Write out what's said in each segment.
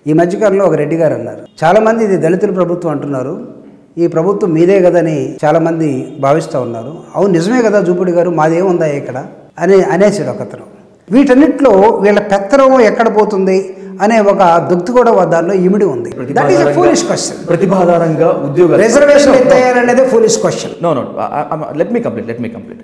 ఈ మధ్యకాలంలో ఒక రెడ్డి గారు అన్నారు చాలామంది ఇది దళితుల ప్రభుత్వం అంటున్నారు ఈ ప్రభుత్వం మీదే కదని చాలామంది భావిస్తూ ఉన్నారు అవును నిజమే కదా జూపుడి గారు మాదేముందా ఇక్కడ అని అనేసాడు ఒకతను వీటన్నిటిలో వీళ్ళ పెత్తనం ఎక్కడ పోతుంది అనే ఒక దుగ్ధ కూడా దానిలో ఇమిడి ఉంది దట్ ఈస్ ఫూలిష్ క్వశ్చన్ ప్రతిపాదారంగా ఉద్యోగాలు రిజర్వేషన్ ఎత్తయ్యారనేది foolish question no no let me complete let me complete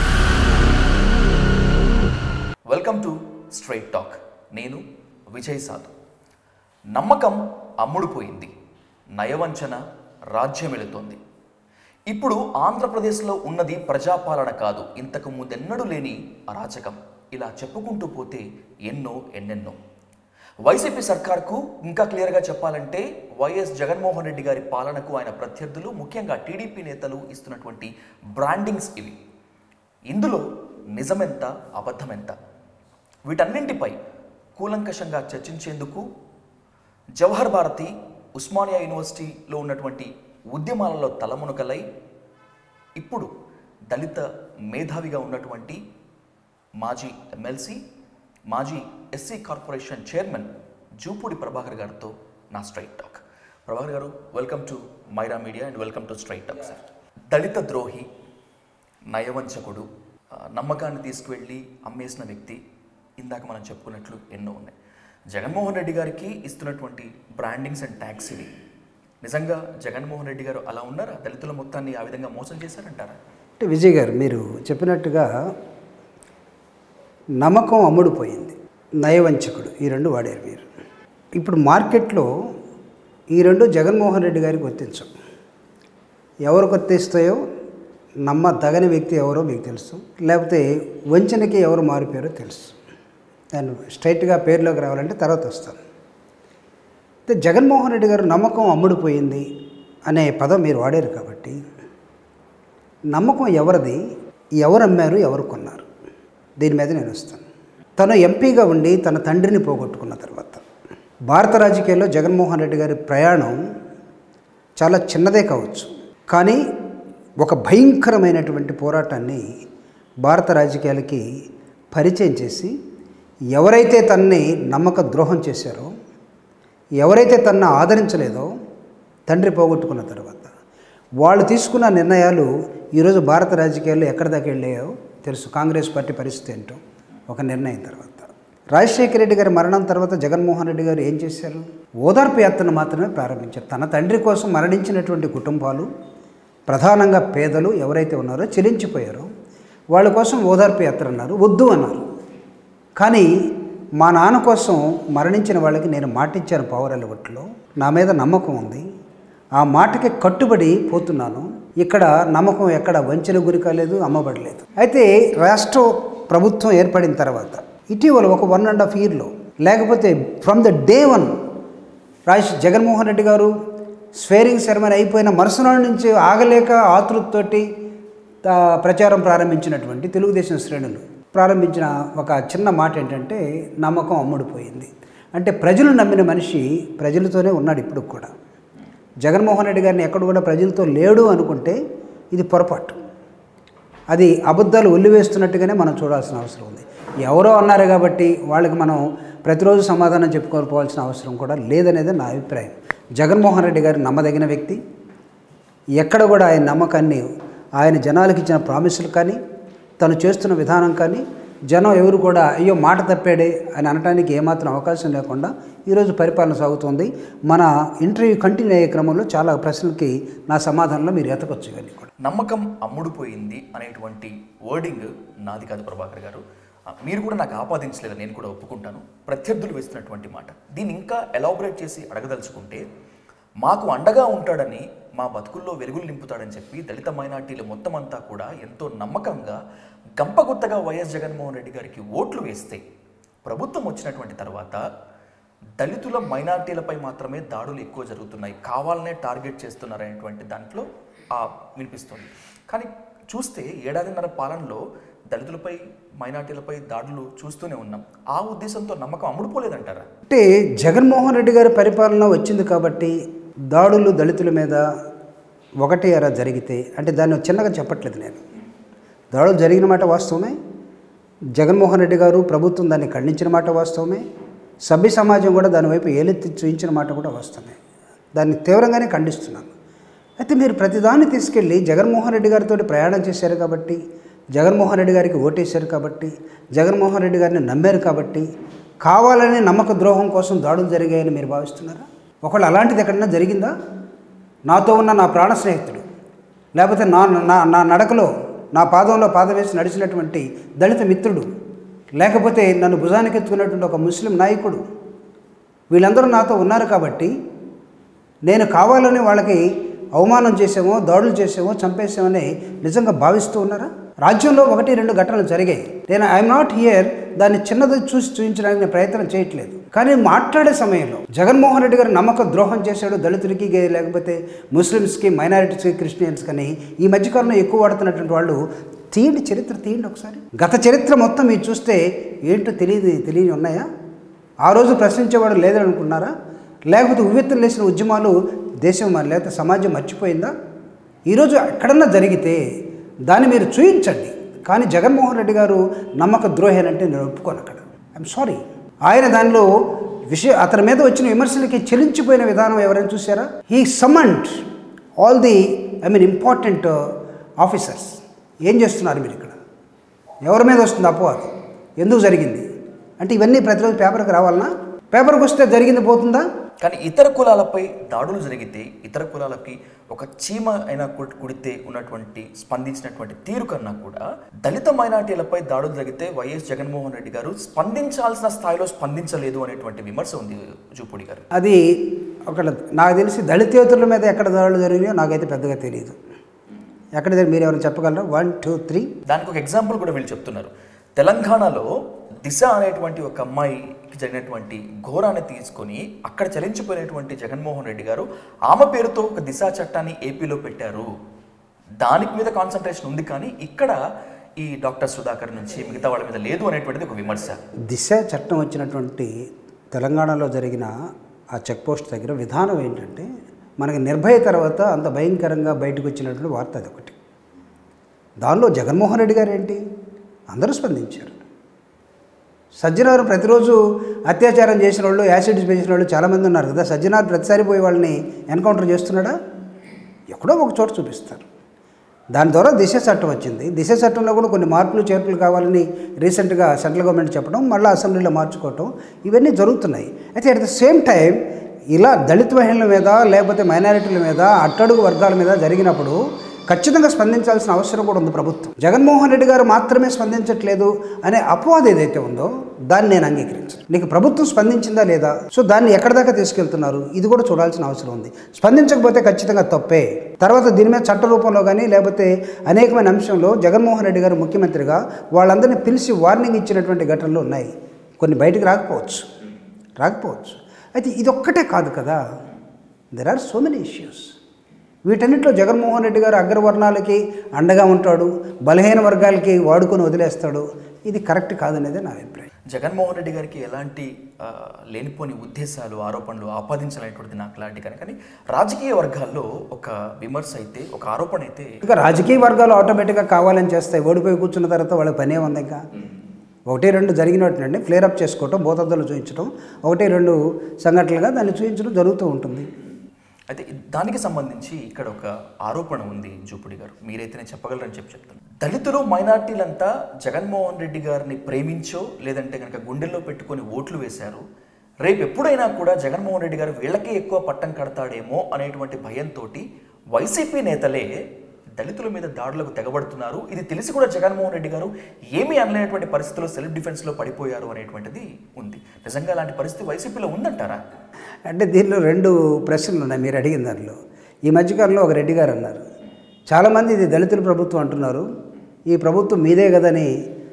welcome to straight talk నేను విజయ్ సాధు నమ్మకం అమ్ముడుపోయింది నయవంచన రాజ్యం వెళుతోంది ఇప్పుడు ఆంధ్రప్రదేశ్లో ఉన్నది ప్రజాపాలన కాదు ఇంతకు ముందెన్నడూ లేని అరాచకం ఇలా చెప్పుకుంటూ పోతే ఎన్నో ఎన్నెన్నో వైసీపీ సర్కార్కు ఇంకా క్లియర్గా చెప్పాలంటే వైఎస్ జగన్మోహన్ రెడ్డి గారి పాలనకు ఆయన ప్రత్యర్థులు ముఖ్యంగా టీడీపీ నేతలు ఇస్తున్నటువంటి బ్రాండింగ్స్ ఇవి ఇందులో నిజమెంత అబద్ధమెంత వీటన్నింటిపై కూలంకషంగా చర్చించేందుకు జవహర్ భారతి ఉస్మానియా యూనివర్సిటీలో ఉన్నటువంటి ఉద్యమాలలో తలమునకలై ఇప్పుడు దళిత మేధావిగా ఉన్నటువంటి మాజీ ఎమ్మెల్సీ మాజీ SC corporation chairman Jupudi Prabhakar గారితో నా straight talk Prabhakar garu welcome to Myra media and welcome to straight talk sir దళిత ద్రోహి నయవంచకుడు ఆ, నమ్మకాన్ని తీసుకువెళ్ళి అమ్మేసిన వ్యక్తి ఇందాక మనం చెప్పుకున్నట్లు ఎన్నో ఉన్నాయి జగన్మోహన్ రెడ్డి గారికి ఇస్తున్నటువంటి బ్రాండింగ్స్ అండ్ ట్యాక్స్ ఇవి నిజంగా జగన్మోహన్ రెడ్డి గారు అలా ఉన్నారా దళితుల మొత్తాన్ని ఆ విధంగా మోసం చేశారంటారా అంటే విజయ్ గారు మీరు చెప్పినట్టుగా నమ్మకం అమ్ముడుపోయింది నయవంచకుడు ఈ రెండు వాడారు మీరు ఇప్పుడు మార్కెట్లో ఈ రెండు జగన్మోహన్ రెడ్డి గారికి వర్తించవు ఎవరు వర్తిస్తాయో నమ్మ తగని వ్యక్తి ఎవరో మీకు తెలుసు లేకపోతే వంచనకి ఎవరు మారిపోయారో తెలుసు నేను స్ట్రైట్గా పేరులోకి రావాలంటే తర్వాత వస్తాను అయితే జగన్మోహన్ రెడ్డి గారు నమ్మకం అమ్ముడుపోయింది అనే పదం మీరు వాడారు కాబట్టి నమ్మకం ఎవరిది ఎవరు అమ్మారు ఎవరు కొన్నారు దీని మీద నేను వస్తాను తను ఎంపీగా ఉండి తన తండ్రిని పోగొట్టుకున్న తర్వాత భారత రాజకీయాల్లో జగన్మోహన్ రెడ్డి గారి ప్రయాణం చాలా చిన్నదే కావచ్చు కానీ ఒక భయంకరమైనటువంటి పోరాటాన్ని భారత రాజకీయాలకి పరిచయం చేసి ఎవరైతే తనని నమ్మక ద్రోహం చేశారో ఎవరైతే తనను ఆదరించలేదో తండ్రి పోగొట్టుకున్న తర్వాత వాళ్ళు తీసుకున్న నిర్ణయాలు ఈరోజు భారత రాజకీయాల్లో ఎక్కడి దాకా వెళ్ళాయో తెలుసు కాంగ్రెస్ పార్టీ పరిస్థితి ఏంటో ఒక నిర్ణయం తర్వాత రాజశేఖర రెడ్డి గారి మరణం తర్వాత జగన్మోహన్ రెడ్డి గారు ఏం చేశారు ఓదార్పు యాత్రను మాత్రమే ప్రారంభించారు తన తండ్రి కోసం మరణించినటువంటి కుటుంబాలు ప్రధానంగా పేదలు ఎవరైతే ఉన్నారో చెలించిపోయారో వాళ్ళ కోసం ఓదార్పు యాత్ర అన్నారు వద్దు అన్నారు కానీ మా నాన్న కోసం మరణించిన వాళ్ళకి నేను మాటిచ్చాను పౌరలవట్లో నా మీద నమ్మకం ఉంది ఆ మాటకి కట్టుబడి పోతున్నాను ఇక్కడ నమ్మకం ఎక్కడ వంచన గురి కాలేదు అమ్మబడలేదు అయితే రాష్ట్ర ప్రభుత్వం ఏర్పడిన తర్వాత ఇటీవల ఒక వన్ అండ్ హాఫ్ ఇయర్లో లేకపోతే from the day one Raj Jaganmohan Reddy garu swearing ceremony అయిపోయిన మరుసనాడు నుంచి ఆగలేక ఆతృతతోటి ఆ, ప్రచారం ప్రారంభించినటువంటి తెలుగుదేశం శ్రేణులు ప్రారంభించిన ఒక చిన్న మాట ఏంటంటే నమ్మకం అమ్ముడుపోయింది అంటే ప్రజలు నమ్మిన మనిషి ప్రజలతోనే ఉన్నాడు ఇప్పుడు కూడా జగన్మోహన్ రెడ్డి గారిని ఎక్కడ కూడా ప్రజలతో లేడు అనుకుంటే ఇది పొరపాటు అది అబద్ధాలు ఒల్లివేస్తున్నట్టుగానే మనం చూడాల్సిన అవసరం ఉంది ఎవరో అన్నారు కాబట్టి వాళ్ళకి మనం ప్రతిరోజు సమాధానం చెప్పుకొని పోవాల్సిన అవసరం కూడా లేదనేది నా అభిప్రాయం జగన్మోహన్ రెడ్డి గారు నమ్మదగిన వ్యక్తి ఎక్కడ కూడా ఆయన నమ్మకాన్ని ఆయన జనాలకు ఇచ్చిన ప్రామిసులు కానీ తను చేస్తున్న విధానం కానీ జనం ఎవరు కూడా అయ్యో మాట తప్పాడే అని అనడానికి ఏమాత్రం అవకాశం లేకుండా ఈరోజు పరిపాలన సాగుతోంది మన ఇంటర్వ్యూ కంటిన్యూ అయ్యే క్రమంలో చాలా ప్రశ్నలకి నా సమాధానంలో మీరు ఎతకొచ్చు ఇవన్నీ కూడా నమ్మకం అమ్ముడుపోయింది అనేటువంటి వర్డింగ్ నాది కాదు ప్రభాకర్ గారు ఆ, మీరు కూడా నాకు ఆపాదించలేదు నేను కూడా ఒప్పుకుంటాను ప్రత్యర్థులు వేస్తున్నటువంటి మాట దీన్ని ఇంకా ఎలాబరేట్ చేసి అడగదలుచుకుంటే మాకు అండగా ఉంటాడని మా బతుకుల్లో వెలుగులు నింపుతాడని చెప్పి దళిత మైనార్టీలు మొత్తం అంతా కూడా ఎంతో నమ్మకంగా గంపగుత్తగా వైఎస్ జగన్మోహన్ రెడ్డి గారికి ఓట్లు వేస్తే ప్రభుత్వం వచ్చినటువంటి తర్వాత దళితుల మైనార్టీలపై మాత్రమే దాడులు ఎక్కువ జరుగుతున్నాయి కావాలనే టార్గెట్ చేస్తున్నారనేటువంటి దాంట్లో ఆ వినిపిస్తుంది కానీ చూస్తే ఏడాదిన్నర పాలనలో దళితులపై మైనార్టీలపై దాడులు చూస్తూనే ఉన్నాం ఆ ఉద్దేశంతో నమ్మకం అమ్ముడుపోలేదంటారా అంటే జగన్మోహన్ రెడ్డి గారి పరిపాలన వచ్చింది కాబట్టి దాడులు దళితుల మీద ఒకటి అరా జరిగితే అంటే దాన్ని చిన్నగా చెప్పట్లేదు నేను దాడులు జరిగిన మాట వాస్తవమే జగన్మోహన్ రెడ్డి గారు ప్రభుత్వం దాన్ని ఖండించిన మాట వాస్తవమే సభ్య సమాజం కూడా దాని వైపు ఏలెత్తి చూయించిన మాట కూడా వస్తుంది దాన్ని తీవ్రంగానే ఖండిస్తున్నాను అయితే మీరు ప్రతిదాన్ని తీసుకెళ్ళి జగన్మోహన్ రెడ్డి గారితో ప్రయాణం చేశారు కాబట్టి జగన్మోహన్ రెడ్డి గారికి ఓటేశారు కాబట్టి జగన్మోహన్ రెడ్డి గారిని నమ్మారు కాబట్టి కావాలని నమ్మక ద్రోహం కోసం దాడులు జరిగాయని మీరు భావిస్తున్నారా ఒకవేళ అలాంటిది ఎక్కడైనా జరిగిందా నాతో ఉన్న నా ప్రాణ స్నేహితుడు లేకపోతే నా నా నా నడకలో నా పాదంలో పాదం వేసి నడిచినటువంటి దళిత మిత్రుడు లేకపోతే నన్ను భుజానికి ఎత్తుకున్నటువంటి ఒక ముస్లిం నాయకుడు వీళ్ళందరూ నాతో ఉన్నారు కాబట్టి నేను కావాలని వాళ్ళకి అవమానం చేసామో దాడులు చేసామో చంపేసామని నిజంగా భావిస్తూ ఉన్నారా రాజ్యంలో ఒకటి రెండు ఘటనలు జరిగాయి నేను ఐఎమ్ నాట్ హియర్ దాన్ని చిన్నది చూసి చూపించడానికి నేను ప్రయత్నం చేయట్లేదు కానీ మాట్లాడే సమయంలో జగన్మోహన్ రెడ్డి గారు నమ్మక ద్రోహం చేశాడు దళితులకి గే- లేకపోతే ముస్లిమ్స్కి మైనారిటీస్కి క్రిస్టియన్స్ కానీ ఈ మధ్యకాలంలో ఎక్కువ వాడుతున్నటువంటి వాళ్ళు తీయండి చరిత్ర తీయండి ఒకసారి గత చరిత్ర మొత్తం మీరు చూస్తే ఏంటో తెలియదు తెలియని ఉన్నాయా ఆ రోజు ప్రశ్నించేవాడు లేదని అనుకున్నారా లేకపోతే ఉవ్వెత్తులు లేచిన ఉద్యమాలు దేశం మరి లేకపోతే సమాజం మర్చిపోయిందా ఈరోజు ఎక్కడన్నా జరిగితే దాన్ని మీరు చూయించండి కానీ జగన్మోహన్ రెడ్డి గారు నమ్మక ద్రోహేనంటే నేను ఒప్పుకోను అక్కడ ఐఎమ్ సారీ ఆయన దానిలో విషయ అతని మీద వచ్చిన విమర్శలకి చెలించిపోయిన విధానం ఎవరైనా చూసారా he summoned all the I mean important officers ఏం చేస్తున్నారు మీరు ఇక్కడ ఎవరి మీద వస్తుంది అపవాదం ఎందుకు జరిగింది అంటే ఇవన్నీ ప్రతిరోజు పేపర్కి రావాలనా పేపర్కి వస్తే జరిగింది పోతుందా కానీ ఇతర కులాలపై దాడులు జరిగితే ఇతర కులాలకి ఒక చీమ అయినా కు- కుడితే ఉన్నటువంటి స్పందించినటువంటి తీరు కన్నా కూడా దళిత మైనార్టీలపై దాడులు జరిగితే వైఎస్ జగన్మోహన్ రెడ్డి గారు స్పందించాల్సిన స్థాయిలో స్పందించలేదు అనేటువంటి విమర్శ ఉంది జూపూడి గారు అది ఒక నాకు తెలిసి దళితేతరుల మీద ఎక్కడ దాడులు జరిగినాయో నాకైతే పెద్దగా తెలియదు ఎక్కడ జరిగి- మీరు ఎవరైనా చెప్పగలరా వన్ టూ త్రీ దానికి ఒక ఎగ్జాంపుల్ కూడా వీళ్ళు చెప్తున్నారు తెలంగాణలో దిశ అనేటువంటి ఒక అమ్మాయికి జరిగినటువంటి ఘోరాన్ని తీసుకొని అక్కడ చలించిపోయినటువంటి జగన్మోహన్ రెడ్డి గారు ఆమె పేరుతో ఒక దిశ చట్టాన్ని ఏపీలో పెట్టారు దానికి మీద కాన్సన్ట్రేషన్ ఉంది కానీ ఇక్కడ ఈ డాక్టర్ సుధాకర్ నుంచి మిగతా వాళ్ళ మీద లేదు అనేటువంటిది ఒక విమర్శ దిశ చట్టం వచ్చినటువంటి తెలంగాణలో జరిగిన ఆ చెక్ పోస్ట్ దగ్గర విధానం ఏంటంటే మనకి నిర్భయ తర్వాత అంత భయంకరంగా బయటకు వచ్చినటువంటి వార్త అది ఒకటి దానిలో జగన్మోహన్ రెడ్డి గారు ఏంటి అందరూ స్పందించారు సజ్జనారు ప్రతిరోజు అత్యాచారం చేసిన వాళ్ళు యాసిడ్స్ పెంచిన వాళ్ళు చాలామంది ఉన్నారు కదా సజ్జనారు ప్రతిసారి పోయి వాళ్ళని ఎన్కౌంటర్ చేస్తున్నాడా ఎక్కడో ఒక చోట చూపిస్తారు దాని ద్వారా దిశ చట్టం వచ్చింది దిశ చట్టంలో కూడా కొన్ని మార్పులు చేర్పులు కావాలని రీసెంట్గా సెంట్రల్ గవర్నమెంట్ చెప్పడం మళ్ళీ అసెంబ్లీలో మార్చుకోవటం ఇవన్నీ జరుగుతున్నాయి అయితే అట్ ద సేమ్ టైం ఇలా దళిత మహిళల మీద లేకపోతే మైనారిటీల మీద అట్టడుగు వర్గాల మీద జరిగినప్పుడు ఖచ్చితంగా స్పందించాల్సిన అవసరం కూడా ఉంది ప్రభుత్వం జగన్మోహన్ రెడ్డి గారు మాత్రమే స్పందించట్లేదు అనే అపవాదం ఏదైతే ఉందో దాన్ని నేను అంగీకరించను నీకు ప్రభుత్వం స్పందించిందా లేదా సో దాన్ని ఎక్కడి దాకా తీసుకెళ్తున్నారు ఇది కూడా చూడాల్సిన అవసరం ఉంది స్పందించకపోతే ఖచ్చితంగా తప్పే తర్వాత దీని మీద చట్ట రూపంలో కానీ లేకపోతే అనేకమైన అంశంలో జగన్మోహన్ రెడ్డి గారు ముఖ్యమంత్రిగా వాళ్ళందరినీ పిలిచి వార్నింగ్ ఇచ్చినటువంటి ఘటనలు ఉన్నాయి కొన్ని బయటికి రాకపోవచ్చు రాకపోవచ్చు అయితే ఇదొక్కటే కాదు కదా there are so many issues వీటన్నిటిలో జగన్మోహన్ రెడ్డి గారు అగ్రవర్ణాలకి అండగా ఉంటాడు బలహీన వర్గాలకి వాడుకొని వదిలేస్తాడు ఇది కరెక్ట్ కాదనేదే నా అభిప్రాయం జగన్మోహన్ రెడ్డి గారికి ఎలాంటి ఆ, లేనిపోని ఉద్దేశాలు ఆరోపణలు ఆపాదించాలనేటువంటిది నాకు క్లారిటీ కానీ కానీ రాజకీయ వర్గాల్లో ఒక విమర్శ అయితే ఒక ఆరోపణ అయితే ఇక రాజకీయ వర్గాలు ఆటోమేటిక్గా కావాలని చేస్తాయి ఓడిపోయి కూర్చున్న తర్వాత వాళ్ళ పనే ఉంది ఇంకా ఒకటి రెండు జరిగినట్టుండి ఫ్లేర్ అప్ చేసుకోవటం భూతద్దలు చూపించడం ఒకటి రెండు సంఘటనలుగా దాన్ని చూపించడం జరుగుతూ ఉంటుంది అయితే దానికి సంబంధించి ఇక్కడ ఒక ఆరోపణ ఉంది జూపుడి గారు మీరైతే నేను చెప్పగలరని చెప్పి చెప్తాను దళితులు మైనార్టీలంతా జగన్మోహన్ రెడ్డి గారిని ప్రేమించో లేదంటే కనుక గుండెల్లో పెట్టుకొని ఓట్లు వేశారు రేపు ఎప్పుడైనా కూడా జగన్మోహన్ రెడ్డి గారు వీళ్ళకే ఎక్కువ పట్టం కడతాడేమో అనేటువంటి భయంతో వైసీపీ నేతలే దళితుల మీద దాడులకు తెగబడుతున్నారు ఇది తెలిసి కూడా జగన్మోహన్ రెడ్డి గారు ఏమీ అనలేనటువంటి పరిస్థితుల్లో సెల్ఫ్ డిఫెన్స్లో పడిపోయారు అనేటువంటిది ఉంది నిజంగా అలాంటి పరిస్థితి వైసీపీలో ఉందంటారా అంటే దీనిలో రెండు ప్రశ్నలు ఉన్నాయి మీరు అడిగిన దానిలో ఈ మధ్యకాలంలో ఒక రెడ్డి గారు అన్నారు చాలామంది ఇది దళితుల ప్రభుత్వం అంటున్నారు ఈ ప్రభుత్వం మీదే కదని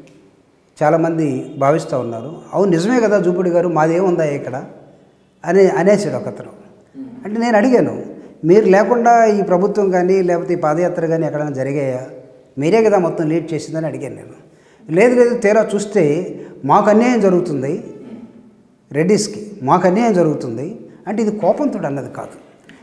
చాలామంది భావిస్తూ ఉన్నారు అవును నిజమే కదా జూపుడి గారు మాదేముందా ఇక్కడ అని అనేసాడు ఒకతను అంటే నేను అడిగాను మీరు లేకుండా ఈ ప్రభుత్వం కానీ లేకపోతే ఈ పాదయాత్ర కానీ ఎక్కడైనా జరిగాయా మీరే కదా మొత్తం లీడ్ చేసిందని అడిగాను నేను లేదు లేదు తీరా చూస్తే మాకు అన్యాయం జరుగుతుంది రెడ్డిస్కి మాకు అన్యాయం జరుగుతుంది అంటే ఇది కోపంతో అన్నది కాదు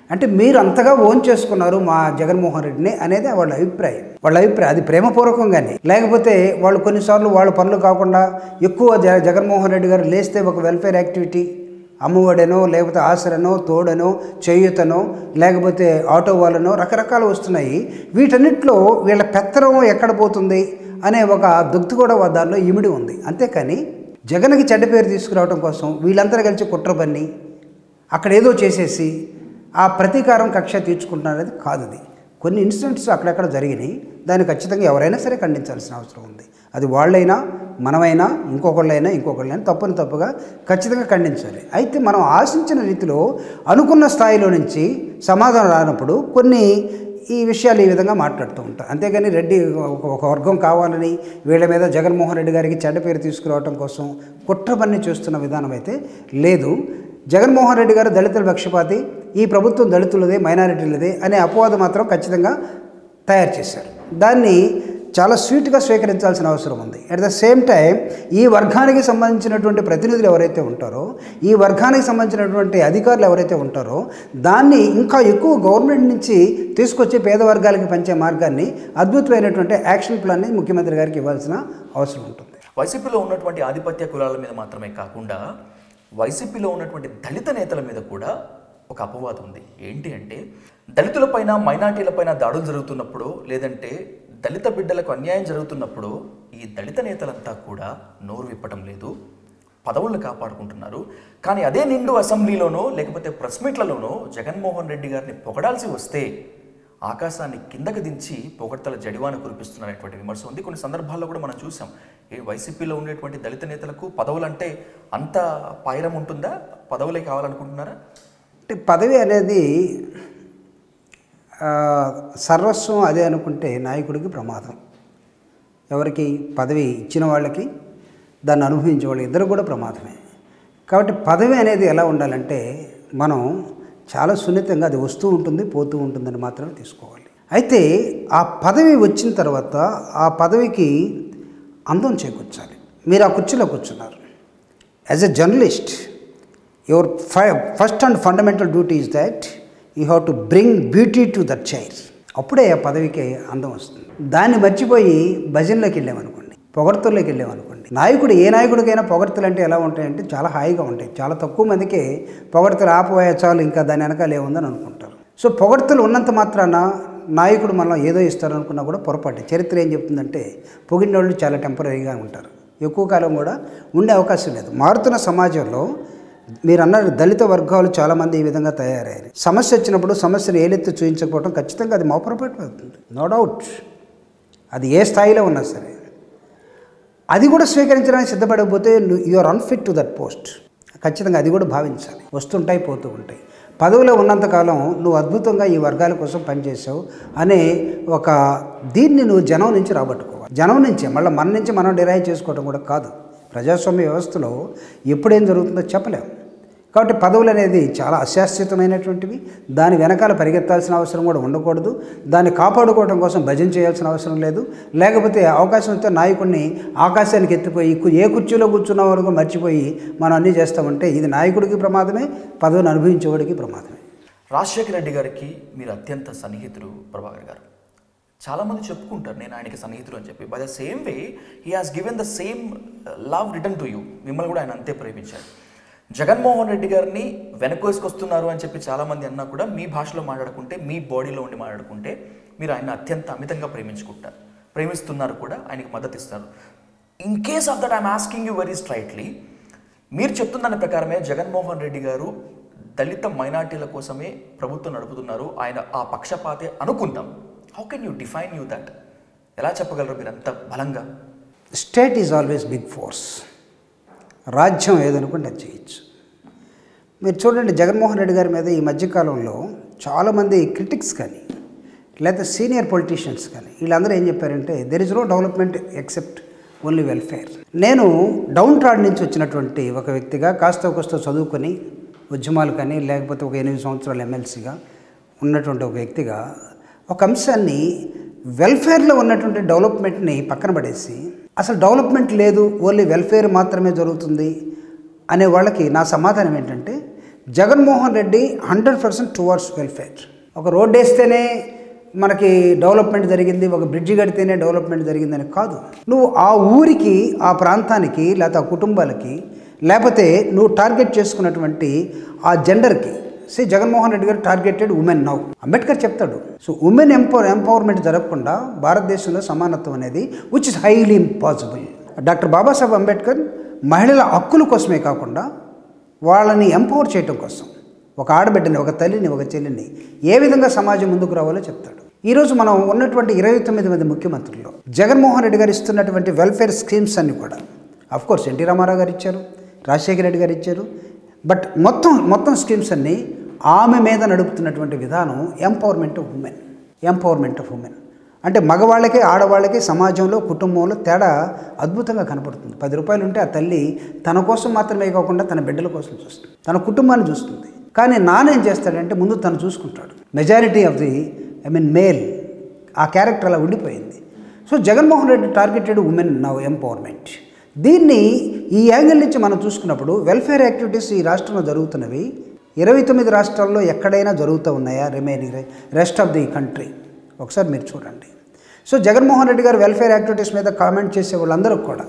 అంటే మీరు అంతగా ఓన్ చేసుకున్నారు మా జగన్మోహన్ రెడ్డిని అనేది వాళ్ళ అభిప్రాయం వాళ్ళ అభిప్రాయం అది ప్రేమపూర్వకంగానే లేకపోతే వాళ్ళు కొన్నిసార్లు వాళ్ళ పనులు కాకుండా ఎక్కువ జ జగన్మోహన్ రెడ్డి గారు లేస్తే ఒక వెల్ఫేర్ యాక్టివిటీ అమ్మఒడనో లేకపోతే ఆసరనో తోడనో చేయుతనో లేకపోతే ఆటో వాళ్ళనో రకరకాలు వస్తున్నాయి వీటన్నిటిలో వీళ్ళ పెత్తనం ఎక్కడ పోతుంది అనే ఒక దుగ్ధ కూడా దానిలో ఇమిడి ఉంది అంతేకాని జగన్కి చెడ్డ పేరు తీసుకురావడం కోసం వీళ్ళందరూ కలిసి కుట్ర పన్ని అక్కడ ఏదో చేసేసి ఆ ప్రతీకారం కక్ష తీర్చుకుంటున్నారనేది కాదు అది కొన్ని ఇన్సిడెంట్స్ అక్కడక్కడ జరిగినాయి దాన్ని ఖచ్చితంగా ఎవరైనా సరే ఖండించాల్సిన అవసరం ఉంది అది వాళ్ళైనా మనమైనా ఇంకొకళ్ళైనా ఇంకొకళ్ళైనా తప్పుని తప్పుగా ఖచ్చితంగా ఖండించాలి అయితే మనం ఆశించిన రీతిలో అనుకున్న స్థాయిలో నుంచి సమాధానం రానప్పుడు కొన్ని ఈ విషయాలు ఈ విధంగా మాట్లాడుతూ ఉంటారు అంతేగాని రెడ్డి ఒక ఒక వర్గం కావాలని వీళ్ళ మీద జగన్మోహన్ రెడ్డి గారికి చెడ్డ పేరు తీసుకురావడం కోసం కుట్ర పని చేస్తున్న విధానం అయితే లేదు జగన్మోహన్ రెడ్డి గారు దళితుల పక్షపాతి ఈ ప్రభుత్వం దళితులదే మైనారిటీలదే అనే అపవాదం మాత్రం ఖచ్చితంగా తయారు చేశారు దాన్ని చాలా స్వీట్గా స్వీకరించాల్సిన అవసరం ఉంది అట్ ద సేమ్ టైం ఈ వర్గానికి సంబంధించినటువంటి ప్రతినిధులు ఎవరైతే ఉంటారో ఈ వర్గానికి సంబంధించినటువంటి అధికారులు ఎవరైతే ఉంటారో దాన్ని ఇంకా ఎక్కువ గవర్నమెంట్ నుంచి తీసుకొచ్చి పేద వర్గాలకి పంచే మార్గాన్ని అద్భుతమైనటువంటి యాక్షన్ ప్లాన్ని ముఖ్యమంత్రి గారికి ఇవ్వాల్సిన అవసరం ఉంటుంది వైసీపీలో ఉన్నటువంటి ఆధిపత్య కులాల మీద మాత్రమే కాకుండా వైసీపీలో ఉన్నటువంటి దళిత నేతల మీద కూడా ఒక అపవాదం ఉంది ఏంటి అంటే దళితులపైన మైనార్టీలపైన దాడులు జరుగుతున్నప్పుడు లేదంటే దళిత బిడ్డలకు అన్యాయం జరుగుతున్నప్పుడు ఈ దళిత నేతలంతా కూడా నోరు విప్పటం లేదు పదవులను కాపాడుకుంటున్నారు కానీ అదే నిండు అసెంబ్లీలోనో లేకపోతే ప్రెస్ మీట్లలోనో జగన్మోహన్ రెడ్డి గారిని పొగడాల్సి వస్తే ఆకాశాన్ని కిందకి దించి పొగడ్తల జడివాన కురిపిస్తున్నటువంటి విమర్శ ఉంది కొన్ని సందర్భాల్లో కూడా మనం చూసాం ఈ వైసీపీలో ఉండేటువంటి దళిత నేతలకు పదవులంటే అంత పాయిరం ఉంటుందా పదవులే కావాలనుకుంటున్నారా అంటే పదవి అనేది ఆ, సర్వస్వం అదే అనుకుంటే నాయకుడికి ప్రమాదం ఎవరికి పదవి ఇచ్చిన వాళ్ళకి దాన్ని అనుభవించే వాళ్ళు ఇద్దరు కూడా ప్రమాదమే కాబట్టి పదవి అనేది ఎలా ఉండాలంటే మనం చాలా సున్నితంగా అది వస్తూ ఉంటుంది పోతూ ఉంటుందని మాత్రమే తీసుకోవాలి అయితే ఆ పదవి వచ్చిన తర్వాత ఆ పదవికి అందం చేకూర్చాలి మీరు ఆ కుర్చీలో కూర్చున్నారు as a journalist your first and fundamental duty is that you have to bring beauty to that chair అప్పుడే ఆ పదవికి అందం వస్తుంది దాన్ని మర్చిపోయి భజనలోకి వెళ్ళామనుకోండి పొగడ్తల్లోకి వెళ్ళామనుకోండి నాయకుడు ఏ నాయకుడికైనా పొగడ్తలు అంటే ఎలా ఉంటాయంటే చాలా హాయిగా ఉంటాయి చాలా తక్కువ మందికి పొగడ్తలు ఆపోయా చాలు ఇంకా దాని వెనకాల ఏముందని అనుకుంటారు సో పొగడ్తలు ఉన్నంత మాత్రాన నాయకుడు మనం ఏదో ఇస్తారనుకున్నా కూడా పొరపాటు చరిత్ర ఏం చెప్తుందంటే పొగిడిన వాళ్ళు చాలా టెంపరీగా ఉంటారు ఎక్కువ కాలం కూడా ఉండే అవకాశం లేదు మారుతున్న సమాజంలో మీరు అన్నారు దళిత వర్గాలు చాలామంది ఈ విధంగా తయారయ్యారు సమస్య వచ్చినప్పుడు సమస్యను ఏలెత్తి చూపించకపోవడం ఖచ్చితంగా అది మోపరపాటు అవుతుంది నో డౌట్ అది ఏ స్థాయిలో ఉన్నా సరే అది కూడా స్వీకరించడానికి సిద్ధపడకపోతే you are unfit to that post ఖచ్చితంగా అది కూడా భావించాలి వస్తుంటాయి పోతూ ఉంటాయి పదవిలో ఉన్నంతకాలం నువ్వు అద్భుతంగా ఈ వర్గాల కోసం పనిచేసావు అనే ఒక దీన్ని నువ్వు జనం నుంచి రాబట్టుకోవాలి జనం నుంచే మళ్ళీ మన నుంచి మనం డిరైవ్ చేసుకోవడం కూడా కాదు ప్రజాస్వామ్య వ్యవస్థలో ఎప్పుడేం జరుగుతుందో చెప్పలేం కాబట్టి పదవులు అనేది చాలా అశాశ్వతమైనటువంటివి దాని వెనకాల పరిగెత్తాల్సిన అవసరం కూడా ఉండకూడదు దాన్ని కాపాడుకోవడం కోసం భజన చేయాల్సిన అవసరం లేదు లేకపోతే అవకాశం వస్తే నాయకుడిని ఆకాశానికి ఎత్తిపోయి కు- ఏ కుర్చీలో కూర్చున్న వరకు మర్చిపోయి మనం అన్నీ చేస్తామంటే ఇది నాయకుడికి ప్రమాదమే పదవిని అనుభవించేవాడికి ప్రమాదమే రాజశేఖర రెడ్డి గారికి మీరు అత్యంత సన్నిహితుడు ప్రభాకర్ గారు చాలామంది చెప్పుకుంటారు నేను ఆయనకి సన్నిహితుడు అని చెప్పి by the same way he has given the same love return to you మిమ్మల్ని కూడా ఆయన అంతే ప్రేమించారు జగన్మోహన్ రెడ్డి గారిని వెనకేసుకొస్తున్నారు అని చెప్పి చాలామంది అన్నా కూడా మీ భాషలో మాట్లాడుకుంటే మీ బాడీలో ఉండి మాట్లాడుకుంటే మీరు ఆయన అత్యంత అమితంగా ప్రేమించుకుంటారు ప్రేమిస్తున్నారు కూడా ఆయనకి మద్దతు ఇస్తారు in case of that I'm asking you very straightly మీరు చెప్తున్న దాని ప్రకారమే జగన్మోహన్ రెడ్డి గారు దళిత మైనార్టీల కోసమే ప్రభుత్వం నడుపుతున్నారు ఆయన ఆ పక్షపాతే అనుకుందాం how can you define you that ఎలా చెప్పగలరు మీరు అంత బలంగా state is always big force రాజ్యం ఏదనుకుంటే అది చేయొచ్చు మీరు చూడండి జగన్మోహన్ రెడ్డి గారి మీద ఈ మధ్యకాలంలో చాలామంది క్రిటిక్స్ కానీ లేదా సీనియర్ పొలిటీషియన్స్ కానీ వీళ్ళందరూ ఏం చెప్పారంటే there is no development except only welfare నేను డౌన్ ట్రాడ్ నుంచి వచ్చినటువంటి ఒక వ్యక్తిగా కాస్త కోస్త చదువుకొని ఉద్యమాలు కానీ లేకపోతే ఒక ఎనిమిది సంవత్సరాలు ఎమ్మెల్సీగా ఉన్నటువంటి ఒక వ్యక్తిగా ఒక అంశాన్ని వెల్ఫేర్లో ఉన్నటువంటి డెవలప్మెంట్ని పక్కన పడేసి అసలు డెవలప్మెంట్ లేదు ఓన్లీ వెల్ఫేర్ మాత్రమే జరుగుతుంది అనే వాళ్ళకి నా సమాధానం ఏంటంటే Jaganmohan Reddy hundred percent towards welfare ఒక రోడ్డు వేస్తేనే మనకి డెవలప్మెంట్ జరిగింది ఒక బ్రిడ్జి కడితేనే డెవలప్మెంట్ జరిగిందని కాదు నువ్వు ఆ ఊరికి ఆ ప్రాంతానికి లేకపోతే ఆ కుటుంబాలకి లేకపోతే నువ్వు టార్గెట్ చేసుకున్నటువంటి ఆ జెండర్కి సి జగన్మోహన్ రెడ్డి గారు టార్గెటెడ్ ఉమెన్ నౌ అంబేద్కర్ చెప్తాడు సో ఉమెన్ ఎంపవర్ ఎంపవర్మెంట్ జరగకుండా భారతదేశంలో సమానత్వం అనేది which is highly impossible doctor Babasaheb Ambedkar మహిళల హక్కుల కోసమే కాకుండా వాళ్ళని ఎంపవర్ చేయటం కోసం ఒక ఆడబిడ్డని ఒక తల్లిని ఒక చెల్లిని ఏ విధంగా సమాజం ముందుకు రావాలో చెప్తాడు ఈరోజు మనం ఉన్నటువంటి ఇరవై తొమ్మిది మంది ముఖ్యమంత్రుల్లో జగన్మోహన్ రెడ్డి గారు ఇస్తున్నటువంటి వెల్ఫేర్ స్కీమ్స్ అన్నీ కూడా అఫ్ కోర్స్ ఎన్టీ రామారావు గారు ఇచ్చారు రాజశేఖర రెడ్డి గారు ఇచ్చారు బట్ మొత్తం మొత్తం స్కీమ్స్ అన్నీ ఆమె మీద నడుపుతున్నటువంటి విధానం empowerment of women empowerment of women అంటే మగవాళ్ళకి ఆడవాళ్ళకి సమాజంలో కుటుంబంలో తేడా అద్భుతంగా కనపడుతుంది పది రూపాయలు ఉంటే ఆ తల్లి తన కోసం మాత్రమే కాకుండా తన బిడ్డల కోసం చూస్తుంది తన కుటుంబాన్ని చూస్తుంది కానీ నాన్న ఏం చేస్తాడంటే ముందు తను చూసుకుంటాడు majority of the I mean male ఆ క్యారెక్టర్ అలా ఉండిపోయింది so Jaganmohan Reddy targeted women now empowerment దీన్ని ఈ యాంగిల్ నుంచి మనం చూసుకున్నప్పుడు వెల్ఫేర్ యాక్టివిటీస్ ఈ రాష్ట్రంలో జరుగుతున్నవి ఇరవై తొమ్మిది రాష్ట్రాల్లో ఎక్కడైనా జరుగుతూ ఉన్నాయా remaining rest of the country ఒకసారి మీరు చూడండి సో జగన్మోహన్ రెడ్డి గారు వెల్ఫేర్ యాక్టివిటీస్ మీద కామెంట్ చేసే వాళ్ళందరూ కూడా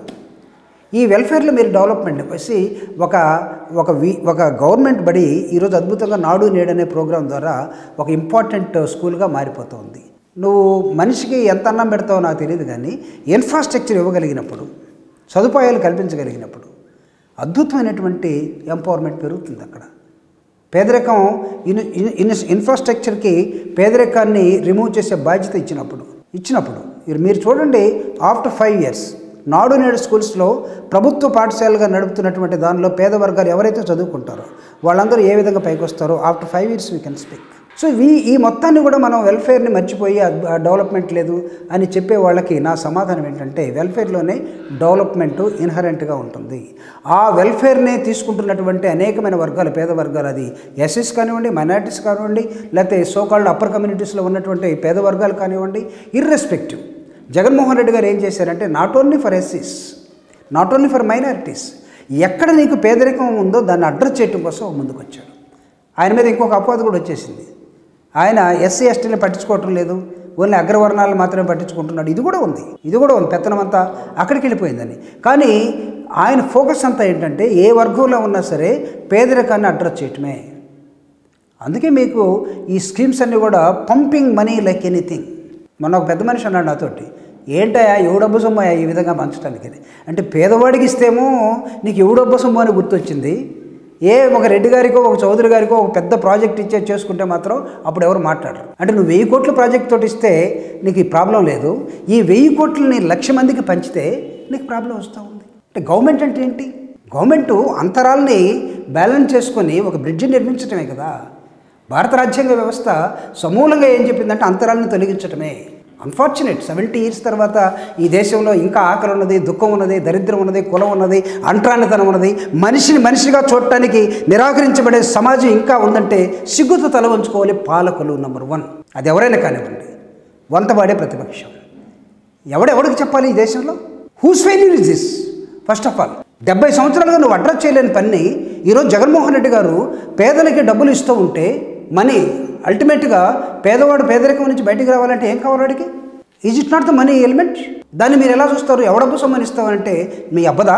ఈ వెల్ఫేర్లో మీరు డెవలప్మెంట్ వచ్చి ఒక ఒక వి ఒక గవర్నమెంట్ బడి ఈరోజు అద్భుతంగా నాడు నేడు అనే ప్రోగ్రాం ద్వారా ఒక ఇంపార్టెంట్ స్కూల్గా మారిపోతుంది నువ్వు మనిషికి ఎంత అన్నం పెడతావో నాకు తెలియదు కానీ ఇన్ఫ్రాస్ట్రక్చర్ ఇవ్వగలిగినప్పుడు సదుపాయాలు కల్పించగలిగినప్పుడు అద్భుతమైనటువంటి ఎంపవర్మెంట్ పెరుగుతుంది అక్కడ పేదరికం ఇన్ ఇన్- ఇన్- ఇన్ఫ్రాస్ట్రక్చర్కి పేదరికాన్ని రిమూవ్ చేసే బాధ్యత ఇచ్చినప్పుడు ఇచ్చినప్పుడు మీరు- మీరు చూడండి ఆఫ్టర్ ఫైవ్ ఇయర్స్ నాడు నేడు స్కూల్స్లో ప్రభుత్వ పాఠశాలగా నడుపుతున్నటువంటి దానిలో పేద వర్గాలు ఎవరైతే చదువుకుంటారో వాళ్ళందరూ ఏ విధంగా పైకి వస్తారో after five years we can speak so ఈ ఈ మొత్తాన్ని కూడా మనం వెల్ఫేర్ని మర్చిపోయి ఆ- ఆ డెవలప్మెంట్ లేదు అని చెప్పే వాళ్ళకి నా సమాధానం ఏంటంటే వెల్ఫేర్లోనే డెవలప్మెంట్ ఇన్హరెంట్గా ఉంటుంది ఆ వెల్ఫేర్నే తీసుకుంటున్నటువంటి అనేకమైన వర్గాలు పేద వర్గాలు అది ఎస్ఎస్ కానివ్వండి మైనారిటీస్ కానివ్వండి లేకపోతే సోకాల్డ్ అప్పర్ కమ్యూనిటీస్లో ఉన్నటువంటి పేద వర్గాలు కానివ్వండి ఇర్రెస్పెక్టివ్ జగన్మోహన్ రెడ్డి గారు ఏం చేశారంటే నాట్ ఓన్లీ ఫర్ ఎస్సీస్ నాట్ ఓన్లీ ఫర్ మైనారిటీస్ ఎక్కడ నీకు పేదరికం ఉందో దాన్ని అడ్రస్ చేయడం కోసం ముందుకు వచ్చాడు ఆయన మీద ఇంకొక అపవాదు కూడా వచ్చేసింది ఆయన ఎస్సీ ఎస్టీని పట్టించుకోవటం లేదు ఓన్లీ అగ్రవర్ణాలను మాత్రమే పట్టించుకుంటున్నాడు ఇది కూడా ఉంది ఇది కూడా ఉంది పెత్తనం అంతా అక్కడికి వెళ్ళిపోయిందని కానీ ఆయన ఫోకస్ అంతా ఏంటంటే ఏ వర్గంలో ఉన్నా సరే పేదరికాన్ని అడ్రస్ చేయటమే అందుకే మీకు ఈ స్కీమ్స్ అన్నీ కూడా పంపింగ్ మనీ లైక్ ఎనీథింగ్ మొన్న ఒక పెద్ద మనిషి అన్నాడు నాతోటి ఏంటయా ఎవడబ్బు సొమ్మయా ఈ విధంగా పంచడానికి అని. అంటే పేదవాడికి ఇస్తేమో నీకు ఎవడబ్బు సొమ్ము అని గుర్తొచ్చింది ఏ ఒక రెడ్డి గారికో ఒక చౌదరి గారికో ఒక పెద్ద ప్రాజెక్ట్ ఇచ్చే చేసుకుంటే మాత్రం అప్పుడు ఎవరు మాట్లాడరు అంటే నువ్వు వెయ్యి కోట్ల ప్రాజెక్ట్ తోటి ఇస్తే నీకు ఈ ప్రాబ్లం లేదు ఈ వెయ్యి కోట్లని లక్ష మందికి పంచితే నీకు ప్రాబ్లం వస్తూ ఉంది అంటే గవర్నమెంట్ అంటే ఏంటి గవర్నమెంట్ అంతరాల్ని బ్యాలెన్స్ చేసుకొని ఒక బ్రిడ్జి నిర్మించడమే కదా భారత రాజ్యాంగ వ్యవస్థ సమూలంగా ఏం చెప్పిందంటే అంతరాలను తొలగించటమే అన్ఫార్చునేట్ సెవెంటీ ఇయర్స్ తర్వాత ఈ దేశంలో ఇంకా ఆకలి ఉన్నది దుఃఖం ఉన్నది దరిద్రం ఉన్నది కులం ఉన్నది అంటరానితనం ఉన్నది మనిషిని మనిషిగా చూడటానికి నిరాకరించబడే సమాజం ఇంకా ఉందంటే సిగ్గుతో తల వంచుకోవాలి పాలకులు నెంబర్ వన్ అది ఎవరైనా కానివ్వండి వంతవాడే ప్రతిపక్షం ఎవడెవడికి చెప్పాలి ఈ దేశంలో whose failure is this first of all డెబ్బై సంవత్సరాలుగా నువ్వు అడ్రస్ చేయలేని పని ఈరోజు జగన్మోహన్ రెడ్డి గారు పేదలకి డబ్బులు ఇస్తూ ఉంటే మనీ అల్టిమేట్గా పేదవాడు పేదరికం నుంచి బయటికి రావాలంటే ఏం కావాలి వాడికి is it not the money element దాన్ని మీరు ఎలా చూస్తారు ఎవడబ్బు సొమ్మని ఇస్తామంటే మీ అబ్బదా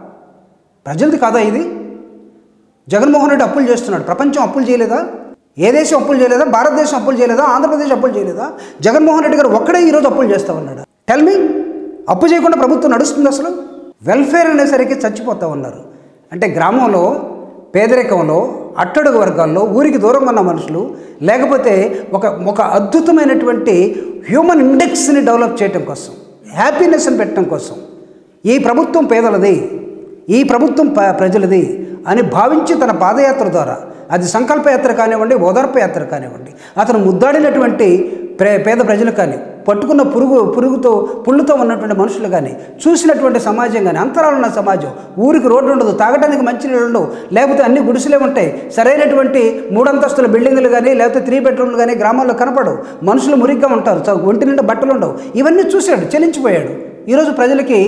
ప్రజలది కాదా ఇది జగన్మోహన్ రెడ్డి అప్పులు చేస్తున్నాడు ప్రపంచం అప్పులు చేయలేదా ఏ దేశం అప్పులు చేయలేదా భారతదేశం అప్పులు చేయలేదా ఆంధ్రప్రదేశ్ అప్పులు చేయలేదా జగన్మోహన్ రెడ్డి గారు ఒక్కడే ఈరోజు అప్పులు చేస్తా ఉన్నాడు టెల్ మీ అప్పు చేయకుండా ప్రభుత్వం నడుస్తుంది అసలు వెల్ఫేర్ అనేసరికి చచ్చిపోతా ఉన్నారు అంటే గ్రామంలో పేదరికంలో అట్టడుగు వర్గాల్లో ఊరికి దూరంగా ఉన్న మనుషులు లేకపోతే ఒక ఒక అద్భుతమైనటువంటి హ్యూమన్ ఇండెక్స్ని డెవలప్ చేయడం కోసం హ్యాపీనెస్ని పెట్టడం కోసం ఈ ప్రభుత్వం పేదలది ఈ ప్రభుత్వం ప- ప్రజలది అని భావించి తన పాదయాత్ర ద్వారా అది సంకల్పయాత్ర కానివ్వండి ఓదార్పు యాత్ర కానివ్వండి అతను ముద్దాడినటువంటి ప్రే పేద ప్రజలు కానీ పట్టుకున్న పురుగు పురుగుతో పుళ్ళుతో ఉన్నటువంటి మనుషులు కానీ చూసినటువంటి సమాజం కానీ అంతరాలు ఉన్న సమాజం ఊరికి రోడ్డు ఉండదు తాగడానికి మంచినీళ్ళు ఉండవు లేకపోతే అన్ని గుడిసెలే ఉంటాయి సరైనటువంటి మూడంతస్తుల బిల్డింగులు కానీ లేకపోతే త్రీ బెడ్రూమ్లు కానీ గ్రామాల్లో కనపడవు మనుషులు మురిగ్గా ఉంటారు చ- ఒంటి నిండా బట్టలు ఉండవు ఇవన్నీ చూశాడు చెలించిపోయాడు ఈరోజు ప్రజలకి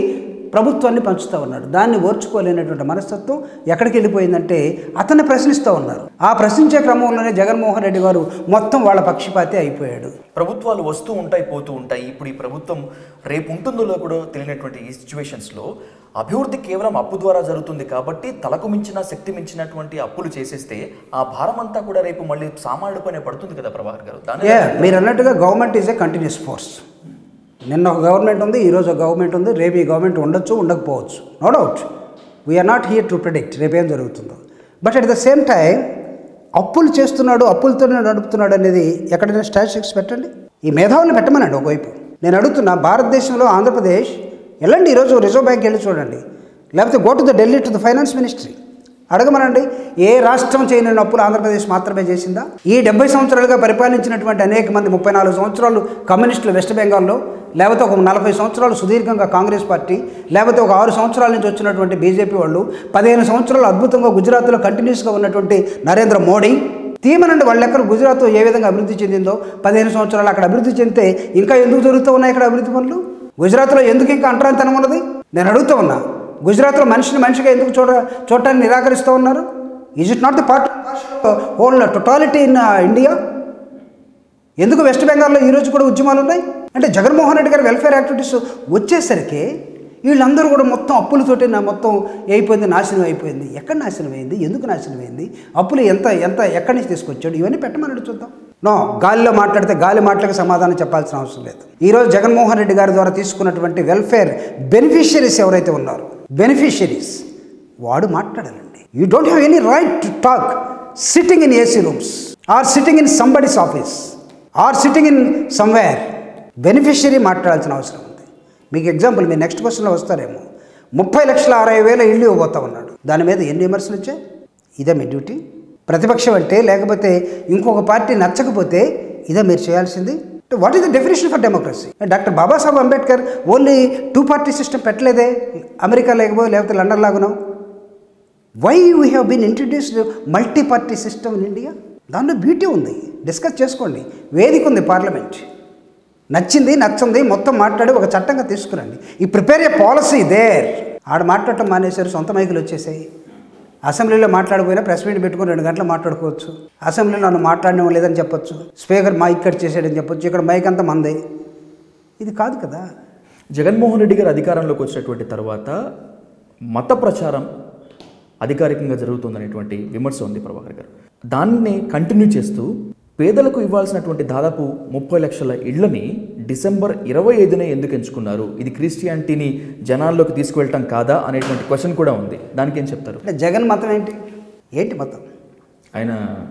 ప్రభుత్వాన్ని పంచుతూ ఉన్నాడు దాన్ని ఓర్చుకోలేనటువంటి మనస్తత్వం ఎక్కడికి వెళ్ళిపోయిందంటే అతన్ని ప్రశ్నిస్తూ ఉన్నారు ఆ ప్రశ్నించే క్రమంలోనే జగన్మోహన్ రెడ్డి గారు మొత్తం వాళ్ళ పక్షపాతి అయిపోయాడు ప్రభుత్వాలు వస్తూ ఉంటాయి పోతూ ఉంటాయి ఇప్పుడు ఈ ప్రభుత్వం రేపు ఉంటుందో కూడా తెలియనటువంటి ఈ సిచ్యువేషన్స్లో అభివృద్ధి కేవలం అప్పు ద్వారా జరుగుతుంది కాబట్టి తలకు మించిన శక్తి మించినటువంటి అప్పులు చేసేస్తే ఆ భారం అంతా కూడా రేపు మళ్ళీ సామాన్యుడి పైన పడుతుంది కదా ప్రభాకర్ గారు దాని ఏ మీరు అన్నట్టుగా government is a continuous force నిన్న ఒక గవర్నమెంట్ ఉంది ఈరోజు ఒక గవర్నమెంట్ ఉంది రేపు ఈ గవర్నమెంట్ ఉండొచ్చు ఉండకపోవచ్చు no doubt we're not here to predict రేపు ఏం జరుగుతుందో but at the same time అప్పులు చేస్తున్నాడు అప్పులతోనే నడుపుతున్నాడు అనేది ఎక్కడైనా స్టాటిస్టిక్స్ పెట్టండి ఈ మేధావులను పెట్టమనండి ఒకవైపు నేను అడుగుతున్నా భారతదేశంలో ఆంధ్రప్రదేశ్ వెళ్ళండి ఈరోజు రిజర్వ్ బ్యాంక్ వెళ్ళి చూడండి లేకపోతే go to the Delhi to the finance ministry అడగమనండి ఏ రాష్ట్రం చేయని అప్పులు ఆంధ్రప్రదేశ్ మాత్రమే చేసిందా ఈ డెబ్బై సంవత్సరాలుగా పరిపాలించినటువంటి అనేక మంది ముప్పై నాలుగు సంవత్సరాలు కమ్యూనిస్టులు వెస్ట్ బెంగాల్లో లేకపోతే ఒక నలభై సంవత్సరాలు సుదీర్ఘంగా కాంగ్రెస్ పార్టీ లేకపోతే ఒక ఆరు సంవత్సరాల నుంచి వచ్చినటువంటి బీజేపీ వాళ్ళు పదిహేను సంవత్సరాలు అద్భుతంగా గుజరాత్లో కంటిన్యూస్గా ఉన్నటువంటి నరేంద్ర మోడీ తీమనండి వాళ్ళ లెక్కలు గుజరాత్ ఏ విధంగా అభివృద్ధి చెందిందో పదిహేను సంవత్సరాలు అక్కడ అభివృద్ధి చెందితే ఇంకా ఎందుకు జరుగుతూ ఉన్నాయి ఇక్కడ అభివృద్ధి పనులు గుజరాత్లో ఎందుకు ఇంకా అంటరాంతనం ఉన్నది నేను అడుగుతూ ఉన్నా గుజరాత్లో మనిషిని మనిషిగా ఎందుకు చూడ చూడటాన్ని నిరాకరిస్తూ ఉన్నారు is it not the part whole totality in India ఎందుకు వెస్ట్ బెంగాల్లో ఈరోజు కూడా ఉద్యమాలు ఉన్నాయి అంటే జగన్మోహన్ రెడ్డి గారి వెల్ఫేర్ యాక్టివిటీస్ వచ్చేసరికి వీళ్ళందరూ కూడా మొత్తం అప్పులతోటి నా మొత్తం అయిపోయింది నాశనం అయిపోయింది ఎక్కడ నాశనం అయింది ఎందుకు నాశనం అయింది అప్పులు ఎంత ఎంత ఎక్కడి నుంచి తీసుకొచ్చాడు ఇవన్నీ పెట్టమని చూద్దాం నో గాలిలో మాట్లాడితే గాలి మాటలకు సమాధానం చెప్పాల్సిన అవసరం లేదు ఈరోజు జగన్మోహన్ రెడ్డి గారి ద్వారా తీసుకున్నటువంటి వెల్ఫేర్ బెనిఫిషియరీస్ ఎవరైతే ఉన్నారో బెనిఫిషియరీస్ వాడు మాట్లాడాలండి you don't have any right to talk sitting in AC rooms or sitting in somebody's office or sitting in somewhere beneficiary మాట్లాడాల్సిన అవసరం ఉంది మీకు ఎగ్జాంపుల్ మీ నెక్స్ట్ క్వశ్చన్లో వస్తారేమో ముప్పై లక్షల అరవై వేల ఇల్లు ఇవ్వబోతా ఉన్నాడు దాని మీద ఎన్ని విమర్శలు వచ్చాయి ఇదే మీ డ్యూటీ ప్రతిపక్షం అంటే లేకపోతే ఇంకొక పార్టీ నచ్చకపోతే ఇదే మీరు చేయాల్సింది what is the definition for democracy doctor Babasaheb Ambedkar only two party system పెట్టలేదే అమెరికా లేకపోతే లేకపోతే లండన్ లాగునో why we have been introduced multi party system in India దానిలో బ్యూటీ ఉంది డిస్కస్ చేసుకోండి వేదిక ఉంది పార్లమెంట్ నచ్చింది నచ్చింది మొత్తం మాట్లాడి ఒక చట్టంగా తీసుకురండి ఈ ప్రిపేర్ ఏ పాలసీ దేర్ ఆడ మాట్లాడటం మానేశారు సొంత మైకులు వచ్చేసాయి అసెంబ్లీలో మాట్లాడిపోయినా ప్రెస్ మీట్ పెట్టుకుని రెండు గంటలు మాట్లాడుకోవచ్చు అసెంబ్లీలో నన్ను మాట్లాడడం లేదని చెప్పొచ్చు స్పీకర్ మైక్ కట్ చేసాడని చెప్పొచ్చు ఇక్కడ మైక్ అంతా మందే ఇది కాదు కదా జగన్మోహన్ రెడ్డి గారు అధికారంలోకి వచ్చినటువంటి తర్వాత మత ప్రచారం అధికారికంగా జరుగుతుందనేటువంటి విమర్శ ఉంది ప్రభాకర్ గారు దాన్ని కంటిన్యూ చేస్తూ పేదలకు ఇవ్వాల్సినటువంటి దాదాపు ముప్పై లక్షల ఇళ్లని డిసెంబర్ ఇరవై ఐదున ఎందుకు ఎంచుకున్నారు ఇది క్రిస్టియానిటీని జనాల్లోకి తీసుకువెళ్ళటం కాదా అనేటువంటి క్వశ్చన్ కూడా ఉంది దానికి ఏం చెప్తారు అంటే జగన్ మతం ఏంటి ఏంటి మతం ఆయన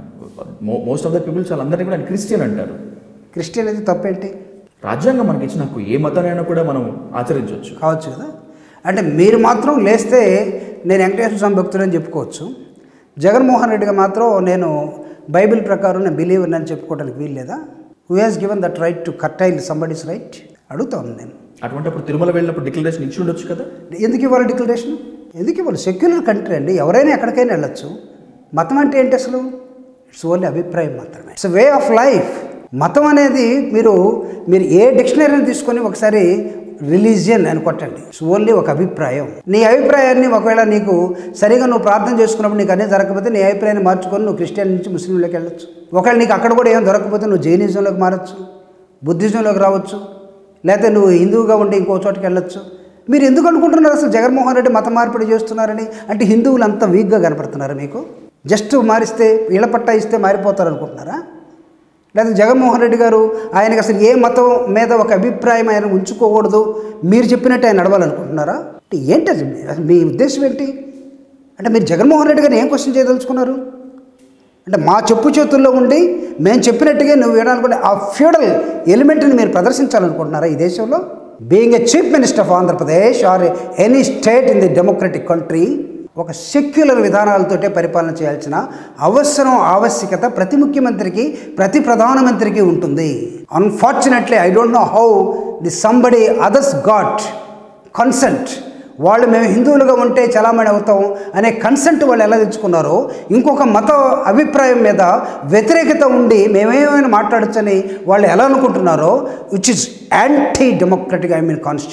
మోస్ట్ ఆఫ్ ద పీపుల్ చాలా అందరినీ కూడా ఆయన క్రిస్టియన్ అంటారు క్రిస్టియన్ అయితే తప్పేంటి రాజ్యాంగం మనకి ఇచ్చిన హక్కు ఏ మతానైనా కూడా మనం ఆచరించవచ్చు కావచ్చు కదా అంటే మీరు మాత్రం లేస్తే నేను వెంకటేశ్వర స్వామి భక్తుడని చెప్పుకోవచ్చు జగన్మోహన్ రెడ్డిగా మాత్రం నేను బైబిల్ ప్రకారం నేను బిలీవర్ అని చెప్పుకోవడానికి వీలు లేదా who has given that right to curtail somebody's right అడుగుతాను నేను అటువంటి అప్పుడు తిరుమల వెళ్ళినప్పుడు డిక్లరేషన్ ఇచ్చి ఉండొచ్చు కదా ఎందుకు ఇవ్వాలి డిక్లరేషన్ ఎందుకు ఇవ్వాలి సెక్యులర్ కంట్రీ అండి ఎవరైనా ఎక్కడికైనా వెళ్ళొచ్చు మతం అంటే ఏంటి అసలు ఇట్స్ ఓన్లీ అభిప్రాయం మాత్రమే ఇట్స్ వే ఆఫ్ లైఫ్ మతం అనేది మీరు మీరు ఏ డిక్షనరీని తీసుకొని ఒకసారి రిలీజియన్ అని కొట్టండి ఇట్స్ ఓన్లీ ఒక అభిప్రాయం నీ అభిప్రాయాన్ని ఒకవేళ నీకు సరిగా నువ్వు ప్రార్థన చేసుకున్నప్పుడు నీకు అన్నీ జరగకపోతే నీ అభిప్రాయాన్ని మార్చుకొని నువ్వు క్రిస్టియన్ నుంచి ముస్లింలోకి వెళ్ళొచ్చు ఒకవేళ నీకు అక్కడ కూడా ఏం దొరకకపోతే నువ్వు జైనిజంలోకి మారచ్చు బుద్ధిజంలోకి రావచ్చు లేకపోతే నువ్వు హిందువుగా ఉండి ఇంకో చోటుకి వెళ్ళొచ్చు మీరు ఎందుకు అనుకుంటున్నారు అసలు జగన్మోహన్ రెడ్డి మత మార్పిడి చేస్తున్నారని అంటే హిందువులు అంతా వీక్గా కనపడుతున్నారు మీకు జస్ట్ మారిస్తే ఇళ్ల పట్టా ఇస్తే మారిపోతారు అనుకుంటున్నారా లేదా జగన్మోహన్ రెడ్డి గారు ఆయనకి అసలు ఏ మతం మీద ఒక అభిప్రాయం ఆయన ఉంచుకోకూడదు మీరు చెప్పినట్టు ఆయన నడవాలనుకుంటున్నారా అంటే ఏంటి అది? అసలు మీ ఉద్దేశం ఏంటి అంటే మీరు జగన్మోహన్ రెడ్డి గారిని ఏం క్వశ్చన్ చేయదలుచుకున్నారు అంటే మా చెప్పు చేతుల్లో ఉండి మేము చెప్పినట్టుగా నువ్వు వినాలనుకుంటే ఆ ఫ్యూడల్ ఎలిమెంట్ని మీరు ప్రదర్శించాలనుకుంటున్నారా ఈ దేశంలో being a chief minister of Andhra Pradesh or any state in the democratic country ఒక సెక్యులర్ విధానాలతోటే పరిపాలన చేయాల్సిన అవసరం ఆవశ్యకత ప్రతి ముఖ్యమంత్రికి ప్రతి ప్రధానమంత్రికి ఉంటుంది unfortunately I don't know how the somebody others got consent వాళ్ళు మేము హిందువులుగా ఉంటే చలామణి అవుతాం అనే కన్సెంట్ వాళ్ళు ఎలా తెచ్చుకున్నారో ఇంకొక మత అభిప్రాయం మీద వ్యతిరేకత ఉండి మేమేమైనా మాట్లాడచ్చని వాళ్ళు ఎలా అనుకుంటున్నారో which is anti democratic I mean constitution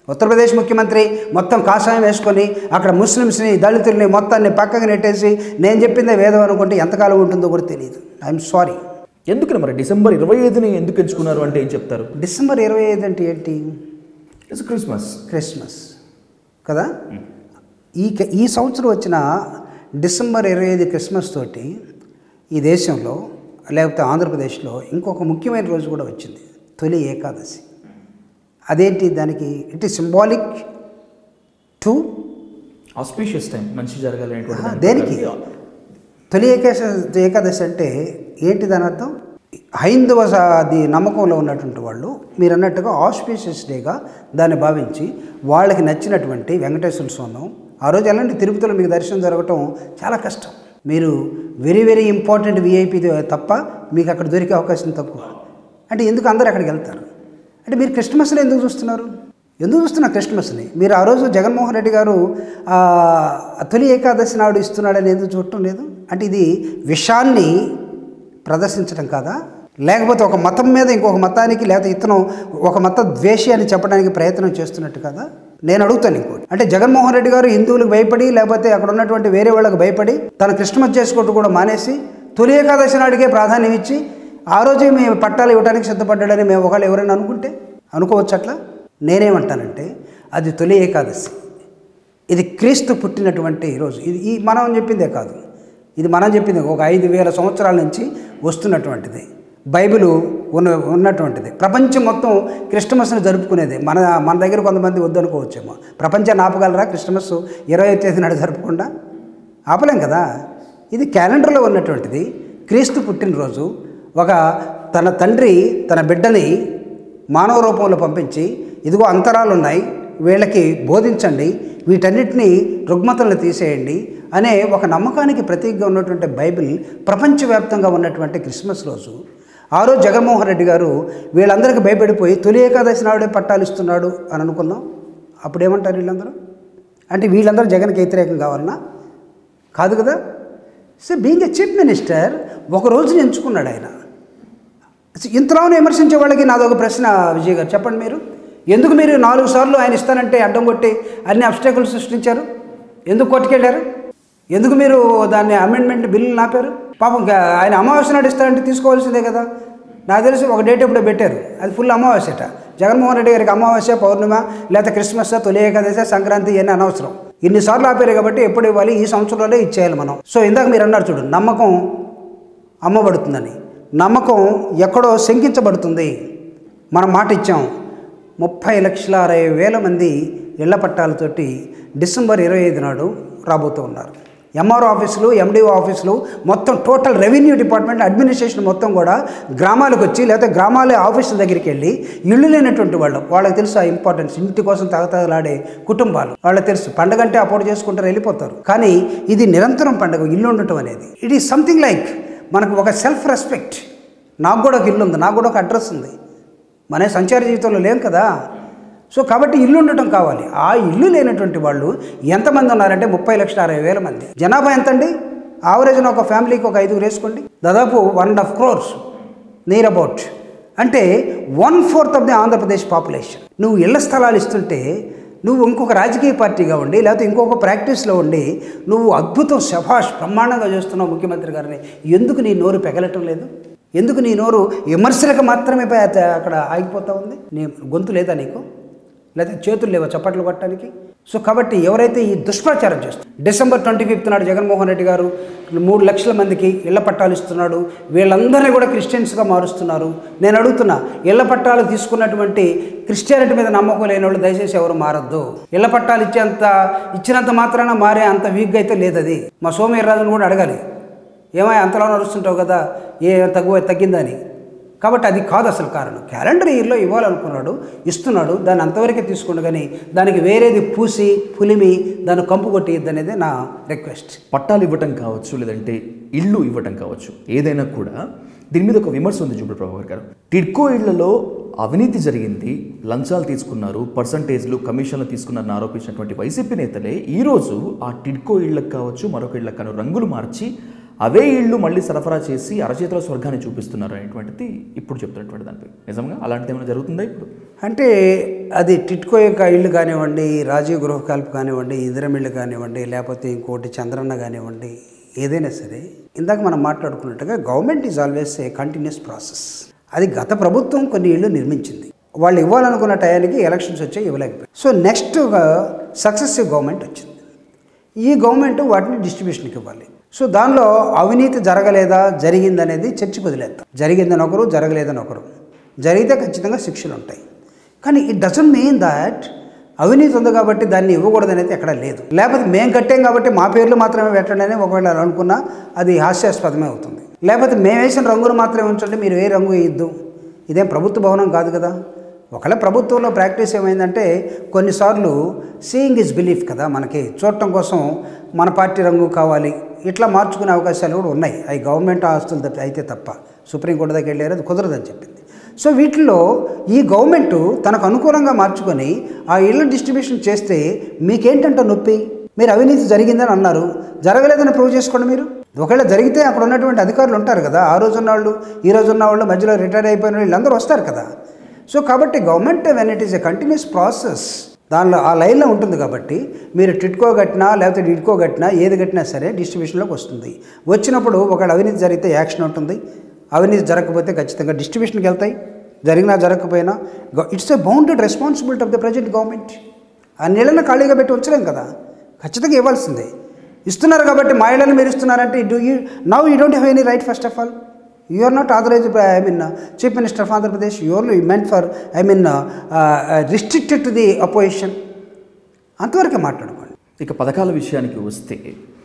Uttar Pradesh ముఖ్యమంత్రి మొత్తం కాషాయం వేసుకొని అక్కడ ముస్లిమ్స్ని దళితుల్ని మొత్తాన్ని పక్కకు నెట్టేసి నేను చెప్పిందే వేదం అనుకుంటే ఎంతకాలం ఉంటుందో కూడా తెలియదు ఐఎమ్ సారీ ఎందుకని మరి డిసెంబర్ ఇరవై ఐదుని ఎందుకు ఎంచుకున్నారు అంటే ఏం చెప్తారు డిసెంబర్ ఇరవై ఐదు అంటే ఏంటి ఇట్స్ క్రిస్మస్ క్రిస్మస్ కదా ఈ క- ఈ సంవత్సరం వచ్చిన డిసెంబర్ ఇరవై ఐదు క్రిస్మస్ తోటి ఈ దేశంలో లేకపోతే ఆంధ్రప్రదేశ్లో ఇంకొక ముఖ్యమైన రోజు కూడా వచ్చింది తొలి ఏకాదశి అదేంటి దానికి it is symbolic to auspicious time మంచి జరగాలి అనేటువంటి దాని దేనికి ప్రకారం తొలి ఏకాదశి ఏకాదశి అంటే ఏంటి దాని అర్థం హైందవ స- అది నమ్మకంలో ఉన్నటువంటి వాళ్ళు మీరు అన్నట్టుగా ఆస్పీషియస్ డేగా దాన్ని భావించి వాళ్ళకి నచ్చినటువంటి వెంకటేశ్వర స్వామి ఆ రోజు ఎలాంటి తిరుపతిలో మీకు దర్శనం జరగటం చాలా కష్టం మీరు వెరీ వెరీ ఇంపార్టెంట్ విఐపి తప్ప మీకు అక్కడ దొరికే అవకాశం తక్కువ అంటే ఎందుకు అందరూ అక్కడికి వెళ్తారు అంటే మీరు క్రిస్మస్ని ఎందుకు చూస్తున్నారు ఎందుకు చూస్తున్నారు క్రిస్మస్ని మీరు ఆ రోజు జగన్మోహన్ రెడ్డి గారు ఆ, తొలి ఏకాదశి నాడు ఇస్తున్నాడని ఎందుకు చూడటం లేదు అంటే ఇది విషాన్ని ప్రదర్శించడం కాదా లేకపోతే ఒక మతం మీద ఇంకొక మతానికి లేకపోతే ఇతను ఒక మత ద్వేషి అని చెప్పడానికి ప్రయత్నం చేస్తున్నట్టు కదా నేను అడుగుతాను ఇంకోటి అంటే జగన్మోహన్ రెడ్డి గారు హిందువులకు భయపడి లేకపోతే అక్కడ ఉన్నటువంటి వేరే వాళ్ళకి భయపడి తన క్రిస్మస్ చేసుకోవటం కూడా మానేసి తొలి ఏకాదశి నాడికే ప్రాధాన్యం ఇచ్చి ఆ రోజే మేము పట్టాలు ఇవ్వడానికి సిద్ధపడ్డాడని మేము ఒకళ్ళు ఎవరైనా అనుకుంటే అనుకోవచ్చు అట్లా నేనేమంటానంటే అది తొలి ఏకాదశి ఇది క్రీస్తు పుట్టినటువంటి రోజు ఇది ఈ మనం చెప్పిందే కాదు ఇది మనం చెప్పింది ఒక ఐదు వేల సంవత్సరాల నుంచి వస్తున్నటువంటిది బైబిల్ ఉన్న ఉన్నటువంటిది ప్రపంచం మొత్తం క్రిస్టమస్ని జరుపుకునేది మన మన దగ్గర కొంతమంది వద్దనుకోవచ్చేమో ప్రపంచాన్ని ఆపగలరా క్రిస్టమస్ ఇరవై తేదీ నాడు జరపకుండా ఆపలేం కదా ఇది క్యాలెండర్లో ఉన్నటువంటిది క్రీస్తు పుట్టినరోజు ఒక తన తండ్రి తన బిడ్డని మానవ రూపంలో పంపించి ఇదిగో అంతరాలు ఉన్నాయి వీళ్ళకి బోధించండి వీటన్నిటిని రుగ్మతలను తీసేయండి అనే ఒక నమ్మకానికి ప్రతీకగా ఉన్నటువంటి బైబిల్ ప్రపంచవ్యాప్తంగా ఉన్నటువంటి క్రిస్మస్ రోజు ఆ రోజు జగన్మోహన్ రెడ్డి గారు వీళ్ళందరికీ భయపడిపోయి తొలి ఏకాదశి నాడే పట్టాలు ఇస్తున్నాడు అని అనుకున్నాం అప్పుడేమంటారు వీళ్ళందరూ అంటే వీళ్ళందరూ జగన్కి వ్యతిరేకం కావాలన్నా కాదు కదా so being a chief minister ఒక రోజుని ఎంచుకున్నాడు ఆయన ఇంతలోనే విమర్శించే వాళ్ళకి నాదొక ప్రశ్న విజయ్ గారు చెప్పండి మీరు ఎందుకు మీరు నాలుగు సార్లు ఆయన ఇస్తానంటే అడ్డం కొట్టి అన్ని అబ్స్టాకల్స్ సృష్టించారు ఎందుకు కొట్టుకెళ్ళారు ఎందుకు మీరు దాన్ని అమెండ్మెంట్ బిల్లు నాపారు పాపం ఇంకా ఆయన అమావాస్య నాడు ఇస్తారంటే తీసుకోవాల్సిందే కదా నాకు తెలిసి ఒక డేట్ ఎప్పుడో పెట్టారు అది ఫుల్ అమావాస్యట జగన్మోహన్ రెడ్డి గారికి అమావాస్య పౌర్ణిమ లేకపోతే క్రిస్మస్ తొలి ఏకాదశి సంక్రాంతి ఇవన్నీ అనవసరం ఇన్నిసార్లు ఆపారు కాబట్టి ఎప్పుడు ఇవ్వాలి ఈ సంవత్సరంలోనే ఇచ్చేయాలి మనం సో ఇందాక మీరు అన్నారు చూడు నమ్మకం అమ్మబడుతుందని నమ్మకం ఎక్కడో శంకించబడుతుంది మనం మాట ఇచ్చాం ముప్పై లక్షల అరవై వేల మంది ఇళ్ల పట్టాలతోటి డిసెంబర్ ఇరవై ఐదు నాడు రాబోతూ ఉన్నారు ఎంఆర్ఓ ఆఫీసులు ఎండిఓ ఆఫీసులు మొత్తం టోటల్ రెవెన్యూ డిపార్ట్మెంట్ అడ్మినిస్ట్రేషన్ మొత్తం కూడా గ్రామాలకు వచ్చి లేకపోతే గ్రామాల ఆఫీసుల దగ్గరికి వెళ్ళి ఇల్లు లేనటువంటి వాళ్ళు వాళ్ళకి తెలుసు ఆ ఇంపార్టెన్స్ ఇంటి కోసం తగతగలాడే కుటుంబాలు వాళ్ళకి తెలుసు పండగ అంటే అపోర్ట్ చేసుకుంటారు వెళ్ళిపోతారు కానీ ఇది నిరంతరం పండగ ఇల్లు ఉండటం అనేది ఇట్ ఈస్ సంథింగ్ లైక్ మనకు ఒక సెల్ఫ్ రెస్పెక్ట్ నాకు కూడా ఒక ఇల్లు ఉంది నాకు కూడా ఒక అడ్రస్ ఉంది మన సంచార జీవితంలో లేం కదా సో కాబట్టి ఇల్లు ఉండటం కావాలి ఆ ఇల్లు లేనటువంటి వాళ్ళు ఎంతమంది ఉన్నారంటే ముప్పై లక్షల అరవై వేల మంది జనాభా ఎంతండి ఆవరేజ్న ఒక ఫ్యామిలీకి ఒక ఐదుగురు వేసుకోండి దాదాపు one and half crores near about అంటే one fourth of the Andhra Pradesh population నువ్వు ఇళ్ల స్థలాలు ఇస్తుంటే నువ్వు ఇంకొక రాజకీయ పార్టీగా ఉండి లేకపోతే ఇంకొక ప్రాక్టీస్లో ఉండి నువ్వు అద్భుతం శభాష్ బ్రహ్మాండంగా చేస్తున్నావు ముఖ్యమంత్రి గారిని ఎందుకు నీ నోరు పెగలటం లేదు ఎందుకు నీ నోరు విమర్శలకు మాత్రమే పై- అక్కడ ఆగిపోతా ఉంది నీ గొంతు లేదా నీకు లేదా చేతులు లేవా చప్పట్లు కొట్టడానికి సో కాబట్టి ఎవరైతే ఈ దుష్ప్రచారం చేస్తారు డిసెంబర్ ట్వంటీ ఫిఫ్త్ నాడు జగన్మోహన్ రెడ్డి గారు మూడు లక్షల మందికి ఇళ్ల పట్టాలు ఇస్తున్నాడు వీళ్ళందరినీ కూడా క్రిస్టియన్స్గా మారుస్తున్నారు నేను అడుగుతున్నా ఇళ్ల పట్టాలు తీసుకున్నటువంటి క్రిస్టియానిటీ మీద నమ్మకం లేని వాళ్ళు దయచేసి ఎవరు మారద్దు ఇళ్ల పట్టాలు ఇచ్చేంత ఇచ్చినంత మాత్రాన మారే అంత వీక్గా అయితే లేదు అది మా సోమవీర్రాజును కూడా అడగాలి ఏమై అంతలో నడుస్తుంటావు కదా ఏ తగ్గు తగ్గిందని కాబట్టి అది కాదు అసలు కారణం క్యాలెండర్ ఇయర్లో ఇవ్వాలనుకున్నాడు ఇస్తున్నాడు దాన్ని అంతవరకే తీసుకోండు కానీ దానికి వేరేది పూసి పులిమి దాన్ని కంపు కొట్టిద్ది అనేది నా రిక్వెస్ట్ పట్టాలు ఇవ్వటం కావచ్చు లేదంటే ఇల్లు ఇవ్వటం కావచ్చు ఏదైనా కూడా దీని మీద ఒక విమర్శ ఉంది చూడు ప్రభాకర్ గారు టిడ్కో ఇళ్లలో అవినీతి జరిగింది లంచాలు తీసుకున్నారు పర్సంటేజ్లు కమిషన్లు తీసుకున్నారని ఆరోపించినటువంటి వైసీపీ నేతలే ఈరోజు ఆ టిడ్కో ఇళ్లకు కావచ్చు మరొక ఇళ్లకు కాను రంగులు మార్చి అవే ఇళ్ళు మళ్ళీ సరఫరా చేసి అరచేతిలో స్వర్గాన్ని చూపిస్తున్నారు అనేటువంటిది ఇప్పుడు చెప్తున్నటువంటి దానిపై నిజంగా అలాంటిది ఏమైనా జరుగుతుందా ఇప్పుడు అంటే అది టిట్కో యొక్క ఇల్లు కానివ్వండి రాజీవ్ గృహకల్ప కానివ్వండి ఇందిరం ఇల్లు కానివ్వండి లేకపోతే ఇంకోటి చంద్రన్న కానివ్వండి ఏదైనా సరే ఇందాక మనం మాట్లాడుకున్నట్టుగా government is always a continuous process అది గత ప్రభుత్వం కొన్ని ఇళ్ళు నిర్మించింది వాళ్ళు ఇవ్వాలనుకున్న టయానికి ఎలక్షన్స్ వచ్చాయి ఇవ్వలేకపోయారు సో నెక్స్ట్ సక్సెసివ్ గవర్నమెంట్ వచ్చింది ఈ గవర్నమెంట్ వాటిని డిస్ట్రిబ్యూషన్కి ఇవ్వాలి సో దానిలో అవినీతి జరగలేదా జరిగిందనేది చర్చకు వదిలేద్దాం జరిగిందని ఒకరు జరగలేదని ఒకరు జరిగితే ఖచ్చితంగా శిక్షలు ఉంటాయి కానీ ఇట్ డజంట్ మీన్ దాట్ అవినీతి ఉంది కాబట్టి దాన్ని ఇవ్వకూడదు అనేది ఎక్కడ లేదు లేకపోతే మేము కట్టాం కాబట్టి మా పేర్లు మాత్రమే పెట్టండి అని ఒకవేళ అనుకున్నా అది హాస్యాస్పదమే అవుతుంది లేకపోతే మేము వేసిన రంగులు మాత్రమే ఉంచండి మీరు ఏ రంగు వేయద్దు ఇదేం ప్రభుత్వ భవనం కాదు కదా ఒకవేళ ప్రభుత్వంలో ప్రాక్టీస్ ఏమైందంటే కొన్నిసార్లు సీయింగ్ ఇస్ బిలీఫ్ కదా మనకి చూడటం కోసం మన పార్టీ రంగు కావాలి ఇట్లా మార్చుకునే అవకాశాలు కూడా ఉన్నాయి అవి గవర్నమెంట్ ఆస్తులు తప్ప అయితే తప్ప సుప్రీంకోర్టు దగ్గర వెళ్ళారు అది కుదరదని చెప్పింది సో వీటిల్లో ఈ గవర్నమెంట్ తనకు అనుకూలంగా మార్చుకొని ఆ ఇళ్ళ డిస్ట్రిబ్యూషన్ చేస్తే మీకేంటంటే నొప్పి మీరు అవినీతి జరిగిందని అన్నారు జరగలేదని ప్రూవ్ చేసుకోండి మీరు ఒకవేళ జరిగితే అక్కడ ఉన్నటువంటి అధికారులు ఉంటారు కదా ఆ రోజు ఉన్న వాళ్ళు ఈ రోజు ఉన్న వాళ్ళు మధ్యలో రిటైర్ అయిపోయిన వాళ్ళు వీళ్ళందరూ వస్తారు కదా సో కాబట్టి government when it is a continuous process దానిలో ఆ లైన్లో ఉంటుంది కాబట్టి మీరు టిట్కో కట్టినా లేకపోతే డిట్కో కట్టినా ఏది కట్టినా సరే డిస్ట్రిబ్యూషన్లోకి వస్తుంది వచ్చినప్పుడు ఒకవేళ అవినీతి జరిగితే యాక్షన్ ఉంటుంది అవినీతి జరగకపోతే ఖచ్చితంగా డిస్ట్రిబ్యూషన్కి వెళ్తాయి జరిగినా జరగకపోయినా it's a bounded responsibility of the present government ఆ నీళ్ళని ఖాళీగా పెట్టి ఉంచలేం కదా ఖచ్చితంగా ఇవ్వాల్సిందే ఇస్తున్నారు కాబట్టి మా ఇళ్ళని మీరు ఇస్తున్నారంటే do you now you don't have any right first of all you are not authorized by I mean chief minister of Andhra Pradesh you only meant for I mean restricted to the opposition అంతవరకే మాట్లాడుకోండి ఇక పథకాల విషయానికి వస్తే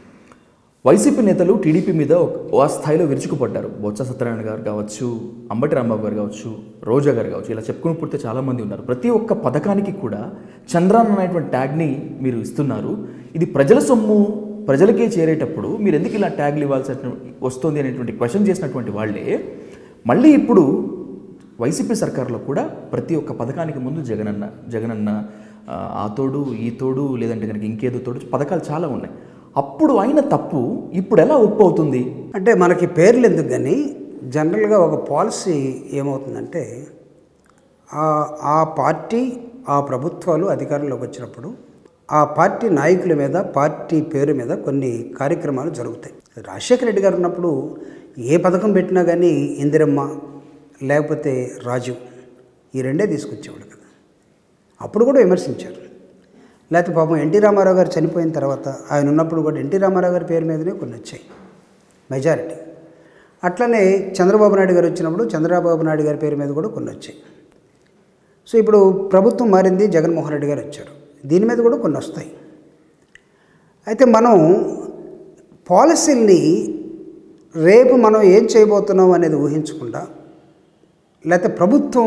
YCP నేతలు TDP మీద ఒక ఆ స్థాయిలో విరుచుకుపడ్డారు బొత్స సత్యనారాయణ గారు కావచ్చు అంబటి రాంబాబు గారు కావచ్చు రోజా గారు కావచ్చు ఇలా చెప్పుకుని పుడితే చాలామంది ఉన్నారు ప్రతి ఒక్క పథకానికి కూడా చంద్రాన్ అనేటువంటి ట్యాగ్ని మీరు ఇస్తున్నారు ఇది ప్రజల సొమ్ము ప్రజలకే చేరేటప్పుడు మీరు ఎందుకు ఇలా ట్యాగ్లు ఇవ్వాల్సి వస్తుంది అనేటువంటి క్వశ్చన్ చేసినటువంటి వాళ్ళే మళ్ళీ ఇప్పుడు వైసీపీ సర్కార్లో కూడా ప్రతి ఒక్క పథకానికి ముందు జగనన్న జగనన్న ఆ, ఆ తోడు ఈ తోడు లేదంటే కనుక ఇంకేదో తోడు పథకాలు చాలా ఉన్నాయి అప్పుడు అయిన తప్పు ఇప్పుడు ఎలా ఒప్పు అవుతుంది అంటే మనకి పేర్లు ఎందుకు కానీ జనరల్గా ఒక పాలసీ ఏమవుతుందంటే ఆ- ఆ పార్టీ ఆ ప్రభుత్వాలు అధికారంలోకి వచ్చినప్పుడు ఆ పార్టీ నాయకుల మీద పార్టీ పేరు మీద కొన్ని కార్యక్రమాలు జరుగుతాయి రాజశేఖర రెడ్డి గారు ఉన్నప్పుడు ఏ పథకం పెట్టినా కానీ ఇందిరమ్మ లేకపోతే రాజు ఈ రెండే తీసుకొచ్చేవాళ్ళు కదా అప్పుడు కూడా విమర్శించారు లేకపోతే పాపం ఎన్టీ రామారావు గారు చనిపోయిన తర్వాత ఆయన ఉన్నప్పుడు కూడా ఎన్టీ రామారావు గారి పేరు మీదనే కొన్ని వచ్చాయి మెజారిటీ అట్లనే చంద్రబాబు నాయుడు గారు వచ్చినప్పుడు చంద్రబాబు నాయుడు గారి పేరు మీద కూడా కొన్ని వచ్చాయి సో ఇప్పుడు ప్రభుత్వం మారింది జగన్మోహన్ రెడ్డి గారు వచ్చారు దీని మీద కూడా కొన్ని వస్తాయి అయితే మనం పాలసీల్ని రేపు మనం ఏం చేయబోతున్నాం అనేది ఊహించకుండా లేకపోతే ప్రభుత్వం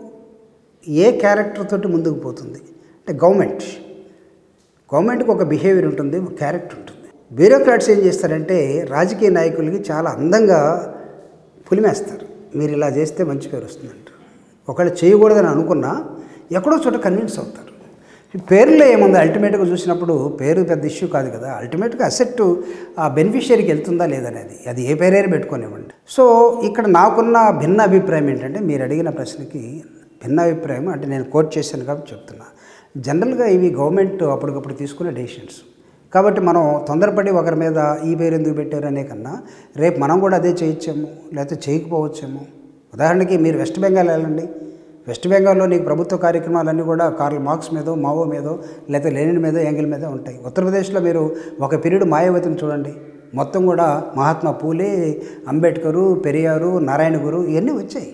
ఏ క్యారెక్టర్ తోటి ముందుకు పోతుంది అంటే గవర్నమెంట్ గవర్నమెంట్కి ఒక బిహేవియర్ ఉంటుంది ఒక క్యారెక్టర్ ఉంటుంది బ్యూరోక్రాట్స్ ఏం చేస్తారంటే రాజకీయ నాయకులకి చాలా అందంగా పులిమేస్తారు మీరు ఇలా చేస్తే మంచి పేరు వస్తుందంటారు ఒకవేళ చేయకూడదని అనుకున్నా ఎక్కడో చోట కన్విన్స్ అవుతారు ఈ పేర్లో ఏముంది అల్టిమేట్గా చూసినప్పుడు పేరు పెద్ద ఇష్యూ కాదు కదా అల్టిమేట్గా అసెట్ ఆ బెనిఫిషియరీకి వెళ్తుందా లేదనేది అది ఏ పేరైనా పెట్టుకోనివ్వండి సో ఇక్కడ నాకున్న భిన్న అభిప్రాయం ఏంటంటే మీరు అడిగిన ప్రశ్నకి భిన్న అభిప్రాయం అంటే నేను కోట్ చేశాను కాబట్టి చెప్తున్నా జనరల్గా ఇవి గవర్నమెంట్ అప్పటికప్పుడు తీసుకునే డెసిషన్స్ కాబట్టి మనం తొందరపడి ఒకరి మీద ఈ పేరు ఎందుకు పెట్టారు అనే కన్నా రేపు మనం కూడా అదే చేయొచ్చేమో లేకపోతే చేయకపోవచ్చేమో ఉదాహరణకి మీరు వెస్ట్ బెంగాల్ వెళ్ళండి వెస్ట్ బెంగాల్లో నీకు ప్రభుత్వ కార్యక్రమాలన్నీ కూడా కార్ల్ మార్క్స్ మీదో మావో మీదో లేకపోతే లెనిన్ మీదో యాంగిల్ మీదో ఉంటాయి ఉత్తరప్రదేశ్లో మీరు ఒక పీరియడ్ మాయావతిని చూడండి మొత్తం కూడా మహాత్మా పూలే అంబేద్కరు పెరియారు నారాయణ గురు ఇవన్నీ వచ్చాయి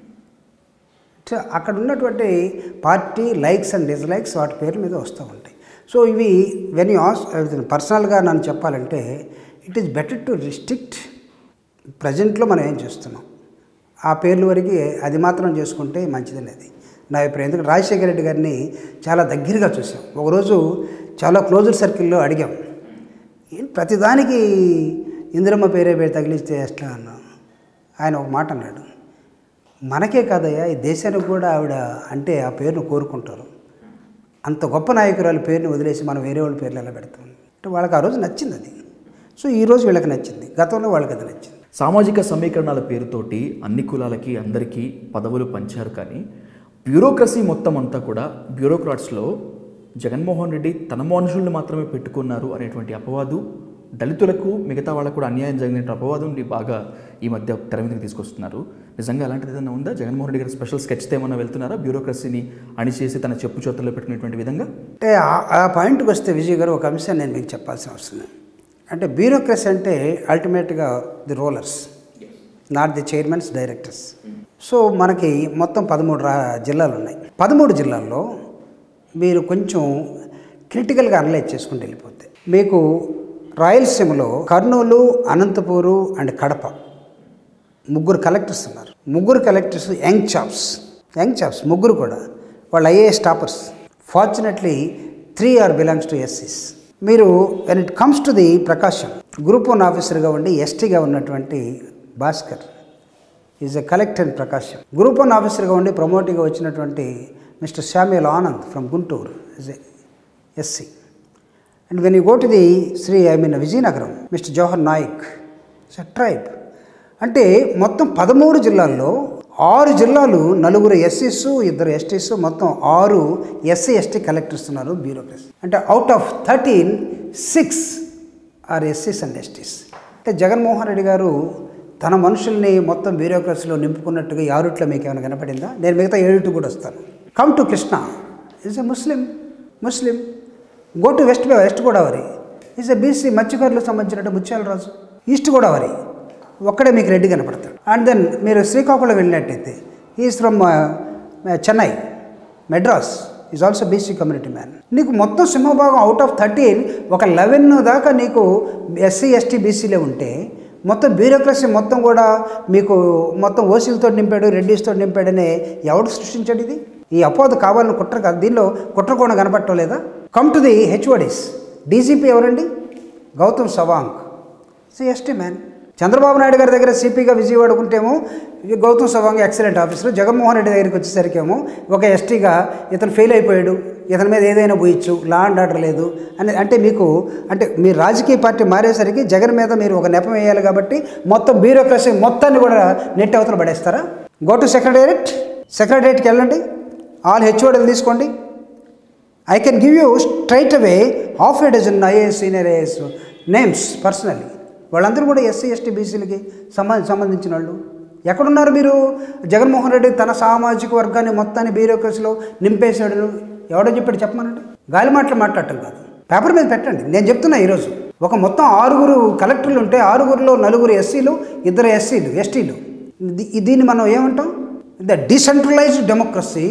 సో అక్కడ ఉన్నటువంటి పార్టీ లైక్స్ అండ్ డిస్లైక్స్ వాటి పేర్ల మీద వస్తూ ఉంటాయి సో ఇవి వెన్ యూ ఆస్ పర్సనల్గా నన్ను చెప్పాలంటే it is better to restrict ప్రజెంట్లో మనం ఏం చేస్తున్నాం ఆ పేర్ల వరకు అది మాత్రం చేసుకుంటే మంచిదనేది నా అభిప్రాయం ఎందుకంటే రాజశేఖర రెడ్డి గారిని చాలా దగ్గరగా చూసాం ఒకరోజు చాలా క్లోజర్ సర్కిల్లో అడిగాం ఏంటి ప్రతిదానికి ఇందిరమ్మ పేరే పేరు తగిలిస్తే ఎట్లా అన్నా ఆయన ఒక మాట అన్నాడు మనకే కాదయ్యా ఈ దేశానికి కూడా ఆవిడ అంటే ఆ పేరును కోరుకుంటారు అంత గొప్ప నాయకురాలు పేరుని వదిలేసి మనం వేరే వాళ్ళ పేర్లు ఎలా పెడతాం అంటే వాళ్ళకి ఆ రోజు నచ్చింది అది సో ఈరోజు వీళ్ళకి నచ్చింది గతంలో వాళ్ళకి అది నచ్చింది సామాజిక సమీకరణాల పేరుతోటి అన్ని కులాలకి అందరికీ పదవులు పంచారు కానీ బ్యూరోక్రసీ మొత్తం అంతా కూడా బ్యూరోక్రాట్స్లో జగన్మోహన్ రెడ్డి తన మనుషుల్ని మాత్రమే పెట్టుకున్నారు అనేటువంటి అపవాదు దళితులకు మిగతా వాళ్ళకు కూడా అన్యాయం జరిగిన అపవాదుని బాగా ఈ మధ్య తెర మీదకి తీసుకొస్తున్నారు నిజంగా అలాంటిది ఏదైనా ఉందా జగన్మోహన్ రెడ్డి గారి స్పెషల్ స్కెచ్తో ఏమన్నా వెళ్తున్నారా బ్యూరోక్రసీని అణిచేసి తన చెప్పు చేతుల్లో పెట్టుకునేటువంటి విధంగా అంటే ఆ- ఆ పాయింట్కి వస్తే విజయ్ గారు ఒక అంశాన్ని నేను మీకు చెప్పాల్సిన అవసరం లేదు. అంటే బ్యూరోక్రసీ అంటే అల్టిమేట్గా the rulers not the chairmans directors so మనకి మొత్తం పదమూడు రా జిల్లాలు ఉన్నాయి పదమూడు జిల్లాల్లో మీరు కొంచెం క్రిటికల్గా అనలైజ్ చేసుకుంటూ వెళ్ళిపోతే మీకు రాయలసీమలో కర్నూలు అనంతపూరు అండ్ కడప ముగ్గురు కలెక్టర్స్ ఉన్నారు ముగ్గురు collectors young chaps young chaps ముగ్గురు కూడా వాళ్ళు IAS toppers fortunately three are belongs to ఎస్సీస్ మీరు when it comes to the Prakasam group one ఆఫీసర్గా ఉండి ఎస్టీగా ఉన్నటువంటి Bhaskar is a collector in Prakasam group one ఆఫీసర్గా ఉండి ప్రమోటింగ్గా వచ్చినటువంటి mister Samuel Anand from Guntur is a SC and when you go to the Sri I mean Vizianagaram mister Jawahar Naik it's a tribe అంటే మొత్తం పదమూడు జిల్లాల్లో ఆరు జిల్లాలు నలుగురు ఎస్సీస్ ఇద్దరు ఎస్టీస్ మొత్తం ఆరు ఎస్సీ ఎస్టీ కలెక్టర్స్ ఉన్నారు బ్యూరోక్రసీ అంటే out of thirteen six are ఎస్సీస్ అండ్ ఎస్టీస్ అంటే జగన్మోహన్ రెడ్డి గారు తన మనుషుల్ని మొత్తం బ్యూరోక్రసీలో నింపుకున్నట్టుగా ఈ ఆరుట్లో మీకు ఏమైనా కనపడిందా నేను మిగతా ఏడుటు కూడా వస్తాను come to Krishna is a Muslim Muslim go to west west Godavari is a BC మత్స్యకారులకు సంబంధించినట్టు ముత్యాలరాజు ఈస్ట్ గోదావరి ఒక్కడే మీకు రెడ్డి కనపడతాడు అండ్ దెన్ మీరు శ్రీకాకుళం వెళ్ళినట్టయితే is from Chennai Madras is also BC community man నీకు మొత్తం సింహభాగం అవుట్ ఆఫ్ థర్టీన్ ఒక లెవెన్ దాకా నీకు ఎస్సీ ఎస్టీ బీసీలే ఉంటే మొత్తం బ్యూరోక్రసీ మొత్తం కూడా మీకు మొత్తం ఓసీలతో నింపాడు రెడ్డిస్తో నింపాడనే ఎవడు సృష్టించాడు ఇది ఈ అపోహ కావాలని కుట్ర కాదు దీనిలో కుట్ర కూడా కనపడటం లేదా come to the HODs DGP ఎవరండి Gautam Sawang C ST man Chandrababu Naidu గారి దగ్గర సిపిగా విజయవాడ ఉంటేమో ఈ గౌతమ్ సవాంగ్ ఎక్సలెంట్ ఆఫీసర్ జగన్మోహన్ రెడ్డి దగ్గరికి వచ్చేసరికేమో ఒక ఎస్టీగా ఇతను ఫెయిల్ అయిపోయాడు ఇతని మీద ఏదైనా పోయొచ్చు లా అండ్ ఆర్డర్ లేదు అని అంటే మీకు అంటే మీ రాజకీయ పార్టీ మారేసరికి జగన్ మీద మీరు ఒక నెపం వేయాలి కాబట్టి మొత్తం బ్యూరోక్రసీ మొత్తాన్ని కూడా నెట్ అవతల పడేస్తారా గో టు సెక్రటేరియట్ సెక్రటేరియట్కి వెళ్ళండి ఆల్ హెచ్ఓడీలు తీసుకోండి I can give you straight away half a dozen IAS senior IAS names personally వాళ్ళందరూ కూడా ఎస్సీ ఎస్టీ బీసీలకి సంబంధ సంబంధించిన వాళ్ళు ఎక్కడున్నారు మీరు జగన్మోహన్ రెడ్డి తన సామాజిక వర్గాన్ని మొత్తాన్ని బ్యూరోక్రసీలో నింపేశాడు ఎవడో చెప్పాడు చెప్పమనండి గాలి మాటలు మాట్లాడటం కాదు పేపర్ మీద పెట్టండి నేను చెప్తున్నా ఈరోజు ఒక మొత్తం ఆరుగురు కలెక్టర్లు ఉంటే ఆరుగురులో నలుగురు ఎస్సీలు ఇద్దరు ఎస్సీలు ఎస్టీలు ఇది- దీన్ని మనం ఏమంటాం ద డిసెంట్రలైజ్డ్ డెమోక్రసీ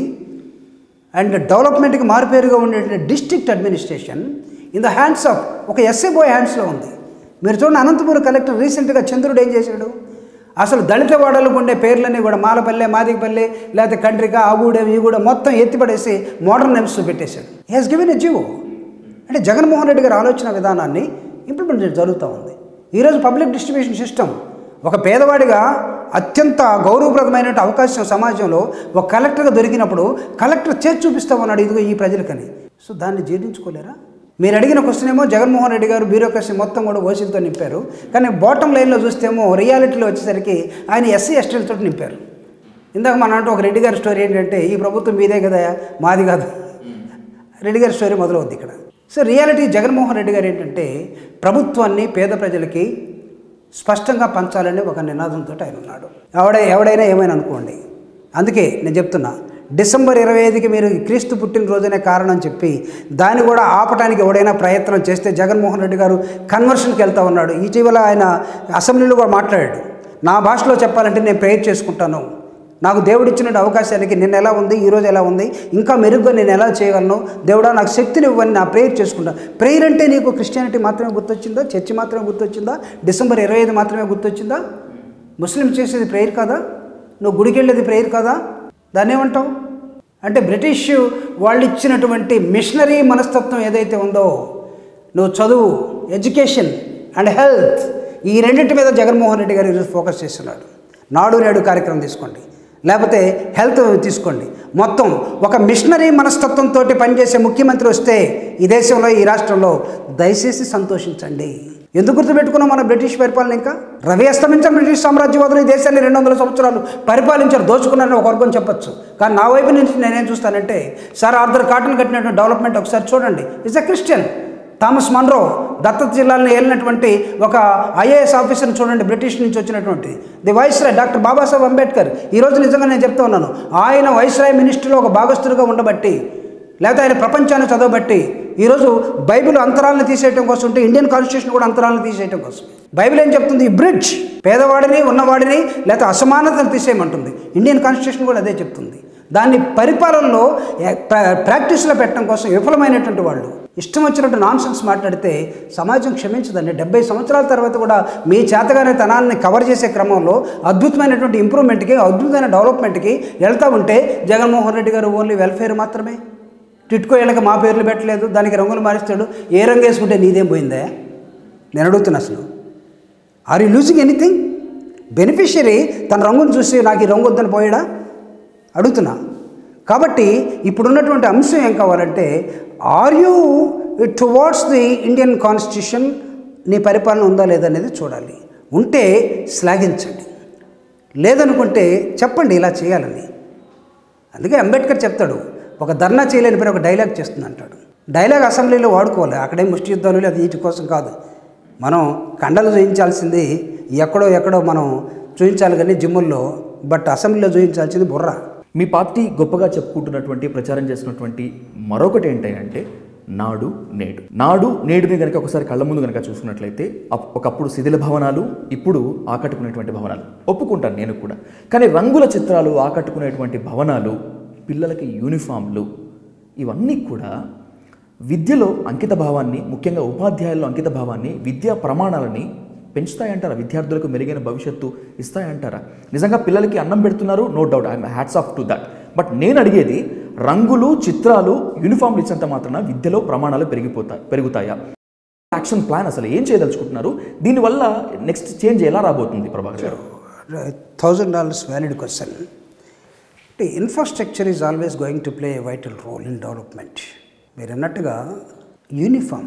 అండ్ డెవలప్మెంట్కి మారుపేరుగా ఉండే district administration in the hands of ఒక ఎస్ఏ బాయ్ హ్యాండ్స్లో ఉంది మీరు చూడండి అనంతపురం కలెక్టర్ రీసెంట్గా చంద్రుడు ఏం చేశాడు అసలు దళిత వాడలకు ఉండే పేర్లన్నీ కూడా మాలపల్లె మాదిగపల్లె లేకపోతే కండ్రిక ఆగూడెం ఈ కూడా మొత్తం ఎత్తిపడేసి మోడర్న్ నేమ్స్ పెట్టేశాడు he has given a GO అంటే జగన్మోహన్ రెడ్డి గారి ఆలోచన విధానాన్ని ఇంప్లిమెంట్ చేయడం జరుగుతూ ఉంది ఈరోజు పబ్లిక్ డిస్ట్రిబ్యూషన్ సిస్టమ్ ఒక పేదవాడిగా అత్యంత గౌరవప్రదమైన అవకాశం సమాజంలో ఒక కలెక్టర్గా దొరికినప్పుడు కలెక్టర్ చేసి చూపిస్తా ఉన్నాడు ఇదిగో ఈ ప్రజలకని సో దాన్ని జీర్ణించుకోలేరా మీరు అడిగిన క్వశ్చన్ ఏమో జగన్మోహన్ రెడ్డి గారు బ్యూరోక్రసీ మొత్తం కూడా ఓసీలతో నింపారు కానీ బాటమ్ లైన్లో చూస్తేమో రియాలిటీలో వచ్చేసరికి ఆయన ఎస్సీ ఎస్టీలతో నింపారు ఇందాక మన అంటే ఒక రెడ్డి గారి స్టోరీ ఏంటంటే ఈ ప్రభుత్వం మీదే కదా మాది కాదు రెడ్డి గారి స్టోరీ మొదలవుద్ది ఇక్కడ సో రియాలిటీ జగన్మోహన్ రెడ్డి గారు ఏంటంటే ప్రభుత్వాన్ని పేద ప్రజలకి స్పష్టంగా పంచాలని ఒక నినాదంతో ఆయన ఉన్నాడు ఎవడ ఎవడైనా ఏమైనా అనుకోండి అందుకే నేను చెప్తున్నా డిసెంబర్ ఇరవై ఐదుకి మీరు క్రీస్తు పుట్టినరోజునే కారణం చెప్పి దాన్ని కూడా ఆపడానికి ఎవడైనా ప్రయత్నం చేస్తే జగన్మోహన్ రెడ్డి గారు కన్వర్షన్కి వెళ్తా ఉన్నాడు ఇటీవల ఆయన అసెంబ్లీలో కూడా మాట్లాడాడు నా భాషలో చెప్పాలంటే నేను ప్రేయర్ చేసుకుంటాను నాకు దేవుడిచ్చిన అవకాశానికి నిన్న ఎలా ఉంది ఈరోజు ఎలా ఉంది ఇంకా మెరుగ్గా నేను ఎలా చేయగలను దేవుడా నాకు శక్తిని ఇవ్వని నా ప్రేయర్ చేసుకుంటా ప్రేయర్ అంటే నీకు క్రిస్టియానిటీ మాత్రమే గుర్తొచ్చిందా చర్చి మాత్రమే గుర్తొచ్చిందా డిసెంబర్ ఇరవై ఐదు మాత్రమే గుర్తొచ్చిందా ముస్లిం చేసేది ప్రేయర్ కాదా నువ్వు గుడికి వెళ్ళేది ప్రేయర్ కాదా దాన్ని ఏమంటావు అంటే బ్రిటిష్ వాళ్ళు ఇచ్చినటువంటి మిషనరీ మనస్తత్వం ఏదైతే ఉందో నువ్వు చదువు ఎడ్యుకేషన్ అండ్ హెల్త్ ఈ రెండింటి మీద జగన్మోహన్ రెడ్డి గారు ఈరోజు ఫోకస్ చేస్తున్నాడు నాడు నేడు కార్యక్రమం తీసుకోండి లేకపోతే హెల్త్ తీసుకోండి మొత్తం ఒక మిషనరీ మనస్తత్వంతో పనిచేసే ముఖ్యమంత్రి వస్తే ఈ దేశంలో ఈ రాష్ట్రంలో దయచేసి సంతోషించండి ఎందుకు గుర్తుపెట్టుకున్నాం మన బ్రిటిష్ పరిపాలన ఇంకా రవి అస్తమించిన బ్రిటిష్ సామ్రాజ్యవాదులు ఈ దేశాన్ని రెండు వందల సంవత్సరాలు పరిపాలించారు దోచుకున్నారని ఒక వర్గం చెప్పొచ్చు కానీ నా వైపు నుంచి నేనేం చూస్తానంటే సార్ ఆర్థర్ కాటన్ కట్టినటువంటి డెవలప్మెంట్ ఒకసారి చూడండి is a Christian Thomas Munro దత్తత జిల్లాలను ఏలినటువంటి ఒక ఐఏఎస్ ఆఫీసర్ని చూడండి బ్రిటిష్ నుంచి వచ్చినటువంటి the viceroy doctor Babasaheb Ambedkar ఈరోజు నిజంగా నేను చెప్తా ఉన్నాను ఆయన వైస్రాయ్ మినిస్ట్రీలో ఒక భాగస్థుడిగా ఉండబట్టి లేకపోతే ఆయన ప్రపంచాన్ని చదవబట్టి ఈరోజు బైబిల్ అంతరాలను తీసేయడం కోసం ఉంటే ఇండియన్ కాన్స్టిట్యూషన్ కూడా అంతరాలను తీసేయడం కోసం బైబిల్ ఏం చెప్తుంది ఈ బ్రిడ్జ్ పేదవాడిని ఉన్నవాడిని లేకపోతే అసమానతను తీసేయమంటుంది ఇండియన్ కాన్స్టిట్యూషన్ కూడా అదే చెప్తుంది దాన్ని పరిపాలనలో ఏ- ప్రా- ప్రాక్టీస్లో పెట్టడం కోసం విఫలమైనటువంటి వాళ్ళు ఇష్టం వచ్చినట్టు నాన్ సెన్స్ మాట్లాడితే సమాజం క్షమించదండి డెబ్బై సంవత్సరాల తర్వాత కూడా మీ చేతగానే తనాన్ని కవర్ చేసే క్రమంలో అద్భుతమైనటువంటి ఇంప్రూవ్మెంట్కి అద్భుతమైన డెవలప్మెంట్కి వెళ్తూ ఉంటే జగన్మోహన్ రెడ్డి గారు ఓన్లీ వెల్ఫేర్ మాత్రమే టిట్కో ఇళ్ళకి మా పేర్లు పెట్టలేదు దానికి రంగులు మారిస్తాడు ఏ రంగు వేసుకుంటే నీదేం పోయిందా నేను అడుగుతున్నా అసలు are you losing anything beneficiary తన రంగును చూసి నాకు ఈ రంగు వద్దని పోయాడా అడుగుతున్నా కాబట్టి ఇప్పుడున్నటువంటి అంశం ఏం కావాలంటే are you towards the Indian constitution నీ పరిపాలన ఉందా లేదా అనేది చూడాలి ఉంటే శ్లాఘించండి లేదనుకుంటే చెప్పండి ఇలా చేయాలని అందుకే అంబేద్కర్ చెప్తాడు ఒక ధర్నా చేయలేని పని ఒక డైలాగ్ చేస్తుంది అంటాడు డైలాగ్ అసెంబ్లీలో వాడుకోవాలి అక్కడే ముష్టి యుద్ధాలు లేదు వీటి కోసం కాదు మనం కండలు చూయించాల్సింది ఎక్కడో ఎక్కడో మనం చూయించాలి కానీ జిమ్ముల్లో బట్ అసెంబ్లీలో చూయించాల్సింది బుర్ర మీ పార్టీ గొప్పగా చెప్పుకుంటున్నటువంటి ప్రచారం చేసినటువంటి మరొకటి ఏంటంటే నాడు నేడు నాడు నేడుని కనుక ఒకసారి కళ్ళ ముందు కనుక చూసుకున్నట్లయితే అప్- ఒకప్పుడు శిథిల భవనాలు ఇప్పుడు ఆకట్టుకునేటువంటి భవనాలు ఒప్పుకుంటాను నేను కూడా కానీ రంగుల చిత్రాలు ఆకట్టుకునేటువంటి భవనాలు పిల్లలకి యూనిఫామ్లు ఇవన్నీ కూడా విద్యలో అంకిత భావాన్ని ముఖ్యంగా ఉపాధ్యాయుల్లో అంకిత భావాన్ని విద్యా ప్రమాణాలని పెంచుతాయంటారా విద్యార్థులకు మెరుగైన భవిష్యత్తు ఇస్తాయంటారా నిజంగా పిల్లలకి అన్నం పెడుతున్నారు no doubt I'm hats off to that but నేను అడిగేది రంగులు చిత్రాలు యూనిఫామ్లు ఇచ్చినంత మాత్రాన విద్యలో ప్రమాణాలు పెరిగిపోతా పెరుగుతాయా యాక్షన్ ప్లాన్ అసలు ఏం చేయదలుచుకుంటున్నారు దీనివల్ల నెక్స్ట్ చేంజ్ ఎలా రాబోతుంది ప్రభాకర్ గారు థౌజండ్ డాలర్స్ వ్యాలిడ్ క్వశ్చన్ అంటే infrastructure is always going to play a vital role in development మీరు అన్నట్టుగా యూనిఫామ్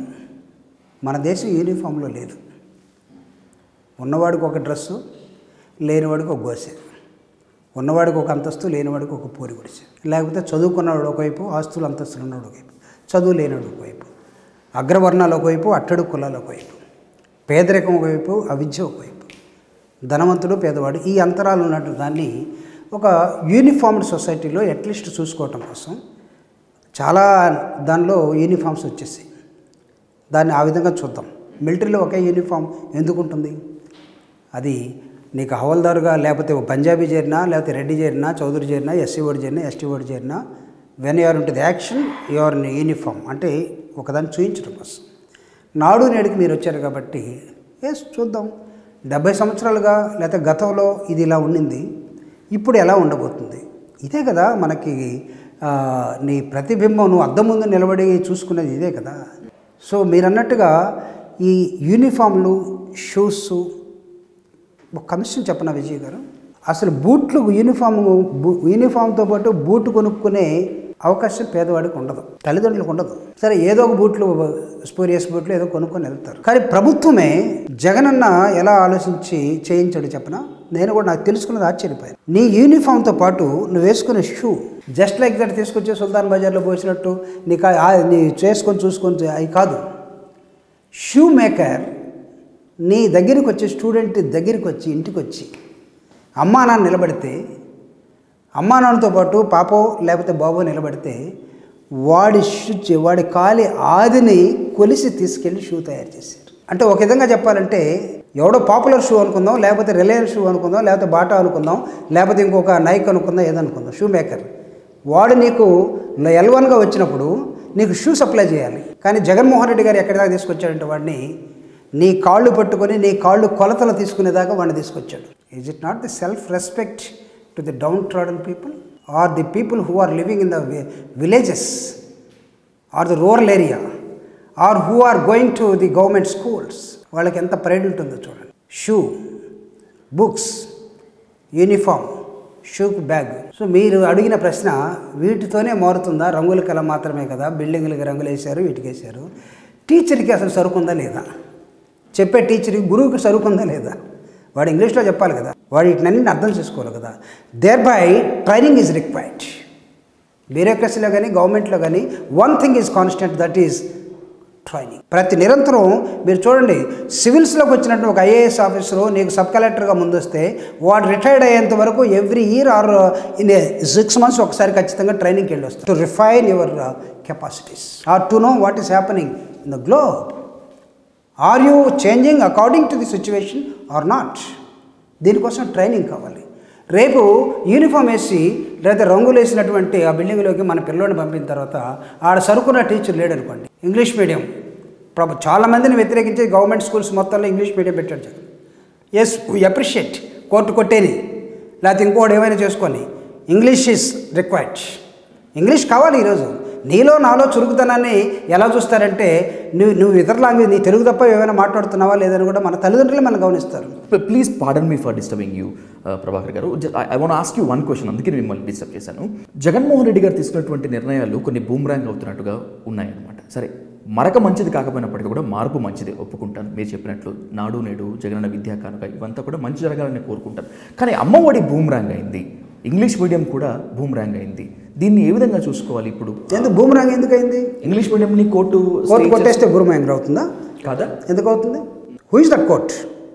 మన దేశం యూనిఫామ్లో లేదు ఉన్నవాడికి ఒక డ్రెస్సు లేనివాడికి ఒక గోసె ఉన్నవాడికి ఒక అంతస్తు లేనివాడికి ఒక పూరి గుడిసె లేకపోతే చదువుకున్నవాడు ఒకవైపు ఆస్తులు అంతస్తులు ఉన్నవాడు ఒకవైపు చదువు లేనివాడు ఒకవైపు అగ్రవర్ణాలు ఒకవైపు అట్టడు కులాలు ఒకవైపు పేదరికం ఒకవైపు అవిద్య ఒకవైపు ధనవంతుడు పేదవాడు ఈ అంతరాలు ఉన్నట్టు దాన్ని ఒక యూనిఫామ్డ్ సొసైటీలో అట్లీస్ట్ చూసుకోవటం కోసం చాలా దానిలో యూనిఫామ్స్ వచ్చేసాయి దాన్ని ఆ విధంగా చూద్దాం మిలిటరీలో ఒకే యూనిఫామ్ ఎందుకు ఉంటుంది అది నీకు హవల్దారుగా లేకపోతే ఓ పంజాబీ చేరినా లేకపోతే రెడ్డి చేరినా చౌదరి చేరినా ఎస్సీ ఓడి చేరినా ఎస్టీ ఓడి చేరినా వెన్ యూఆర్ ఉంటుంది యాక్షన్ యువర్ యూనిఫామ్ అంటే ఒకదాన్ని చూయించడం కోసం నాడు నేడుకి మీరు వచ్చారు కాబట్టి ఎస్ చూద్దాం డెబ్బై సంవత్సరాలుగా లేకపోతే గతంలో ఇది ఇలా ఉండింది ఇప్పుడు ఎలా ఉండబోతుంది ఇదే కదా మనకి ఆ, నీ ప్రతిబింబం నువ్వు అద్దం ముందు నిలబడి చూసుకునేది ఇదే కదా సో మీరు అన్నట్టుగా ఈ యూనిఫామ్లు షూస్ ఒక కమిషన్ చెప్పనా విజయ్ గారు అసలు బూట్లు యూనిఫామ్ బూ- యూనిఫామ్తో పాటు బూట్ కొనుక్కునే అవకాశం పేదవాడికి ఉండదు తల్లిదండ్రులకు ఉండదు సరే ఏదో ఒక బూట్లు స్పూరియస్ బూట్లు ఏదో కొనుక్కొని వెళ్తారు కానీ ప్రభుత్వమే జగనన్న ఎలా ఆలోచించి చేయించాడు చెప్పనా నేను కూడా నాకు తెలుసుకున్నది ఆశ్చర్యపోయాను నీ యూనిఫామ్తో పాటు నువ్వు వేసుకునే షూ జస్ట్ లైక్ దట్ తీసుకొచ్చి సుల్తాన్ బజార్లో పోసినట్టు నీకు ఆ- ఆ- నీ చేసుకొని చూసుకొని అవి కాదు షూ మేకర్ నీ దగ్గరికి వచ్చి స్టూడెంట్ దగ్గరికి వచ్చి ఇంటికి వచ్చి అమ్మా నాన్న నిలబడితే అమ్మా నాన్నతో పాటు పాపో లేకపోతే బాబో నిలబడితే వాడి షూ వాడి కాలి ఆదిని కొలిసి తీసుకెళ్ళి షూ తయారు చేశారు అంటే ఒక విధంగా చెప్పాలంటే ఎవడో పాపులర్ షూ అనుకుందాం లేకపోతే రిలయన్స్ షూ అనుకుందాం లేకపోతే బాటా అనుకుందాం లేకపోతే ఇంకొక నైక్ అనుకుందాం ఏదనుకుందాం షూ మేకర్ వాడు నీకు ఎల్ వన్గా వచ్చినప్పుడు నీకు షూ సప్లై చేయాలి కానీ జగన్మోహన్ రెడ్డి గారు ఎక్కడి దాకా తీసుకొచ్చాడంటే వాడిని నీ కాళ్ళు పట్టుకొని నీ కాళ్ళు కొలతలు తీసుకునేదాకా వాడిని తీసుకొచ్చాడు is it not the self respect to the downtrodden people or the people who are living in the villages or the rural area or who are going to the government schools వాళ్ళకి ఎంత pride ఉంటుందో చూడండి shoe books uniform షూక్ bag so మీరు అడిగిన ప్రశ్న వీటితోనే మారుతుందా రంగుల కళ మాత్రమే కదా బిల్డింగులకి రంగులు వేశారు వీటికి వేశారు టీచర్కి అసలు సరుకుందా లేదా చెప్పే టీచర్ గురువుకి చదువుకుందా లేదా వాడు ఇంగ్లీష్లో చెప్పాలి కదా వాడు వీటినన్నీ అర్థం చేసుకోవాలి కదా thereby training is required బ్యూరోక్రసీలో కానీ గవర్నమెంట్లో కానీ one thing is constant that is training ప్రతి నిరంతరం మీరు చూడండి సివిల్స్లోకి వచ్చినట్టు ఒక ఐఏఎస్ ఆఫీసరు నీకు సబ్ కలెక్టర్గా ముందొస్తే వాడు రిటైర్డ్ అయ్యేంత వరకు every year or in six months ఒకసారి ఖచ్చితంగా ట్రైనింగ్కి వెళ్ళి వస్తారు to refine your capacities or to know what is happening in the globe or you changing according to the situation or not దీనికోసం ట్రైనింగ్ కావాలి రేపు యూనిఫామ్ వేసి లేదా రంగులు వేసినటువంటి ఆ బిల్డింగ్లోకి మన పిల్లోని పంపిన తర్వాత ఆడ సరుకున్న టీచర్ లేడనుకోండి ఇంగ్లీష్ మీడియం ప్రభు చాలా మందిని వ్యతిరేకించి గవర్నమెంట్ స్కూల్స్ మొత్తంలో ఇంగ్లీష్ మీడియం పెట్టాడు Jagan yes we appreciate court కొట్టేది లేకపోతే ఇంకోటి ఏమైనా చేసుకొని ఇంగ్లీష్ ఈజ్ రిక్వైర్డ్ ఇంగ్లీష్ కావాలి ఈరోజు నీలో నాలో చురుకుతనాన్ని ఎలా చూస్తారంటే నువ్వు నువ్వు ఇతర లాంగ్వేజ్ నీ తెలుగు తప్ప ఏమైనా మాట్లాడుతున్నావా లేదని కూడా మన తల్లిదండ్రులు మనం గమనిస్తారు please pardon me for disturbing you Prabhakar గారు I want ask you one question అందుకే నేను మిమ్మల్ని డిస్టర్బ్ చేశాను జగన్మోహన్ రెడ్డి గారు తీసుకున్నటువంటి నిర్ణయాలు కొన్ని బూమ్రాంగ్ అవుతున్నట్టుగా ఉన్నాయన్నమాట సరే మరక మంచిది కాకపోయినప్పటికీ కూడా మార్పు మంచిది ఒప్పుకుంటాను మీరు చెప్పినట్లు నాడు నేడు జగనన్న విద్యా కానుక ఇవంతా కూడా మంచి జరగాలని కోరుకుంటాను కానీ అమ్మఒడి బూమ్రాంగ్ అయింది ఇంగ్లీష్ మీడియం కూడా బూమ్రాంగ్ అయింది దీన్ని ఏ విధంగా చూసుకోవాలి ఇప్పుడు ఎందుకు భూమిరాంగ్ ఎందుకు అయింది ఇంగ్లీష్ మీడియంని కోర్టు కోర్టు stay కొట్టేస్తే భూమిరాంగ్ అవుతుందా చేసి- కాదా ఎందుకు అవుతుంది who is that court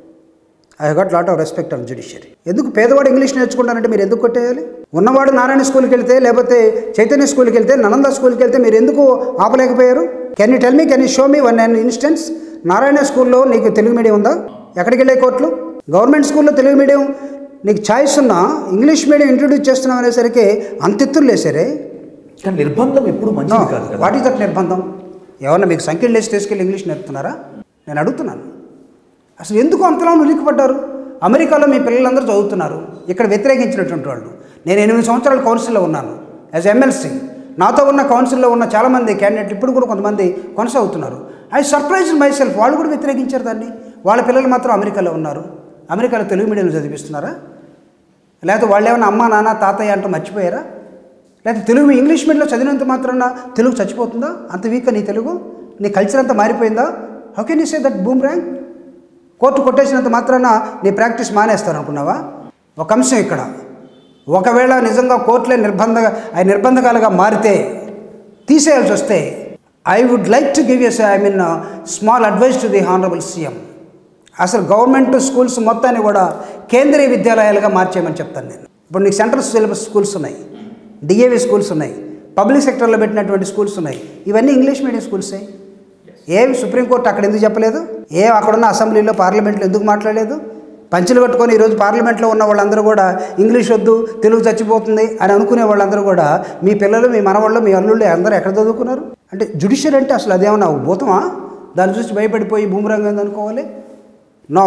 I got lot of respect on judiciary ఎందుకు పేదవాడు ఇంగ్లీష్ నేర్చుకుంటానంటే మీరు ఎందుకు కొట్టేయాలి ఉన్నవాడు నారాయణ స్కూల్కి వెళ్తే లేకపోతే చైతన్య స్కూల్కి వెళ్తే ననంద స్కూల్కి వెళ్తే మీరు ఎందుకు ఆపలేకపోయారు can you tell me can you show me one an instance Narayana స్కూల్లో నీకు తెలుగు మీడియం ఉందా ఎక్కడికి వెళ్ళే కోర్టులు గవర్నమెంట్ స్కూల్లో తెలుగు మీడియం నీకు ఛాయిస్ ఉన్నా ఇంగ్లీష్ మీడియం ఇంట్రొడ్యూస్ చేస్తున్నాం అనేసరికి అంతెత్తులు లేసారే కానీ నిర్బంధం ఎప్పుడు మంచిది కాదు కదా వాట్ ఈస్ దట్ నిర్బంధం ఏమన్నా మీకు సంఖ్యలు లేచి తీసుకెళ్ళి ఇంగ్లీష్ నేర్పుతున్నారా నేను అడుగుతున్నాను అసలు ఎందుకు అంతలా ఉలిక్కిపడ్డారు అమెరికాలో మీ పిల్లలందరూ చదువుతున్నారు ఇక్కడ వ్యతిరేకించినటువంటి వాళ్ళు నేను ఎనిమిది సంవత్సరాలు కౌన్సిల్లో ఉన్నాను యాజ్ ఎమ్మెల్సీ నాతో ఉన్న కౌన్సిల్లో ఉన్న చాలామంది క్యాండిడేట్లు ఇప్పుడు కూడా కొంతమంది కొనసాగుతున్నారు ఐ సర్ప్రైజ్ మై సెల్ఫ్ వాళ్ళు కూడా వ్యతిరేకించారు దాన్ని వాళ్ళ పిల్లలు మాత్రం అమెరికాలో ఉన్నారు అమెరికాలో తెలుగు మీడియంలో చదివిస్తున్నారా లేకపోతే వాళ్ళు ఏమైనా అమ్మ నాన్న తాతయ్య అంటూ మర్చిపోయారా లేకపోతే తెలుగు ఇంగ్లీష్ మీడియంలో చదివినంత మాత్రాన తెలుగు చచ్చిపోతుందా అంత వీక్ నీ తెలుగు నీ కల్చర్ అంతా మారిపోయిందా how can you say that boomerang court కొట్టేసినంత మాత్రాన నీ ప్రాక్టీస్ మానేస్తారు అనుకున్నావా ఒక అంశం ఇక్కడ ఒకవేళ నిజంగా కోర్టులే నిర్బంధ అవి నిర్బంధకాలుగా మారితే తీసేయాల్సి వస్తే I would like to give as I mean small advice to the honourable CM అసలు గవర్నమెంట్ స్కూల్స్ మొత్తాన్ని కూడా కేంద్రీయ విద్యాలయాలుగా మార్చేయమని చెప్తాను నేను ఇప్పుడు నీకు సెంట్రల్ సిలబస్ స్కూల్స్ ఉన్నాయి డిఏవి స్కూల్స్ ఉన్నాయి పబ్లిక్ సెక్టర్లో పెట్టినటువంటి స్కూల్స్ ఉన్నాయి ఇవన్నీ ఇంగ్లీష్ మీడియం స్కూల్సే ఏమి సుప్రీంకోర్టు అక్కడ ఎందుకు చెప్పలేదు ఏం అక్కడున్న అసెంబ్లీలో పార్లమెంట్లో ఎందుకు మాట్లాడలేదు పంచులు కట్టుకొని ఈరోజు పార్లమెంట్లో ఉన్న వాళ్ళందరూ కూడా ఇంగ్లీష్ వద్దు తెలుగు చచ్చిపోతుంది అని అనుకునే వాళ్ళందరూ కూడా మీ పిల్లలు మీ మనవాళ్ళు మీ అల్లుళ్ళు అందరూ ఎక్కడ చదువుకున్నారు అంటే జుడిషియర్ అంటే అసలు అదేమన్నా భూతమా దాన్ని చూసి భయపడిపోయి భూమిరంగం అనుకోవాలి no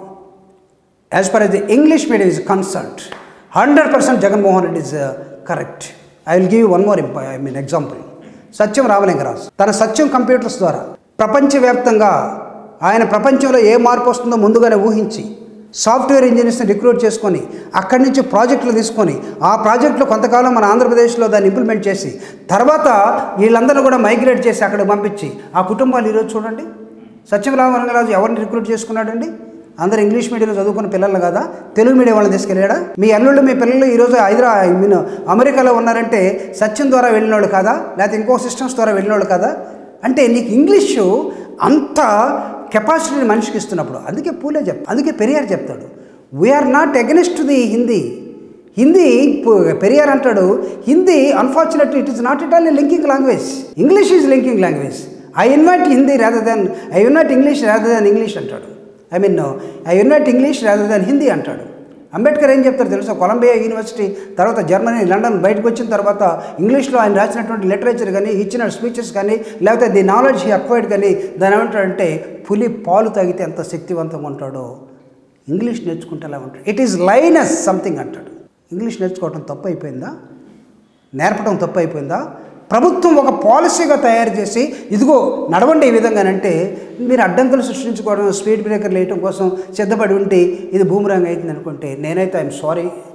as far as the English medium is concerned, 100% Jaganmohan Reddy is correct I will give one more I mean example Satyam Ramalingaraju తన సత్యం కంప్యూటర్స్ ద్వారా ప్రపంచవ్యాప్తంగా ఆయన ప్రపంచంలో ఏ మార్పు వస్తుందో ముందుగానే ఊహించి సాఫ్ట్వేర్ ఇంజనీర్స్ని రిక్రూట్ చేసుకొని అక్కడి నుంచి ప్రాజెక్టులు తీసుకొని ఆ ప్రాజెక్టులు కొంతకాలం మన ఆంధ్రప్రదేశ్లో దాన్ని ఇంప్లిమెంట్ చేసి తర్వాత వీళ్ళందరూ కూడా మైగ్రేట్ చేసి అక్కడికి పంపించి ఆ కుటుంబాలు ఈరోజు చూడండి సత్యం రామలింగరాజు ఎవరిని రిక్రూట్ చేసుకున్నాడండి అందరు ఇంగ్లీష్ మీడియంలో చదువుకున్న పిల్లలు కదా తెలుగు మీడియం వాళ్ళని తీసుకెళ్ళాడా మీ అల్లుళ్ళు మీ పిల్లలు ఈరోజు హైదరాబాద్ ఐ మీన్ అమెరికాలో ఉన్నారంటే సత్యం ద్వారా వెళ్ళిన వాళ్ళు కదా లేకపోతే ఇంకో సిస్టమ్స్ ద్వారా వెళ్ళిన వాళ్ళు కదా అంటే నీకు ఇంగ్లీషు అంత కెపాసిటీని మనిషికి ఇస్తున్నప్పుడు అందుకే పూలే చెప్ అందుకే పెరియార్ చెప్తాడు we're not against the Hindi Hindi పు- పెరియార్ అంటాడు Hindi unfortunately it is not it all linking language English is linking language I invite Hindi rather than I invite English rather than English అంటాడు I mean I invite English rather than Hindi అంటాడు అంబేద్కర్ ఏం చెప్తారు తెలుసా Columbia University తర్వాత Germany London బయటకు వచ్చిన తర్వాత ఇంగ్లీష్లో ఆయన రాసినటువంటి లిటరేచర్ కానీ ఇచ్చిన స్పీచెస్ కానీ లేకపోతే ది నాలెడ్జ్ హీ అక్వైర్డ్ కానీ దాని ఏమంటాడంటే పులి పాలు తాగితే ఎంత శక్తివంతంగా ఉంటాడో ఇంగ్లీష్ నేర్చుకుంటే ఎలా ఉంటాడు ఇట్ ఈస్ లైనస్ సంథింగ్ అంటాడు ఇంగ్లీష్ నేర్చుకోవడం తప్పు అయిపోయిందా నేర్పడం తప్పు అయిపోయిందా ప్రభుత్వం ఒక పాలసీగా తయారు చేసి ఇదిగో నడవండి ఈ విధంగానంటే మీరు అడ్డంకులు సృష్టించుకోవడం స్పీడ్ బ్రేకర్లు వేయటం కోసం సిద్ధపడి ఉంటే ఇది భూమిరంగం అవుతుంది అనుకుంటే నేనైతే ఐఎమ్ సారీ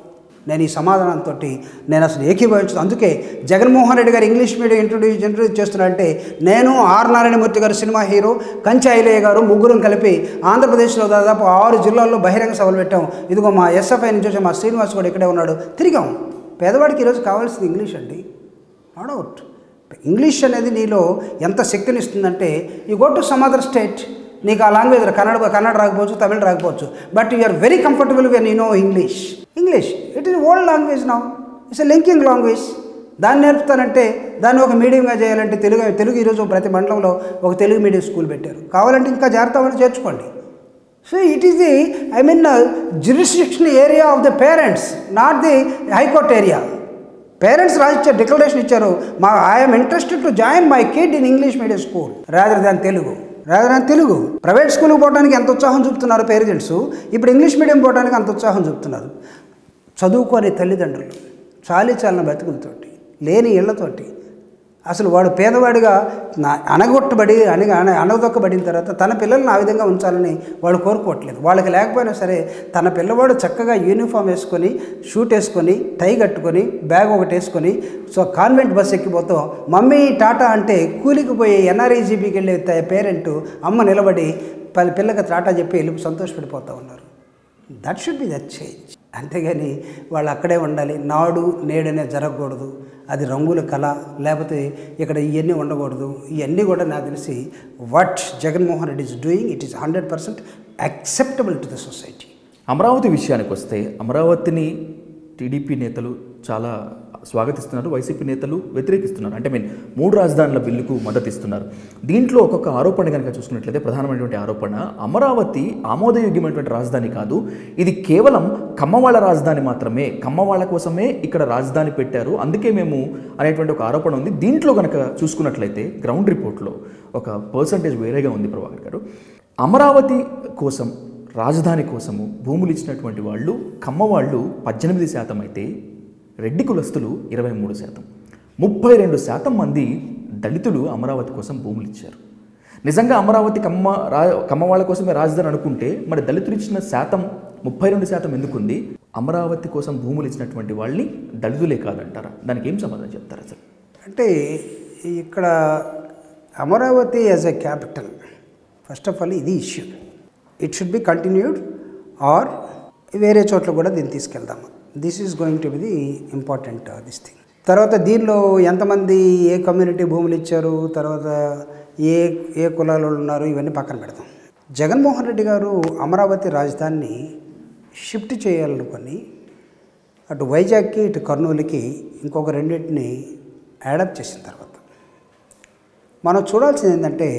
నేను ఈ సమాధానంతో నేను అసలు ఏకీభవించదు అందుకే జగన్మోహన్ రెడ్డి గారు ఇంగ్లీష్ మీడియం ఇంట్రొడ్యూస్ ఇంట్రొడ్యూస్ చేస్తున్నారంటే నేను ఆర్ నారాయణమూర్తి గారు సినిమా హీరో కంచె ఐలయ్య గారు ముగ్గురం కలిపి ఆంధ్రప్రదేశ్లో దాదాపు ఆరు జిల్లాల్లో బహిరంగ సభలు పెట్టాం ఇదిగో మా ఎస్ఎఫ్ఐ నుంచి వచ్చి మా శ్రీనివాస్ కూడా ఇక్కడే ఉన్నాడు తిరిగాం పేదవాడికి ఈరోజు కావాల్సింది ఇంగ్లీష్ అండి నో డౌట్ ఇంగ్లీష్ అనేది నీలో ఎంత శక్తిని ఇస్తుందంటే ఈ go to some other state నీకు ఆ లాంగ్వేజ్ కన్నడ కన్నడ రాకపోవచ్చు తమిళ రాకపోవచ్చు but you are very comfortable when you know English English it is old language now it's a linking language దాన్ని నేర్పుతానంటే దాన్ని ఒక మీడియంగా చేయాలంటే తెలుగు తెలుగు ఈరోజు ప్రతి మండలంలో ఒక తెలుగు మీడియం స్కూల్ పెట్టారు కావాలంటే ఇంకా జాగ్రత్తగా చేర్చుకోండి so it is the I mean jurisdiction area of the parents not the high court area parents రాసిచ్చారు డిక్లరేషన్ ఇచ్చారు మా I'm interested to join my kid in English medium school rather than Telugu rather than Telugu private స్కూల్కి పోవడానికి ఎంత ఉత్సాహం చూపుతున్నారు parents ఇప్పుడు English medium పోవడానికి అంత ఉత్సాహం చూపుతున్నారు చదువుకోని తల్లిదండ్రులు చాలి చాలిన బతుకులతోటి లేని ఇళ్లతోటి అసలు వాడు పేదవాడిగా నా అనగొట్టబడి అనగ అన అనగదొక్కబడిన తర్వాత తన పిల్లల్ని ఆ విధంగా ఉంచాలని వాడు కోరుకోవట్లేదు వాళ్ళకి లేకపోయినా సరే తన పిల్లవాడు చక్కగా యూనిఫామ్ వేసుకొని షూట్ వేసుకొని టై కట్టుకొని బ్యాగ్ ఒకటి వేసుకొని సో కాన్వెంట్ బస్ ఎక్కిపోతాం మమ్మీ టాటా అంటే కూలికి పోయి ఎన్ఆర్ఈజీబీకి వెళ్ళే త- పేరెంట్ అమ్మ నిలబడి ప- పిల్లకి టాటా చెప్పి వెళ్ళి సంతోషపడిపోతూ ఉన్నారు that should be that change అంతేగాని వాళ్ళు అక్కడే ఉండాలి నాడు నేడనే జరగకూడదు అది రంగుల కళ లేకపోతే ఇక్కడ ఇవన్నీ ఉండకూడదు ఇవన్నీ కూడా నాకు తెలిసి what Jaganmohan Reddy is doing it is hundred percent acceptable to the society Amaravati విషయానికి వస్తే అమరావతిని టీడీపీ నేతలు చాలా స్వాగతిస్తున్నారు వైసీపీ నేతలు వ్యతిరేకిస్తున్నారు అంటే మీన్ మూడు రాజధానుల బిల్లుకు మద్దతు ఇస్తున్నారు దీంట్లో ఒక్కొక్క ఆరోపణ కనుక చూసుకున్నట్లయితే ప్రధానమైనటువంటి ఆరోపణ అమరావతి ఆమోదయోగ్యమైనటువంటి రాజధాని కాదు ఇది కేవలం కమ్మవాళ్ళ రాజధాని మాత్రమే కమ్మవాళ్ళ కోసమే ఇక్కడ రాజధాని పెట్టారు అందుకే మేము అనేటువంటి ఒక ఆరోపణ ఉంది దీంట్లో కనుక చూసుకున్నట్లయితే గ్రౌండ్ రిపోర్ట్లో ఒక పర్సంటేజ్ వేరేగా ఉంది ప్రభాకర్ గారు అమరావతి కోసం రాజధాని కోసము భూములు ఇచ్చినటువంటి వాళ్ళు కమ్మవాళ్ళు పద్దెనిమిది శాతం అయితే రెడ్డి కులస్తులు ఇరవై మూడు శాతం ముప్పై రెండు శాతం మంది దళితులు అమరావతి కోసం భూములు ఇచ్చారు నిజంగా అమరావతి కమ్మ రా కమ్మవాళ్ళ కోసమే రాజధాని అనుకుంటే మరి దళితులు ఇచ్చిన శాతం ముప్పై రెండు శాతం ఎందుకుంది అమరావతి కోసం భూములు ఇచ్చినటువంటి వాళ్ళని దళితులే కాదంటారా దానికి ఏం సమాధానం చెప్తారు అసలు అంటే ఇక్కడ Amaravati as a capital first of all ఇది issue it should be continued or వేరే చోట్ల కూడా దీన్ని తీసుకెళ్దాము this is going to be the important this thing తర్వాత దీనిలో ఎంతమంది ఏ కమ్యూనిటీ భూములు ఇచ్చారు తర్వాత ఏ ఏ కులాల వాళ్ళు ఉన్నారు ఇవన్నీ పక్కన పెడతాం జగన్మోహన్ రెడ్డి గారు అమరావతి రాజధానిని షిఫ్ట్ చేయాలనుకొని అటు వైజాగ్కి ఇటు కర్నూలుకి ఇంకొక రెండింటిని యాడప్ చేసిన తర్వాత మనం చూడాల్సింది ఏంటంటే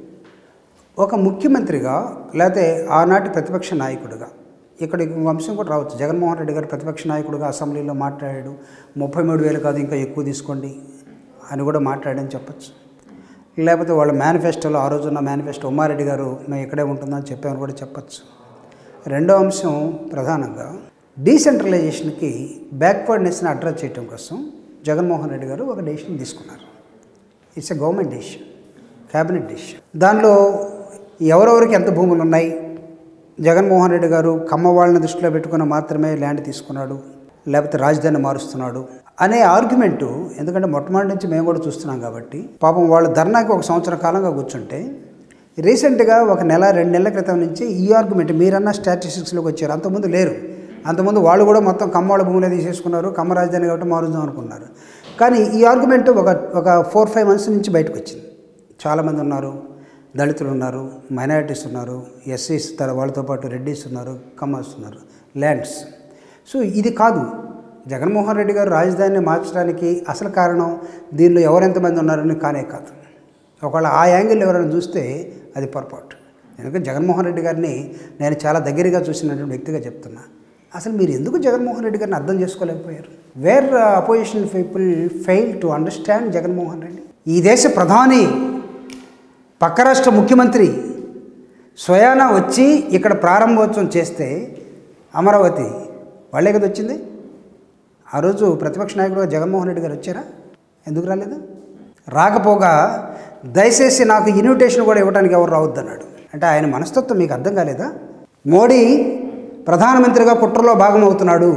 ఒక ముఖ్యమంత్రిగా లేకపోతే ఆనాటి ప్రతిపక్ష నాయకుడిగా ఇక్కడ ఇంకొక అంశం కూడా రావచ్చు జగన్మోహన్ రెడ్డి గారు ప్రతిపక్ష నాయకుడిగా అసెంబ్లీలో మాట్లాడాడు ముప్పై మూడు వేలు కాదు ఇంకా ఎక్కువ తీసుకోండి అని కూడా మాట్లాడని చెప్పచ్చు లేకపోతే వాళ్ళ మేనిఫెస్టోలో ఆ రోజున్న మేనిఫెస్టో ఉమ్మారెడ్డి గారు మేము ఇక్కడే ఉంటుందని చెప్పామని కూడా చెప్పచ్చు రెండో అంశం ప్రధానంగా డీసెంట్రలైజేషన్కి బ్యాక్వర్డ్నెస్ని అడ్రస్ చేయడం కోసం జగన్మోహన్ రెడ్డి గారు ఒక డెసిషన్ తీసుకున్నారు it's a government decision cabinet decision దానిలో ఎవరెవరికి ఎంత భూములు ఉన్నాయి జగన్మోహన్ రెడ్డి గారు కమ్మ వాళ్ళని దృష్టిలో పెట్టుకుని మాత్రమే ల్యాండ్ తీసుకున్నాడు లేకపోతే రాజధాని మారుస్తున్నాడు అనే ఆర్గ్యుమెంటు ఎందుకంటే మొట్టమొదటి నుంచి మేము కూడా చూస్తున్నాం కాబట్టి పాపం వాళ్ళు ధర్నాకి ఒక సంవత్సర కాలంగా కూర్చుంటే రీసెంట్గా ఒక నెల రెండు నెలల క్రితం నుంచి ఈ ఆర్గ్యుమెంట్ మీరన్న స్టాటిస్టిక్స్లోకి వచ్చారు అంతకుముందు లేరు అంతకుముందు వాళ్ళు కూడా మొత్తం కమ్మవాళ్ళ భూములే తీసేసుకున్నారు కమ్మ రాజధాని కాబట్టి మారుద్దాం అనుకున్నారు కానీ ఈ ఆర్గ్యుమెంట్ ఒక ఒక ఫోర్ ఫైవ్ మంత్స్ నుంచి బయటకు వచ్చింది చాలామంది ఉన్నారు దళితులు ఉన్నారు మైనారిటీస్ ఉన్నారు ఎస్సీస్ తర వాళ్ళతో పాటు రెడ్డిస్ ఉన్నారు కమ్మర్స్ ఉన్నారు ల్యాండ్స్ సో ఇది కాదు జగన్మోహన్ రెడ్డి గారు రాజధానిని మార్చడానికి అసలు కారణం దీనిలో ఎవరెంతమంది ఉన్నారని కానే కాదు ఒకవేళ ఆ యాంగిల్ ఎవరైనా చూస్తే అది పొరపాటు ఎందుకంటే జగన్మోహన్ రెడ్డి గారిని నేను చాలా దగ్గరగా చూసినటువంటి వ్యక్తిగా చెప్తున్నా అసలు మీరు ఎందుకు జగన్మోహన్ రెడ్డి గారిని అర్థం చేసుకోలేకపోయారు where opposition people fail to understand Jaganmohan Reddy ఈ దేశ ప్రధాని పక్క రాష్ట్ర ముఖ్యమంత్రి స్వయానా వచ్చి ఇక్కడ ప్రారంభోత్సవం చేస్తే అమరావతి వాళ్ళే కదా వచ్చింది ఆ రోజు ప్రతిపక్ష నాయకుడుగా జగన్మోహన్ రెడ్డి గారు వచ్చారా ఎందుకు రాలేదు రాకపోగా దయచేసి నాకు ఇన్విటేషన్ కూడా ఇవ్వడానికి ఎవరు రావద్దన్నాడు అంటే ఆయన మనస్తత్వం మీకు అర్థం కాలేదా మోడీ ప్రధానమంత్రిగా కుట్రలో భాగమవుతున్నాడు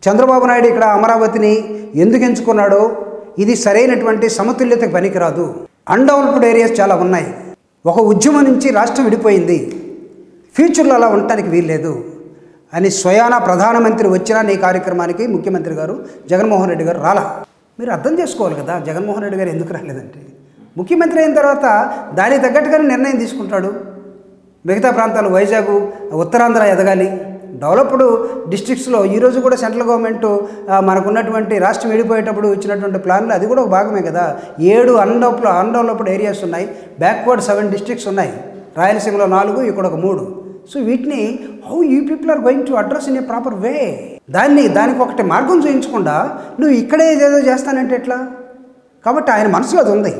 చంద్రబాబు నాయుడు ఇక్కడ అమరావతిని ఎందుకు ఎంచుకున్నాడో ఇది సరైనటువంటి సమతుల్యతకు పనికిరాదు అన్డెవలప్డ్ ఏరియాస్ చాలా ఉన్నాయి ఒక ఉద్యమం నుంచి రాష్ట్రం విడిపోయింది ఫ్యూచర్లో అలా ఉండటానికి వీల్లేదు అని స్వయాన ప్రధానమంత్రి వచ్చినా నీ కార్యక్రమానికి ముఖ్యమంత్రి గారు జగన్మోహన్ రెడ్డి గారు రాలా మీరు అర్థం చేసుకోవాలి కదా జగన్మోహన్ రెడ్డి గారు ఎందుకు రాలేదంటే ముఖ్యమంత్రి అయిన తర్వాత దానికి తగ్గట్టుగానే నిర్ణయం తీసుకుంటాడు మిగతా ప్రాంతాలు వైజాగ్ ఉత్తరాంధ్ర ఎదగాలి డెవలప్డ్ డిస్ట్రిక్ట్స్లో ఈరోజు కూడా సెంట్రల్ గవర్నమెంట్ ఆ, మనకున్నటువంటి రాష్ట్రం విడిపోయేటప్పుడు ఇచ్చినటువంటి ప్లాన్లు అది కూడా ఒక భాగమే కదా ఏడు అన్డెవలప్ అన్డెవలప్డ్ ఏరియాస్ ఉన్నాయి బ్యాక్వర్డ్ సెవెన్ డిస్ట్రిక్ట్స్ ఉన్నాయి రాయలసీమలో నాలుగు ఇక్కడ ఒక మూడు సో వీటిని how you people are going to address in a proper way దాన్ని దానికి ఒకటి మార్గం చూపించకుండా నువ్వు ఇక్కడే ఏదో చేస్తానంటే ఎట్లా కాబట్టి ఆయన మనసులో అది ఉంది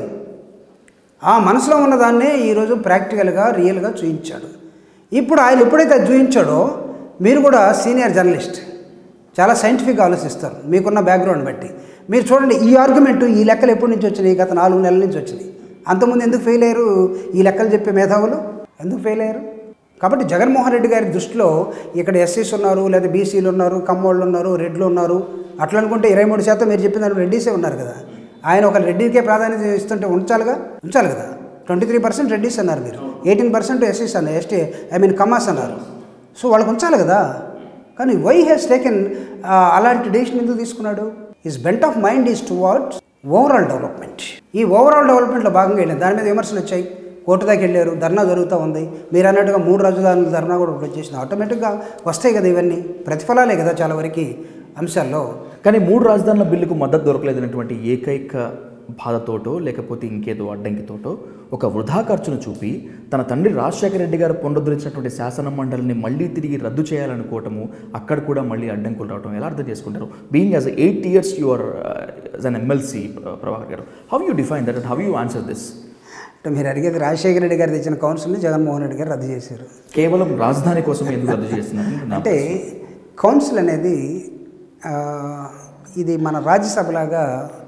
ఆ మనసులో ఉన్నదాన్నే ఈరోజు ప్రాక్టికల్గా రియల్గా చూపించాడు ఇప్పుడు ఆయన ఎప్పుడైతే అది చూపించాడో మీరు కూడా సీనియర్ జర్నలిస్ట్ చాలా సైంటిఫిక్గా ఆలోచిస్తారు మీకున్న బ్యాక్గ్రౌండ్ బట్టి మీరు చూడండి ఈ ఆర్గ్యుమెంట్ ఈ లెక్కలు ఎప్పటి నుంచి వచ్చినాయి గత నాలుగు నెలల నుంచి వచ్చినాయి అంతకుముందు ఎందుకు ఫెయిల్ అయ్యారు ఈ లెక్కలు చెప్పే మేధావులు ఎందుకు ఫెయిల్ అయ్యారు కాబట్టి జగన్మోహన్ రెడ్డి గారి దృష్టిలో ఇక్కడ ఎస్సీస్ ఉన్నారు లేదా బీసీలు ఉన్నారు కమ్మోళ్ళు ఉన్నారు రెడ్లు ఉన్నారు అట్లా అనుకుంటే ఇరవై మూడు శాతం మీరు చెప్పిన దాంట్లో రెడ్డీసే ఉన్నారు కదా ఆయన ఒక రెడ్డికే ప్రాధాన్యత ఇస్తుంటే ఉంచాలిగా ఉంచాలి కదా ట్వంటీ త్రీ పర్సెంట్ రెడ్డీస్ అన్నారు మీరు ఎయిటీన్ పర్సెంట్ ఎస్సీస్ అన్నారు ఎస్టీ ఐ మీన్ కమాస్ అన్నారు సో వాళ్ళకి ఉంచాలి కదా కానీ వై హ్యాస్ టేకెన్ అలాంటి డెసిషన్ ఎందుకు తీసుకున్నాడు is bent of mind is towards overall development ఈ ఓవరాల్ డెవలప్మెంట్లో భాగంగా వెళ్ళింది దాని మీద విమర్శలు వచ్చాయి కోర్టు దాకా వెళ్ళారు ధర్నా జరుగుతూ ఉంది మీరు అన్నట్టుగా మూడు రాజధానుల ధర్నా కూడా ఒకటి వచ్చేసింది ఆటోమేటిక్గా వస్తాయి కదా ఇవన్నీ ప్రతిఫలాలే కదా చాలా వరకు అంశాల్లో కానీ మూడు రాజధానుల బిల్లుకు మద్దతు దొరకలేదనేటువంటి ఏకైక బాధతోటో లేకపోతే ఇంకేదో అడ్డంకితోటో ఒక వృధా ఖర్చును చూపి తన తండ్రి రాజశేఖర రెడ్డి గారు పునరుద్ధరించినటువంటి శాసన మండలిని మళ్ళీ తిరిగి రద్దు చేయాలనుకోవటము అక్కడ కూడా మళ్ళీ అడ్డంకులు రావటం ఎలా అర్థం చేసుకుంటారు being as eight years your as an MLC Prabhakar గారు how you define that how you answer this అంటే మీరు అడిగేది రాజశేఖర రెడ్డి గారు తెచ్చిన కౌన్సిల్ని జగన్మోహన్ రెడ్డి గారు రద్దు చేశారు కేవలం రాజధాని కోసం ఎందుకు రద్దు చేస్తున్నారు నా అంటే కౌన్సిల్ అనేది ఆ, ఇది మన రాజ్యసభలాగా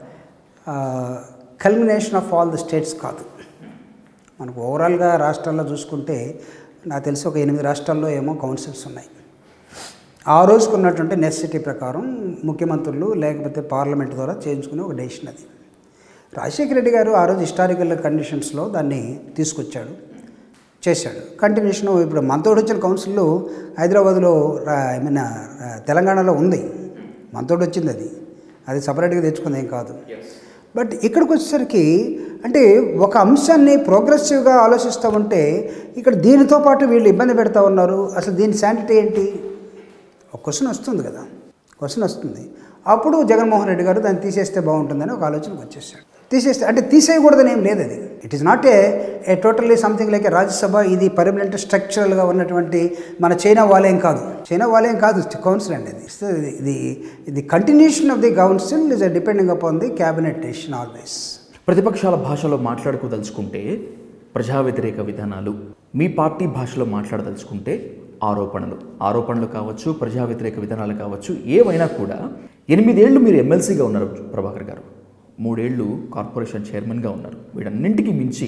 culmination of all the states కాదు మనకు ఓవరాల్గా రాష్ట్రాల్లో చూసుకుంటే నాకు తెలిసి ఒక ఎనిమిది రాష్ట్రాల్లో ఏమో కౌన్సిల్స్ ఉన్నాయి ఆ రోజుకు ఉన్నటువంటి నెసెసిటీ ప్రకారం ముఖ్యమంత్రులు లేకపోతే పార్లమెంట్ ద్వారా చేయించుకునే ఒక డెసిషన్ అది రాజశేఖర రెడ్డి గారు ఆ రోజు హిస్టారికల్ కండిషన్స్లో దాన్ని తీసుకొచ్చాడు చేశాడు కంటిన్యూషన్ ఇప్పుడు మనతోడు వచ్చిన కౌన్సిల్ హైదరాబాద్లో ఐ మీన్ తెలంగాణలో ఉంది మనతోడు వచ్చింది అది అది సపరేట్గా తెచ్చుకుంది ఏం కాదు బట్ ఇక్కడికి వచ్చేసరికి అంటే ఒక అంశాన్ని ప్రోగ్రెసివ్గా ఆలోచిస్తూ ఉంటే ఇక్కడ దీనితో పాటు వీళ్ళు ఇబ్బంది పెడతా ఉన్నారు అసలు దీని శాంటిటీ ఏంటి ఒక క్వశ్చన్ వస్తుంది కదా క్వశ్చన్ వస్తుంది అప్పుడు జగన్మోహన్ రెడ్డి గారు దాన్ని తీసేస్తే బాగుంటుందని ఒక ఆలోచనకు వచ్చేసాడు తీసేస్తే అంటే తీసేయకూడదని ఏం లేదు అది it is not a a totally something like a Rajya Sabha ఇది పర్మనెంట్ స్ట్రక్చరల్గా ఉన్నటువంటి మన చైనా వాలేం కాదు చైనా వాలేం కాదు కౌన్సిల్ అండి ఇది So, ఇది- ఇది ఇది continuation of the council is depending upon the cabinet decision always ప్రతిపక్షాల భాషలో మాట్లాడుకోదలుచుకుంటే ప్రజా వ్యతిరేక విధానాలు మీ పార్టీ భాషలో మాట్లాడదలుచుకుంటే ఆరోపణలు ఆరోపణలు కావచ్చు ప్రజా వ్యతిరేక విధానాలు కావచ్చు ఏవైనా కూడా ఎనిమిదేళ్లు మీరు ఎమ్మెల్సీగా ఉన్నారు ప్రభాకర్ గారు మూడేళ్లు కార్పొరేషన్ చైర్మన్గా ఉన్నారు వీటన్నింటికి మించి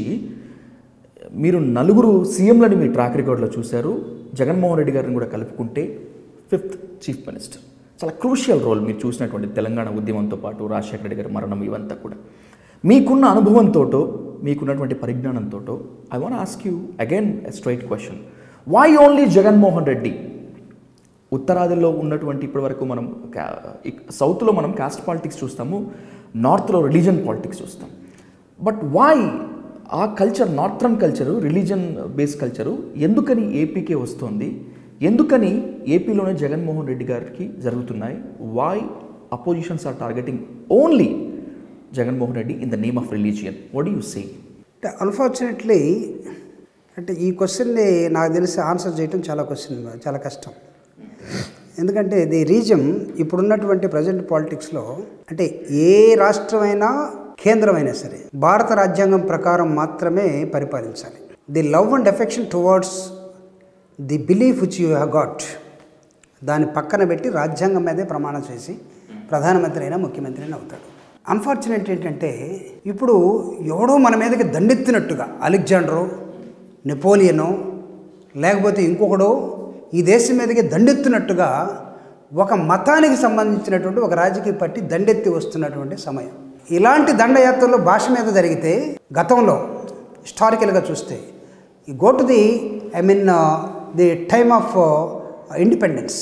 మీరు నలుగురు సీఎంలని మీ ట్రాక్ రికార్డులో చూశారు జగన్మోహన్ రెడ్డి గారిని కూడా కలుపుకుంటే ఫిఫ్త్ చీఫ్ మినిస్టర్ చాలా క్రూషియల్ రోల్ మీరు చూసినటువంటి తెలంగాణ ఉద్యమంతో పాటు రాజశేఖర రెడ్డి గారి మరణం ఇవంతా కూడా మీకున్న అనుభవంతోటో మీకున్నటువంటి పరిజ్ఞానంతోటో I want ask you again straight question why only Jaganmohan Reddy ఉత్తరాదిలో ఉన్నటువంటి ఇప్పటివరకు మనం కా- ఇక్- సౌత్లో మనం కాస్ట్ పాలిటిక్స్ చూస్తాము నార్త్లో రిలీజన్ పాలిటిక్స్ చూస్తాం బట్ వై ఆ culture northern culture religion base culture ఎందుకని ఏపీకే వస్తుంది ఎందుకని ఏపీలోనే జగన్మోహన్ రెడ్డి గారికి జరుగుతున్నాయి why oppositions are targeting only Jaganmohan Reddy in the name of religion what you say అంటే అన్ఫార్చునేట్లీ అంటే ఈ క్వశ్చన్ని నాకు తెలిసి ఆన్సర్ చేయడం చాలా క్వశ్చన్ చాలా కష్టం ఎందుకంటే ది రీజన్ ఇప్పుడున్నటువంటి ప్రజెంట్ పాలిటిక్స్లో అంటే ఏ రాష్ట్రమైనా కేంద్రమైనా సరే భారత రాజ్యాంగం ప్రకారం మాత్రమే పరిపాలించాలి the love and affection towards the belief which you have got దాన్ని పక్కన పెట్టి రాజ్యాంగం మీదే ప్రమాణం చేసి ప్రధానమంత్రి అయినా ముఖ్యమంత్రి అయినా అవుతాడు అన్ఫార్చునేట్ ఏంటంటే ఇప్పుడు ఎవడో మన మీదకి దండెత్తినట్టుగా అలెగ్జాండరు నెపోలియను లేకపోతే ఇంకొకడో ఈ దేశం మీదకి దండెత్తినట్టుగా ఒక మతానికి సంబంధించినటువంటి ఒక రాజకీయ పార్టీ దండెత్తి వస్తున్నటువంటి సమయం ఇలాంటి దండయాత్రలు భాష మీద జరిగితే గతంలో హిస్టారికల్గా చూస్తే ఈ go to the I mean the time of independence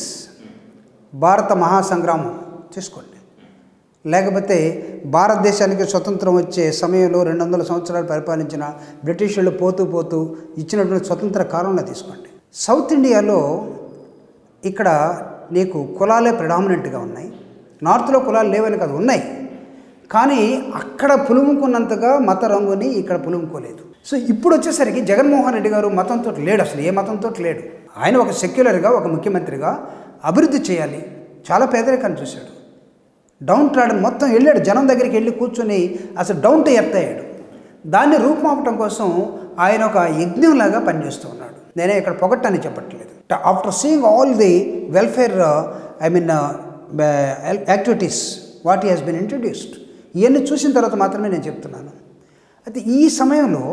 భారత మహాసంగ్రామం చూసుకోండి లేకపోతే భారతదేశానికి స్వతంత్రం వచ్చే సమయంలో రెండు వందల సంవత్సరాలు పరిపాలించిన బ్రిటిష్ వాళ్ళు పోతూ పోతూ ఇచ్చినటువంటి స్వతంత్ర కాలంలో తీసుకోండి సౌత్ ఇండియాలో ఇక్కడ నీకు కులాలే ప్రిడామినెంట్గా ఉన్నాయి నార్త్లో కులాలు లేవని కాదు ఉన్నాయి కానీ అక్కడ పులుముకున్నంతగా మత రంగుని ఇక్కడ పులుముకోలేదు సో ఇప్పుడు వచ్చేసరికి జగన్మోహన్ రెడ్డి గారు మతంతో లేడు అసలు ఏ మతంతో లేడు ఆయన ఒక సెక్యులర్గా ఒక ముఖ్యమంత్రిగా అభివృద్ధి చేయాలి చాలా పేదరికాన్ని చూశాడు డౌన్ ట్రాడన్ మొత్తం వెళ్ళాడు జనం దగ్గరికి వెళ్ళి కూర్చొని అసలు డౌన్ టు ఎర్త్ అయ్యాడు దాన్ని రూపుమాపటం కోసం ఆయన ఒక యజ్ఞంలాగా పనిచేస్తూ ఉన్నాడు నేనే ఇక్కడ పొగట్టని చెప్పట్లేదు after seeing all the welfare I mean activities what he has been introduced ఇవన్నీ చూసిన తర్వాత మాత్రమే నేను చెప్తున్నాను అయితే ఈ సమయంలో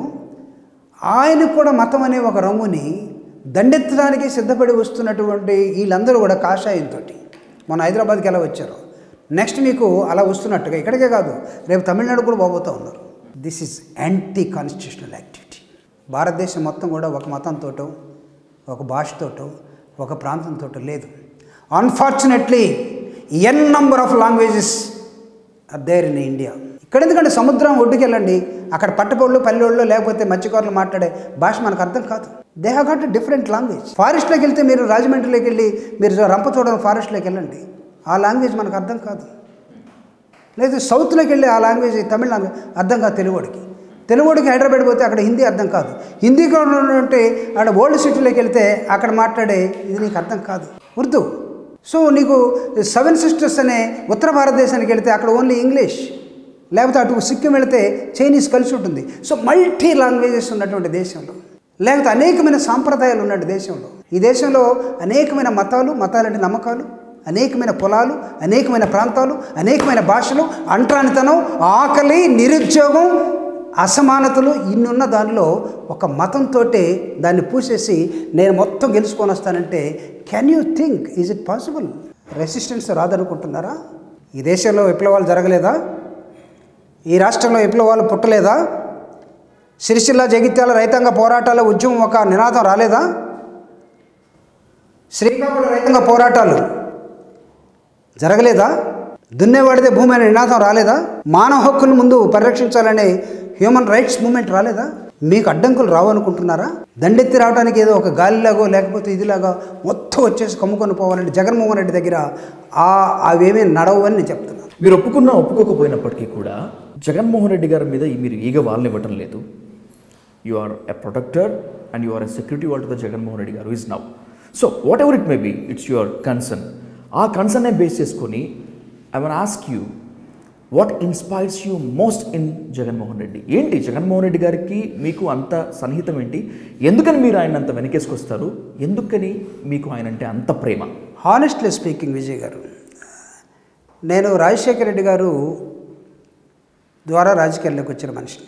ఆయన కూడా మతం అనే ఒక రంగుని దండెత్తడానికి సిద్ధపడి వస్తున్నటువంటి వీళ్ళందరూ కూడా కాషాయంతో మన హైదరాబాద్కి ఎలా వచ్చారు నెక్స్ట్ మీకు అలా వస్తున్నట్టుగా ఇక్కడికే కాదు రేపు తమిళనాడు కూడా పోబోతూ ఉన్నారు this is anti constitutional activity భారతదేశం మొత్తం కూడా ఒక మతంతోటో ఒక భాషతోటో ఒక ప్రాంతంతో లేదు unfortunately N number of languages are there in India ఇక్కడ ఎందుకంటే సముద్రం ఒడ్డుకి వెళ్ళండి అక్కడ పట్టపొళ్ళు పల్లెళ్ళు లేకపోతే మత్స్యకారులు మాట్లాడే భాష మనకు అర్థం కాదు they have got different language ఫారెస్ట్లోకి వెళ్తే మీరు రాజమండ్రిలోకి వెళ్ళి మీరు రంపచోడవరం ఫారెస్ట్లోకి వెళ్ళండి ఆ లాంగ్వేజ్ మనకు అర్థం కాదు లేదు సౌత్లోకి వెళ్ళి ఆ లాంగ్వేజ్ తమిళ లాంగ్వేజ్ అర్థం కాదు తెలుగుడికి తెలుగుడికి హైదరాబాద్ పోతే అక్కడ హిందీ అర్థం కాదు హిందీ కూడా ఉంటే అక్కడ ఓల్డ్ సిటీలోకి వెళ్తే అక్కడ మాట్లాడే ఇది నీకు అర్థం కాదు ఉర్దూ సో నీకు సెవెన్ సిస్టర్స్ అనే ఉత్తర భారతదేశానికి వెళితే అక్కడ ఓన్లీ ఇంగ్లీష్ లేకపోతే అటు సిక్కిం వెళితే చైనీస్ కలిసి ఉంటుంది సో మల్టీ లాంగ్వేజెస్ ఉన్నటువంటి దేశంలో లేకపోతే అనేకమైన సాంప్రదాయాలు ఉన్నటువంటి దేశంలో ఈ దేశంలో అనేకమైన మతాలు మతాలంటే నమ్మకాలు అనేకమైన పొలాలు అనేకమైన ప్రాంతాలు అనేకమైన భాషలు అంటరానితనం ఆకలి నిరుద్యోగం అసమానతలు ఇన్నున్న దానిలో ఒక మతంతో దాన్ని పూసేసి నేను మొత్తం గెలుచుకొని వస్తానంటే can you think is it possible resistance రాదనుకుంటున్నారా ఈ దేశంలో విప్లవాలు జరగలేదా ఈ రాష్ట్రంలో విప్లవాలు పుట్టలేదా సిరిసిల్ల జగిత్యాల రైతాంగ పోరాటాల ఉద్యమం ఒక నినాదం రాలేదా శ్రీకాకుళం రైతాంగ పోరాటాలు జరగలేదా దున్నేవాడిదే భూమి అనే నినాదం రాలేదా మానవ హక్కుల ముందు పరిరక్షించాలనే హ్యూమన్ రైట్స్ మూమెంట్ రాలేదా మీకు అడ్డంకులు రావనుకుంటున్నారా దండెత్తి రావడానికి ఏదో ఒక గాలిలాగో లేకపోతే ఇదిలాగా మొత్తం వచ్చేసి కమ్ముకొని పోవాలంటే జగన్మోహన్ రెడ్డి దగ్గర ఆ అవేమీ నడవు అని నేను చెప్తున్నాను మీరు ఒప్పుకున్నా ఒప్పుకోకపోయినప్పటికీ కూడా జగన్మోహన్ రెడ్డి గారి మీద మీరు ఈగ వాళ్ళని ఇవ్వటం లేదు you are a protector and you are a security wall to the Jaganmohan Reddy గారు is now so whatever it may be it's your concern ఆ కన్సర్నే బేస్ చేసుకొని I want ask you what inspires you most in Jaganmohan Reddy ఏంటి జగన్మోహన్ రెడ్డి గారికి మీకు అంత సన్నిహితం ఏంటి ఎందుకని మీరు ఆయన అంత వెనకేసుకొస్తారు ఎందుకని మీకు ఆయన అంటే అంత ప్రేమ హానెస్ట్లీ స్పీకింగ్ విజయ్ గారు నేను రాజశేఖర రెడ్డి గారు ద్వారా రాజకీయాల్లోకి వచ్చిన మనిషిని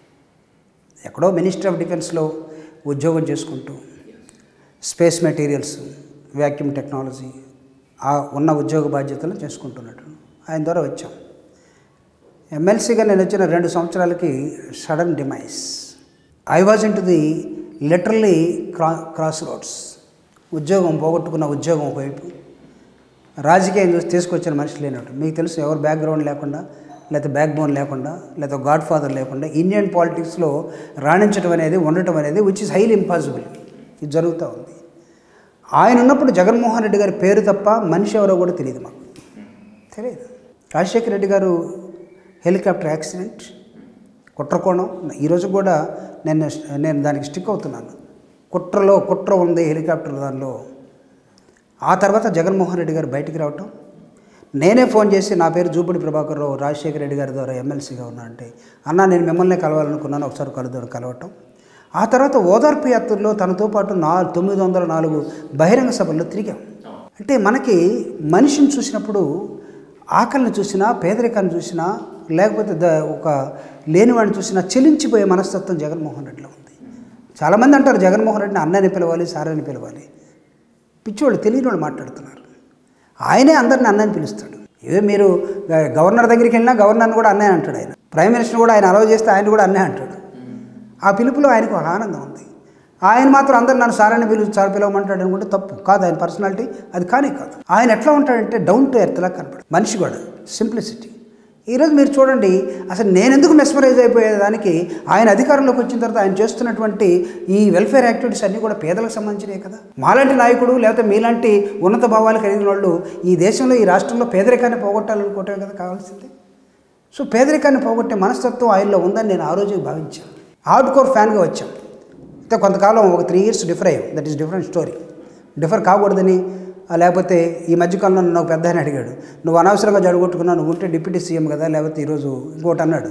ఎక్కడో మినిస్టర్ ఆఫ్ డిఫెన్స్లో ఉద్యోగం చేసుకుంటూ స్పేస్ మెటీరియల్స్ వ్యాక్యూమ్ టెక్నాలజీ ఆ ఉన్న ఉద్యోగ బాధ్యతలు చేసుకుంటున్నట్టు ఆయన ద్వారా వచ్చాం ఎమ్మెల్సీగా నేను వచ్చిన రెండు సంవత్సరాలకి sudden demise I was into the literally క్రా క్రాస్ రోడ్స్ ఉద్యోగం పోగొట్టుకున్న ఉద్యోగం ఒకవైపు రాజకీయం చూసి తీసుకొచ్చిన మనిషి లేనట్టు మీకు తెలుసు ఎవరు బ్యాక్గ్రౌండ్ లేకుండా లేకపోతే బ్యాక్ బోన్ లేకుండా లేకపోతే గాడ్ ఫాదర్ లేకుండా ఇండియన్ పాలిటిక్స్లో రాణించడం అనేది ఉండటం అనేది విచ్ ఇస్ హైలీ ఇంపాసిబుల్ ఇది జరుగుతూ ఉంది ఆయన ఉన్నప్పుడు జగన్మోహన్ రెడ్డి గారి పేరు తప్ప మనిషి ఎవరో కూడా తెలియదు మాకు తెలియదు రాజశేఖర రెడ్డి గారు హెలికాప్టర్ యాక్సిడెంట్ కుట్రకోణం ఈరోజు కూడా నేను నేను దానికి స్టిక్ అవుతున్నాను కుట్రలో కుట్ర ఉంది హెలికాప్టర్ దానిలో ఆ తర్వాత జగన్మోహన్ రెడ్డి గారు బయటికి రావటం నేనే ఫోన్ చేసి నా పేరు జూపూడి ప్రభాకర్ రావు రాజశేఖర రెడ్డి గారి ద్వారా ఎమ్మెల్సీగా ఉన్నా అంటే అన్న నేను మిమ్మల్ని కలవాలనుకున్నాను ఒకసారి కలుద్దాం కలవటం ఆ తర్వాత ఓదార్పు యాత్రలో తనతో పాటు నా తొమ్మిది వందల నాలుగు బహిరంగ సభల్లో తిరిగాం అంటే మనకి మనిషిని చూసినప్పుడు ఆకలిని చూసినా పేదరికాన్ని చూసినా లేకపోతే ద ఒక లేనివాడిని చూసినా చెలించిపోయే మనస్తత్వం జగన్మోహన్ రెడ్డిలో ఉంది చాలామంది అంటారు జగన్మోహన్ రెడ్డిని అన్నని పిలవాలి సారని పిలవాలి పిచ్చోళ్ళు తెలియని వాళ్ళు మాట్లాడుతున్నారు ఆయనే అందరిని అన్నని పిలుస్తాడు ఏదో మీరు గ- గవర్నర్ దగ్గరికి వెళ్ళినా గవర్నర్ని కూడా అన్నయ్య అంటాడు ఆయన ప్రైమ్ మినిస్టర్ కూడా ఆయన అలవ్ చేస్తే ఆయన కూడా అన్నయ్య అంటాడు ఆ పిలుపులో ఆయనకు ఒక ఆనందం ఉంది ఆయన మాత్రం అందరు నన్ను సారాన్ని పిలుచు సార్ పిలవమంటాడు అనుకుంటే తప్పు కాదు ఆయన పర్సనాలిటీ అది కానీ కాదు ఆయన ఎట్లా ఉంటాడంటే డౌన్ టు ఎర్త్ లా కనపడు మనిషి కూడా సింప్లిసిటీ ఈరోజు మీరు చూడండి అసలు నేను ఎందుకు మెస్మరైజ్ అయిపోయేదానికి ఆయన అధికారంలోకి వచ్చిన తర్వాత ఆయన చేస్తున్నటువంటి ఈ వెల్ఫేర్ యాక్టివిటీస్ అన్నీ కూడా పేదలకు సంబంధించినవి కదా మాలాంటి నాయకుడు లేకపోతే మీలాంటి ఉన్నత భావాలు కలిగిన వాళ్ళు ఈ దేశంలో ఈ రాష్ట్రంలో పేదరికాన్ని పోగొట్టాలనుకోవటమే కదా కావాల్సింది సో పేదరికాన్ని పోగొట్టే మనస్తత్వం ఆయనలో ఉందని నేను ఆ రోజు భావించాను హార్డ్ కోర్ ఫ్యాన్గా వచ్చాం అయితే కొంతకాలం ఒక త్రీ ఇయర్స్ డిఫర్ అయ్యాం that is different story differ కాకూడదని ఆ, లేకపోతే ఈ మధ్యకాలంలో నన్ను ఒక పెద్ద ఆయన అడిగాడు నువ్వు అనవసరంగా జడగొట్టుకున్నావు నువ్వు ఉంటే డిప్యూటీ సీఎం కదా లేకపోతే ఈరోజు ఇంకోటి అన్నాడు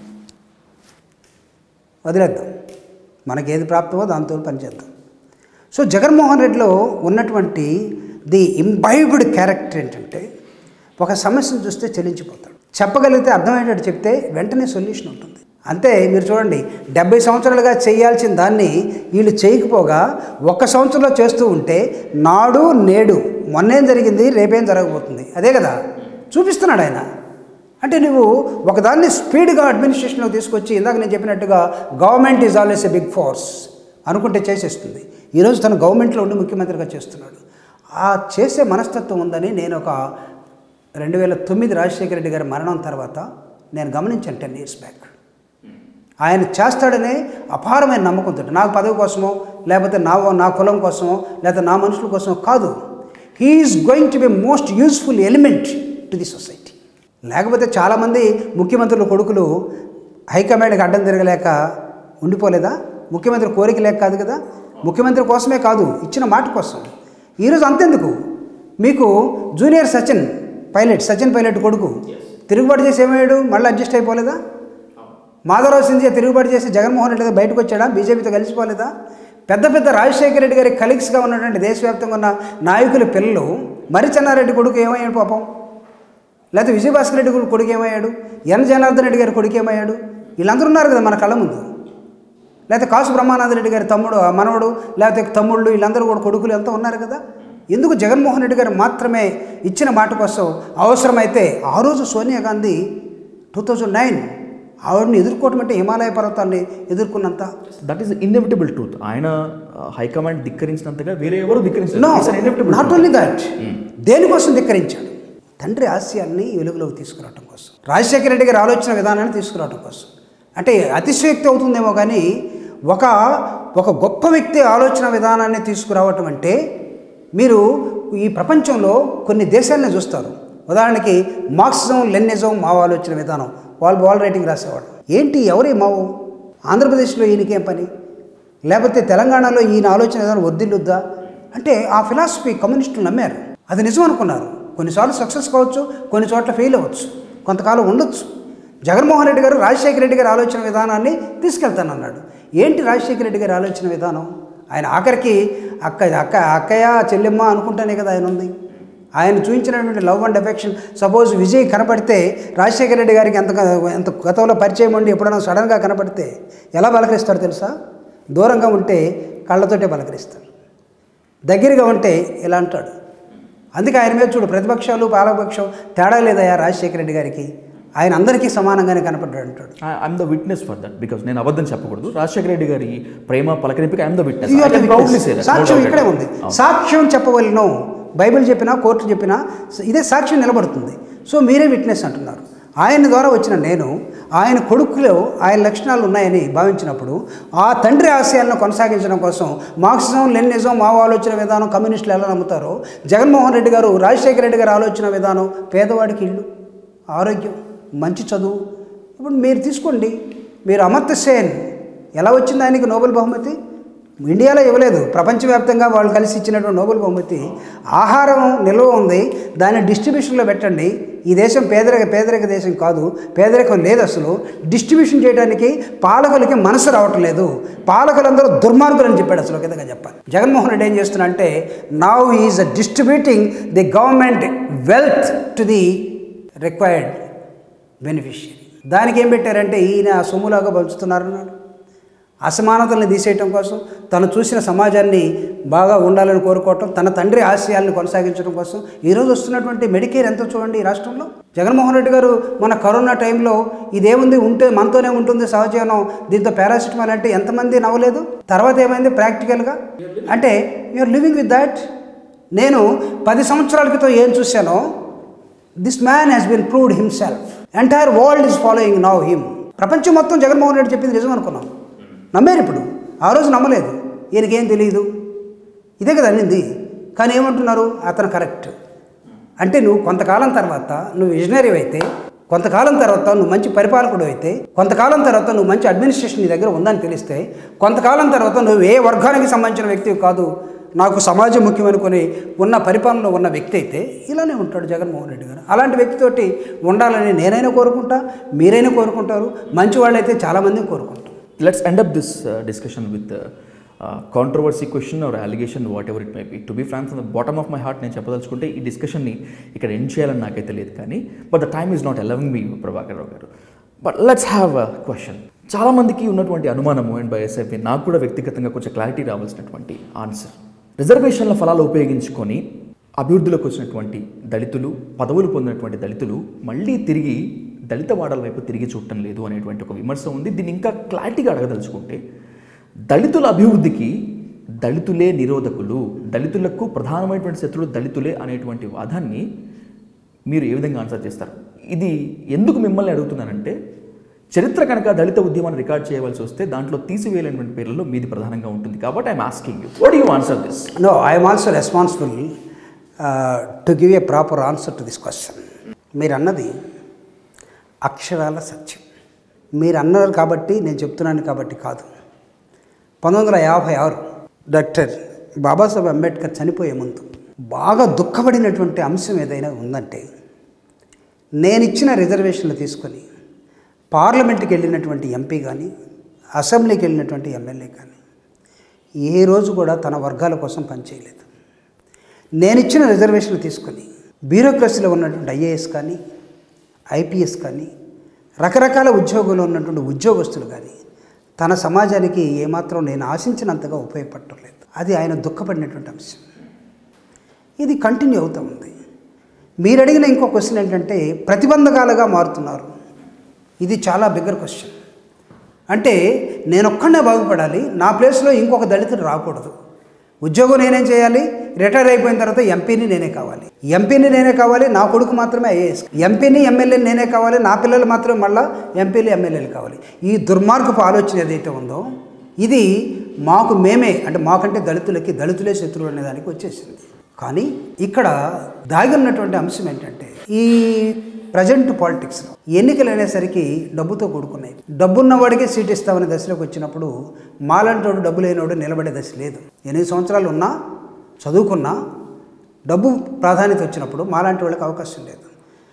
వదిలేద్దాం మనకేది ప్రాప్తమో దాంతో పనిచేద్దాం సో జగన్మోహన్ రెడ్డిలో ఉన్నటువంటి ది ఇంబైబ్డ్ క్యారెక్టర్ ఏంటంటే ఒక సమస్యను చూస్తే చెల్లించిపోతాడు చెప్పగలిగితే అర్థమయ్యేటట్టు చెప్తే వెంటనే సొల్యూషన్ ఉంటుంది అంతే మీరు చూడండి డెబ్బై సంవత్సరాలుగా చేయాల్సిన దాన్ని వీళ్ళు చేయకపోగా ఒక్క సంవత్సరంలో చేస్తూ ఉంటే నాడు నేడు మొన్నేం జరిగింది రేపేం జరగబోతుంది అదే కదా చూపిస్తున్నాడు ఆయన అంటే నువ్వు ఒకదాన్ని స్పీడ్గా అడ్మినిస్ట్రేషన్లో తీసుకొచ్చి ఇందాక నేను చెప్పినట్టుగా government is always a big force అనుకుంటే చేసేస్తుంది ఈరోజు తను గవర్నమెంట్లో ఉండి ముఖ్యమంత్రిగా చేస్తున్నాడు ఆ చేసే మనస్తత్వం ఉందని నేను ఒక రెండు వేల తొమ్మిది రాజశేఖర రెడ్డి గారి మరణం తర్వాత నేను గమనించాను టెన్ ఇయర్స్ బ్యాక్ ఆయన చేస్తాడనే అపారమైన నమ్మకంతో నాకు పదవి కోసమో లేకపోతే నా నా కులం కోసమో లేకపోతే నా మనుషుల కోసమో కాదు he's going to be most useful element to the society లేకపోతే చాలామంది ముఖ్యమంత్రుల కొడుకులు హైకమాండ్కి అడ్డం తిరగలేక ఉండిపోలేదా ముఖ్యమంత్రి కోరిక లేక కాదు కదా ముఖ్యమంత్రి కోసమే కాదు ఇచ్చిన మాట కోసం ఈరోజు అంతెందుకు మీకు జూనియర్ సచిన్ పైలట్ సచిన్ పైలట్ కొడుకు తిరుగుబాటు చేసి ఏమయ్యాడు మళ్ళీ అడ్జస్ట్ అయిపోలేదా మాధవరావు సింధియా తిరుగుబాటు చేసి జగన్మోహన్ రెడ్డి గారు బయటకు వచ్చాడా బీజేపీతో కలిసిపోలేదా పెద్ద పెద్ద రాజశేఖర రెడ్డి గారి కలీగ్స్గా ఉన్నటువంటి దేశవ్యాప్తంగా ఉన్న నాయకుల పిల్లలు మరి చెన్నారెడ్డి కొడుకు ఏమయ్యాడు పాపం లేకపోతే విజయభాస్కర్ రెడ్డి కొడుకు కొడుకు ఏమయ్యాడు ఎన్ జనార్దన్ రెడ్డి గారి కొడుకు ఏమయ్యాడు వీళ్ళందరూ ఉన్నారు కదా మన కళ్ళ ముందు లేకపోతే కాసు బ్రహ్మానంద రెడ్డి గారి తమ్ముడు మనవడు లేకపోతే తమ్ముళ్ళు వీళ్ళందరూ కూడా కొడుకులు అంతా ఉన్నారు కదా ఎందుకు జగన్మోహన్ రెడ్డి గారు మాత్రమే ఇచ్చిన మాట కోసం అవసరమైతే ఆ రోజు Sonia Gandhi two thousand nine ఆవిడని ఎదుర్కోవటం అంటే హిమాలయ పర్వతాన్ని ఎదుర్కొన్నంత దట్ ఈస్ ఇన్ఎవిటబుల్ ట్రూత్ ఆయన హైకమాండ్ ధిక్కరించినంతగా వేరే ఎవరు నో ధిక్కరించారు నాట్ ఓన్లీ దట్ దేనికోసం ధిక్కరించాడు తండ్రి ఆశయాల్ని వెలుగులోకి తీసుకురావడం కోసం రాజశేఖర రెడ్డి గారి ఆలోచన విధానాన్ని తీసుకురావడం కోసం అంటే అతిశయోక్తి అవుతుందేమో కానీ ఒక ఒక గొప్ప వ్యక్తి ఆలోచన విధానాన్ని తీసుకురావటం అంటే మీరు ఈ ప్రపంచంలో కొన్ని దేశాలని చూస్తారు ఉదాహరణకి మార్క్సిజం లెనిజం మావో ఆలోచన విధానం వాళ్ళు వాల్ రైటింగ్ రాసేవాడు ఏంటి ఎవరి మావో ఆంధ్రప్రదేశ్లో ఈయనకేం పని లేకపోతే తెలంగాణలో ఈయన ఆలోచన విధానం వర్దిల్లుద్దా అంటే ఆ ఫిలాసఫీ కమ్యూనిస్టులు నమ్మారు అది నిజం అనుకున్నారు కొన్నిసార్లు సక్సెస్ కావచ్చు కొన్ని చోట్ల ఫెయిల్ అవ్వచ్చు కొంతకాలం ఉండొచ్చు జగన్మోహన్ రెడ్డి గారు రాజశేఖర రెడ్డి గారి ఆలోచన విధానాన్ని తీసుకెళ్తానన్నాడు ఏంటి రాజశేఖర రెడ్డి గారి ఆలోచన విధానం ఆయన ఆఖరికి అక్క అక్క అక్కయ్య చెల్లెమ్మ అనుకుంటానే కదా ఆయన ఉంది ఆయన చూపించినటువంటి love and affection suppose Vijay కనపడితే రాజశేఖర రెడ్డి గారికి ఎంత ఎంత గతంలో పరిచయం ఉండి ఎప్పుడైనా సడన్గా కనపడితే ఎలా పలకరిస్తారో తెలుసా దూరంగా ఉంటే కళ్ళతోటే పలకరిస్తారు దగ్గరగా ఉంటే ఇలా అంటాడు అందుకే ఆయన మీద చూడు ప్రతిపక్షాలు పాలకపక్షం తేడా లేదయా రాజశేఖర రెడ్డి గారికి ఆయన అందరికీ సమానంగానే కనపడ్డాడు అంటాడు I'm the witness for that because నేను అబద్ధం చెప్పకూడదు రాజశేఖర రెడ్డి గారి ప్రేమ పలకరింపుకి I'm the witness You are the witness. సాక్ష్యం ఇక్కడే ఉంది సాక్ష్యం చెప్పవలను బైబిల్ చెప్పినా కోర్టు చెప్పినా ఇదే సాక్ష్యం నిలబడుతుంది సో మీరే విట్నెస్ అంటున్నారు ఆయన ద్వారా వచ్చిన నేను ఆయన కొడుకులో ఆయన లక్షణాలు ఉన్నాయని భావించినప్పుడు ఆ తండ్రి ఆశయాలను కొనసాగించడం కోసం మార్క్సిజం లెనిజం మావో ఆలోచన విధానం కమ్యూనిస్టులు ఎలా నమ్ముతారో జగన్మోహన్ రెడ్డి గారు రాజశేఖర రెడ్డి గారి ఆలోచన విధానం పేదవాడికి ఇల్లు ఆరోగ్యం మంచి చదువు ఇప్పుడు మీరు తీసుకోండి మీరు అమర్త్య సేన్ ఎలా వచ్చింది ఆయనకి నోబెల్ బహుమతి ఇండియాలో ఇవ్వలేదు ప్రపంచవ్యాప్తంగా వాళ్ళు కలిసి ఇచ్చినటువంటి నోబెల్ బహుమతి ఆహారం నిల్వ ఉంది దాన్ని డిస్ట్రిబ్యూషన్లో పెట్టండి ఈ దేశం పేదరిక పేదరిక దేశం కాదు పేదరికం లేదు అసలు డిస్ట్రిబ్యూషన్ చేయడానికి పాలకులకి మనసు రావటం లేదు పాలకులందరూ దుర్మార్గులు అని చెప్పాడు అసలు ఒక విధంగా చెప్పాలి జగన్మోహన్ రెడ్డి ఏం చేస్తున్నా అంటే now is distributing the government wealth to the required beneficiary దానికి ఏం పెట్టారంటే ఈయన సొమ్ములాగా పంచుతున్నారన్నాడు అసమానతల్ని తీసేయటం కోసం తను చూసిన సమాజాన్ని బాగా ఉండాలని కోరుకోవటం తన తండ్రి ఆశయాలను కొనసాగించడం కోసం ఈరోజు వస్తున్నటువంటి మెడికేర్ ఎంతో చూడండి ఈ రాష్ట్రంలో జగన్మోహన్ రెడ్డి గారు మన కరోనా టైంలో ఇదేముంది ఉంటే మనతోనే ఉంటుంది సహజీవనం దీంతో పారాసిటమాల్ అంటే ఎంతమంది నవ్వలేదు తర్వాత ఏమైంది ప్రాక్టికల్గా అంటే యూఆర్ లివింగ్ విత్ దాట్ నేను పది సంవత్సరాల క్రితం ఏం చూశానో this man has been proved himself entire world is following now him ప్రపంచం మొత్తం జగన్మోహన్ రెడ్డి చెప్పింది నిజం అనుకున్నాం నమ్మారు ఇప్పుడు ఆ రోజు నమ్మలేదు ఈయనకేం తెలియదు ఇదే కదా అనింది కానీ ఏమంటున్నారు అతను కరెక్ట్ అంటే నువ్వు కొంతకాలం తర్వాత నువ్వు విజనరీ అయితే కొంతకాలం తర్వాత నువ్వు మంచి పరిపాలకుడు అయితే కొంతకాలం తర్వాత నువ్వు మంచి అడ్మినిస్ట్రేషన్ నీ దగ్గర ఉందని తెలిస్తే కొంతకాలం తర్వాత నువ్వు ఏ వర్గానికి సంబంధించిన వ్యక్తివి కాదు నాకు సమాజం ముఖ్యమనుకొని ఉన్న పరిపాలనలో ఉన్న వ్యక్తి అయితే ఇలానే ఉంటాడు జగన్మోహన్ రెడ్డి గారు అలాంటి వ్యక్తితోటి ఉండాలని నేనైనా కోరుకుంటా మీరైనా కోరుకుంటారు మంచి వాళ్ళైతే చాలామంది కోరుకుంటారు let's end up this discussion with controversy question or allegation whatever it may be to be frank from the bottom of my heart నేను చెప్పదలుచుకుంటే ఈ డిస్కషన్ని ఇక్కడ ఎండ్ చేయాలని నాకైతే లేదు కానీ but the time is not allowing me Prabhakar Rao garu but let's have a question చాలామందికి ఉన్నటువంటి అనుమానము అండ్ బై ఎస్ఐపి నాకు కూడా వ్యక్తిగతంగా కొంచెం క్లారిటీ రావాల్సినటువంటి ఆన్సర్ రిజర్వేషన్ల ఫలాలు ఉపయోగించుకొని అభివృద్ధిలోకి వచ్చినటువంటి దళితులు పదవులు పొందినటువంటి దళితులు మళ్ళీ తిరిగి దళిత వాడల వైపు తిరిగి చూడటం లేదు అనేటువంటి ఒక విమర్శ ఉంది దీన్ని ఇంకా క్లారిటీగా అడగదలుచుకుంటే దళితుల అభివృద్ధికి దళితులే నిరోధకులు దళితులకు ప్రధానమైనటువంటి శత్రులు దళితులే అనేటువంటి వాదాన్ని మీరు ఏ విధంగా ఆన్సర్ చేస్తారు ఇది ఎందుకు మిమ్మల్ని అడుగుతున్నానంటే చరిత్ర కనుక దళిత ఉద్యమాన్ని రికార్డ్ చేయవలసి వస్తే దాంట్లో తీసివేయలేనటువంటి పేర్లలో మీది ప్రధానంగా ఉంటుంది కాబట్టి I'm asking you what you answer this no I'm also responsible to give a proper answer to this question మీరు అన్నది అక్షరాల సత్యం మీరు అన్నారు కాబట్టి నేను చెప్తున్నాను కాబట్టి కాదు పంతొమ్మిది వందల యాభై ఆరు డాక్టర్ బాబాసాహెబ్ అంబేద్కర్ చనిపోయే ముందు బాగా దుఃఖపడినటువంటి అంశం ఏదైనా ఉందంటే నేను ఇచ్చిన రిజర్వేషన్లు తీసుకొని పార్లమెంట్కి వెళ్ళినటువంటి ఎంపీ కానీ అసెంబ్లీకి వెళ్ళినటువంటి ఎమ్మెల్యే కానీ ఏ రోజు కూడా తన వర్గాల కోసం పనిచేయలేదు నేను ఇచ్చిన రిజర్వేషన్లు తీసుకొని బ్యూరోక్రసీలో ఉన్నటువంటి ఐఏఎస్ కానీ ఐపీఎస్ కానీ రకరకాల ఉద్యోగులు ఉన్నటువంటి ఉద్యోగస్తులు కానీ తన సమాజానికి ఏమాత్రం నేను ఆశించినంతగా ఉపయోగపడటం లేదు అది ఆయన దుఃఖపడినటువంటి అంశం ఇది కంటిన్యూ అవుతూ ఉంది మీరు అడిగిన ఇంకో క్వశ్చన్ ఏంటంటే ప్రతిబంధకాలుగా మారుతున్నారు ఇది చాలా బిగ్గర్ క్వశ్చన్ అంటే నేను ఒక్కడే బాగుపడాలి నా ప్లేస్లో ఇంకొక దళితుడు రాకూడదు ఉద్యోగం నేనేం చేయాలి రిటైర్ అయిపోయిన తర్వాత ఎంపీని నేనే కావాలి ఎంపీని నేనే కావాలి నా కొడుకు మాత్రమే ఐఏఎస్ ఎంపీని ఎమ్మెల్యేని నేనే కావాలి నా పిల్లలు మాత్రమే మళ్ళీ ఎంపీలు ఎమ్మెల్యేలు కావాలి ఈ దుర్మార్గపు ఆలోచన ఏదైతే ఉందో ఇది మాకు మేమే అంటే మాకంటే దళితులకి దళితులే శత్రువులు అనే దానికి వచ్చేసింది కానీ ఇక్కడ దాగి ఉన్నటువంటి అంశం ఏంటంటే ఈ ప్రజెంట్ పాలిటిక్స్లో ఎన్నికలు అనేసరికి డబ్బుతో కూడుకున్నాయి డబ్బున్నవాడికే సీట్ ఇస్తామనే దశలోకి వచ్చినప్పుడు మాలంటోడు డబ్బు లేనివాడు నిలబడే దశ లేదు ఎనిమిది సంవత్సరాలు ఉన్నా చదువుకున్నా డబ్బు ప్రాధాన్యత వచ్చినప్పుడు మాలాంటి వాళ్ళకి అవకాశం లేదు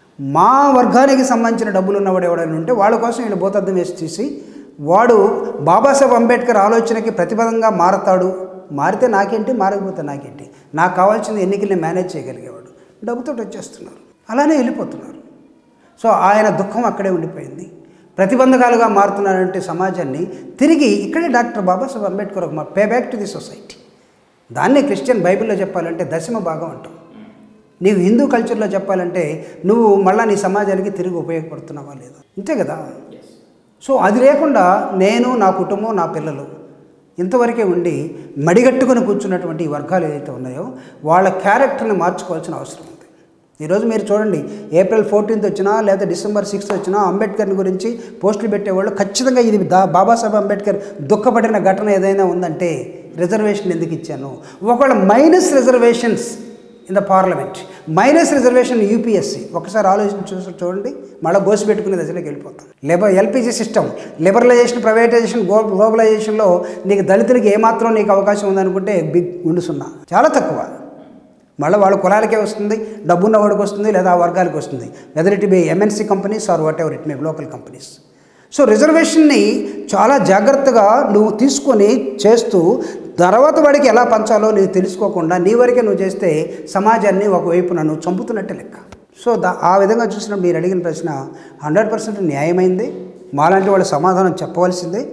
మా వర్గానికి సంబంధించిన డబ్బులు ఉన్నవాడు ఎవడైనా ఉంటే వాళ్ళ కోసం వీళ్ళు భూతద్దం వేసి తీసి వాడు బాబాసాహెబ్ అంబేద్కర్ ఆలోచనకి ప్రతిపదంగా మారతాడు మారితే నాకేంటి మారకపోతే నాకేంటి నాకు కావాల్సిన ఎన్నికల్ని మేనేజ్ చేయగలిగేవాడు డబ్బుతో వచ్చేస్తున్నారు అలానే వెళ్ళిపోతున్నారు సో ఆయన దుఃఖం అక్కడే ఉండిపోయింది ప్రతిబంధకాలుగా మారుతున్నారంటే సమాజాన్ని తిరిగి ఇక్కడే డాక్టర్ బాబాసాహెబ్ అంబేద్కర్ ఒక pay back to the society దాన్నే క్రిస్టియన్ బైబిల్లో చెప్పాలంటే దశమ భాగం అంటాం నీవు హిందూ కల్చర్లో చెప్పాలంటే నువ్వు మళ్ళీ నీ సమాజానికి తిరిగి ఉపయోగపడుతున్నావా లేదా అంతే కదా సో అది లేకుండా నేను నా కుటుంబం నా పిల్లలు ఇంతవరకే ఉండి మడిగట్టుకుని కూర్చున్నటువంటి ఈ వర్గాలు ఏదైతే ఉన్నాయో వాళ్ళ క్యారెక్టర్ని మార్చుకోవాల్సిన అవసరం ఉంది ఈరోజు మీరు చూడండి ఏప్రిల్ ఫోర్టీన్త్ వచ్చినా లేదా డిసెంబర్ సిక్స్త్ వచ్చినా అంబేద్కర్ని గురించి పోస్టులు పెట్టేవాళ్ళు ఖచ్చితంగా ఇది దా బాబాసాహెబ్ అంబేద్కర్ దుఃఖపడిన ఘటన ఏదైనా ఉందంటే రిజర్వేషన్ ఎందుకు ఇచ్చాను ఒకవేళ minus reservations in the parliament minus reservation UPSC ఒకసారి ఆలోచన చూసి చూడండి మళ్ళీ గోసి పెట్టుకునే దశలోకి వెళ్ళిపోతాం labour LPG system liberalisation privatisation గ్లో గ్లోబలైజేషన్లో నీకు దళితులకి ఏమాత్రం నీకు అవకాశం ఉందనుకుంటే బిగ్ గుండు సున్నా చాలా తక్కువ మళ్ళీ వాళ్ళ కులాలకే వస్తుంది డబ్బున్న వాడికి వస్తుంది లేదా ఆ వర్గాలకు వస్తుంది whether it be MNC companies or whatever it may local companies so రిజర్వేషన్ని చాలా జాగ్రత్తగా నువ్వు తీసుకొని చేస్తూ తర్వాత వాడికి ఎలా పంచాలో నీకు తెలుసుకోకుండా నీ వరకే నువ్వు చేస్తే సమాజాన్ని ఒకవైపున నువ్వు చంపుతున్నట్టే లెక్క సో దా ఆ విధంగా చూసిన మీరు అడిగిన ప్రశ్న హండ్రెడ్ పర్సెంట్ న్యాయమైంది మాలాంటి వాళ్ళు సమాధానం చెప్పవలసిందే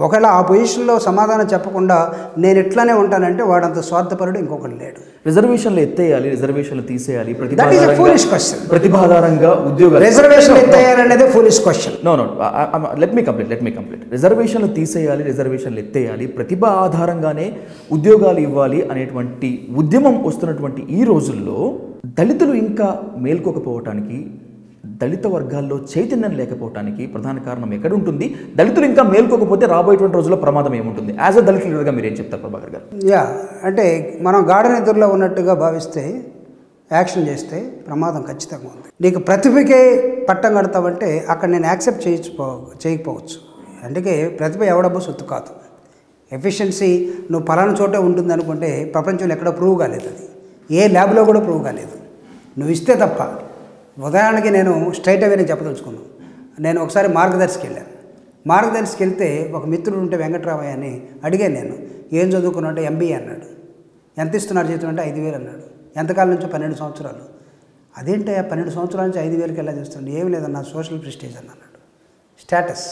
ఒకవేళ ఆ పొజిషన్లో సమాధానం చెప్పకుండా నేను ఇట్లానే ఉంటానంటే వాడంత స్వార్థపరుడు ఇంకొకటి లేడు రిజర్వేషన్లు ఎత్తేయాలి రిజర్వేషన్లు తీసేయాలి that is a foolish question ప్రతిభాధారంగా ఉద్యోగాలు రిజర్వేషన్ ఎత్తేయాలనేది foolish question no no let me complete let me complete రిజర్వేషన్లు తీసేయాలి రిజర్వేషన్లు ఎత్తేయాలి ప్రతిభ ఆధారంగానే ఉద్యోగాలు ఇవ్వాలి అనేటువంటి ఉద్యమం వస్తున్నటువంటి ఈ రోజుల్లో దళితులు ఇంకా మేల్కోకపోవటానికి దళిత వర్గాల్లో చైతన్యం లేకపోవటానికి ప్రధాన కారణం ఎక్కడ ఉంటుంది దళితులు ఇంకా మేల్కోకపోతే రాబోయేటువంటి రోజుల్లో ప్రమాదం ఏముంటుంది యాజ్ అ దళిత లీడర్గా మీరు ఏం చెప్తారు ప్రభాకర్ గారు యా అంటే మనం గాఢ నిద్రలో ఉన్నట్టుగా భావిస్తే యాక్షన్ చేస్తే ప్రమాదం ఖచ్చితంగా ఉంది నీకు ప్రతిభకే పట్టం కడతావంటే అక్కడ నేను యాక్సెప్ట్ చేయొచ్చు చేయకపోవచ్చు అందుకే ప్రతిభ ఎవడబ్బో సొత్తు కాదు ఎఫిషియన్సీ నువ్వు పలానా చోటే ఉంటుంది అనుకుంటే ప్రపంచంలో ఎక్కడ ప్రూవ్ కాలేదు అది ఏ ల్యాబ్లో కూడా ప్రూవ్ కాలేదు నువ్వు ఇస్తే తప్ప ఉదాహరణకి నేను స్ట్రైట్ అవే నేను చెప్పదలుచుకున్నాను నేను ఒకసారి మార్గదర్శికి వెళ్ళాను మార్గదర్శికి వెళ్తే ఒక మిత్రుడు ఉంటే వెంకట్రామయ్య అని అడిగాను నేను ఏం చదువుకున్నావు అంటే ఎంబీఏ అన్నాడు ఎంత ఇస్తున్నారు జీతం అంటే ఐదు వేలు అన్నాడు ఎంతకాలం నుంచో పన్నెండు సంవత్సరాలు అదేంటి పన్నెండు సంవత్సరాల నుంచి ఐదు వేలకి ఎలా చేస్తుండే ఏం లేదన్నా సోషల్ ప్రెస్టేజ్ అని అన్నాడు స్టేటస్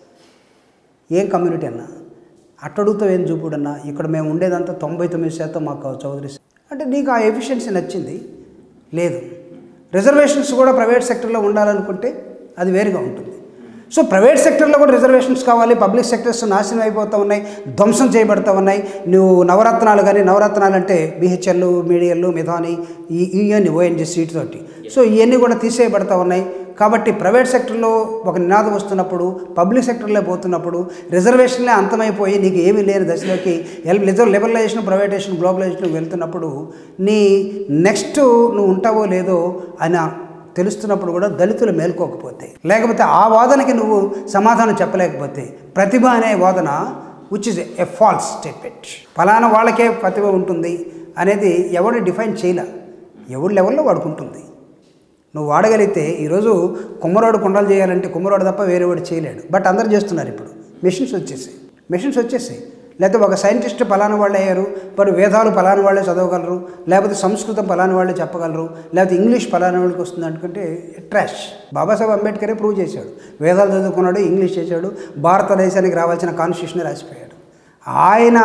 ఏం కమ్యూనిటీ అన్నా అట్టడుగుతో ఏం చూపుడన్నా ఇక్కడ మేము ఉండేదంతా తొంభై తొమ్మిది శాతం మాకు చౌదరి అంటే నీకు ఆ ఎఫిషియన్సీ నచ్చింది లేదు రిజర్వేషన్స్ కూడా ప్రైవేట్ సెక్టర్లో ఉండాలనుకుంటే అది వేరుగా ఉంటుంది సో ప్రైవేట్ సెక్టర్లో కూడా రిజర్వేషన్స్ కావాలి పబ్లిక్ సెక్టర్స్ నాశనం అయిపోతూ ఉన్నాయి ధ్వంసం చేయబడతా ఉన్నాయి నువ్వు నవరత్నాలు కానీ నవరత్నాలు అంటే బిహెచ్ఎల్ మీడియల్ మిథాని ఈ ఇవన్నీ ఓఎన్జీ సీట్ తోటి సో ఇవన్నీ కూడా తీసేయబడతా ఉన్నాయి కాబట్టి ప్రైవేట్ సెక్టర్లో ఒక నినాదం వస్తున్నప్పుడు పబ్లిక్ సెక్టర్లో పోతున్నప్పుడు రిజర్వేషన్లే అంతమైపోయి నీకు ఏమీ లేని దశలోకి ఎల్ లిజర్ లిబరలైజేషన్ ప్రైవేటేషన్ గ్లోబలైజేషన్ వెళ్తున్నప్పుడు నీ నెక్స్ట్ నువ్వు ఉంటావో లేదో అని తెలుస్తున్నప్పుడు కూడా దళితులు మేల్కోకపోతే లేకపోతే ఆ వాదనకి నువ్వు సమాధానం చెప్పలేకపోతే ప్రతిభ అనే వాదన which is a false statement ఫలానా వాళ్ళకే ప్రతిభ ఉంటుంది అనేది ఎవడు డిఫైన్ చేయలే ఎవడి లెవెల్లో వాడుకుంటుంది నువ్వు వాడగలిగితే ఈరోజు కుమ్మరోడు కుండలు చేయాలంటే కుమ్మరోడు తప్ప వేరే వాడు చేయలేడు బట్ అందరు చేస్తున్నారు ఇప్పుడు మెషిన్స్ వచ్చేసాయి మెషిన్స్ వచ్చేసాయి లేకపోతే ఒక సైంటిస్ట్ పలానా వాళ్ళు అయ్యారు మరి వేదాలు పలానా వాళ్ళే చదవగలరు లేకపోతే సంస్కృతం పలానా వాళ్ళే చెప్పగలరు లేకపోతే ఇంగ్లీష్ పలానా వాళ్ళకి వస్తుంది అనుకుంటే ట్రాష్ బాబాసాహెబ్ అంబేద్కరే ప్రూవ్ చేశాడు వేదాలు చదువుకున్నాడు ఇంగ్లీష్ చేశాడు భారతదేశానికి రావాల్సిన కాన్స్టిట్యూషన్ రాసిపోయాడు ఆయన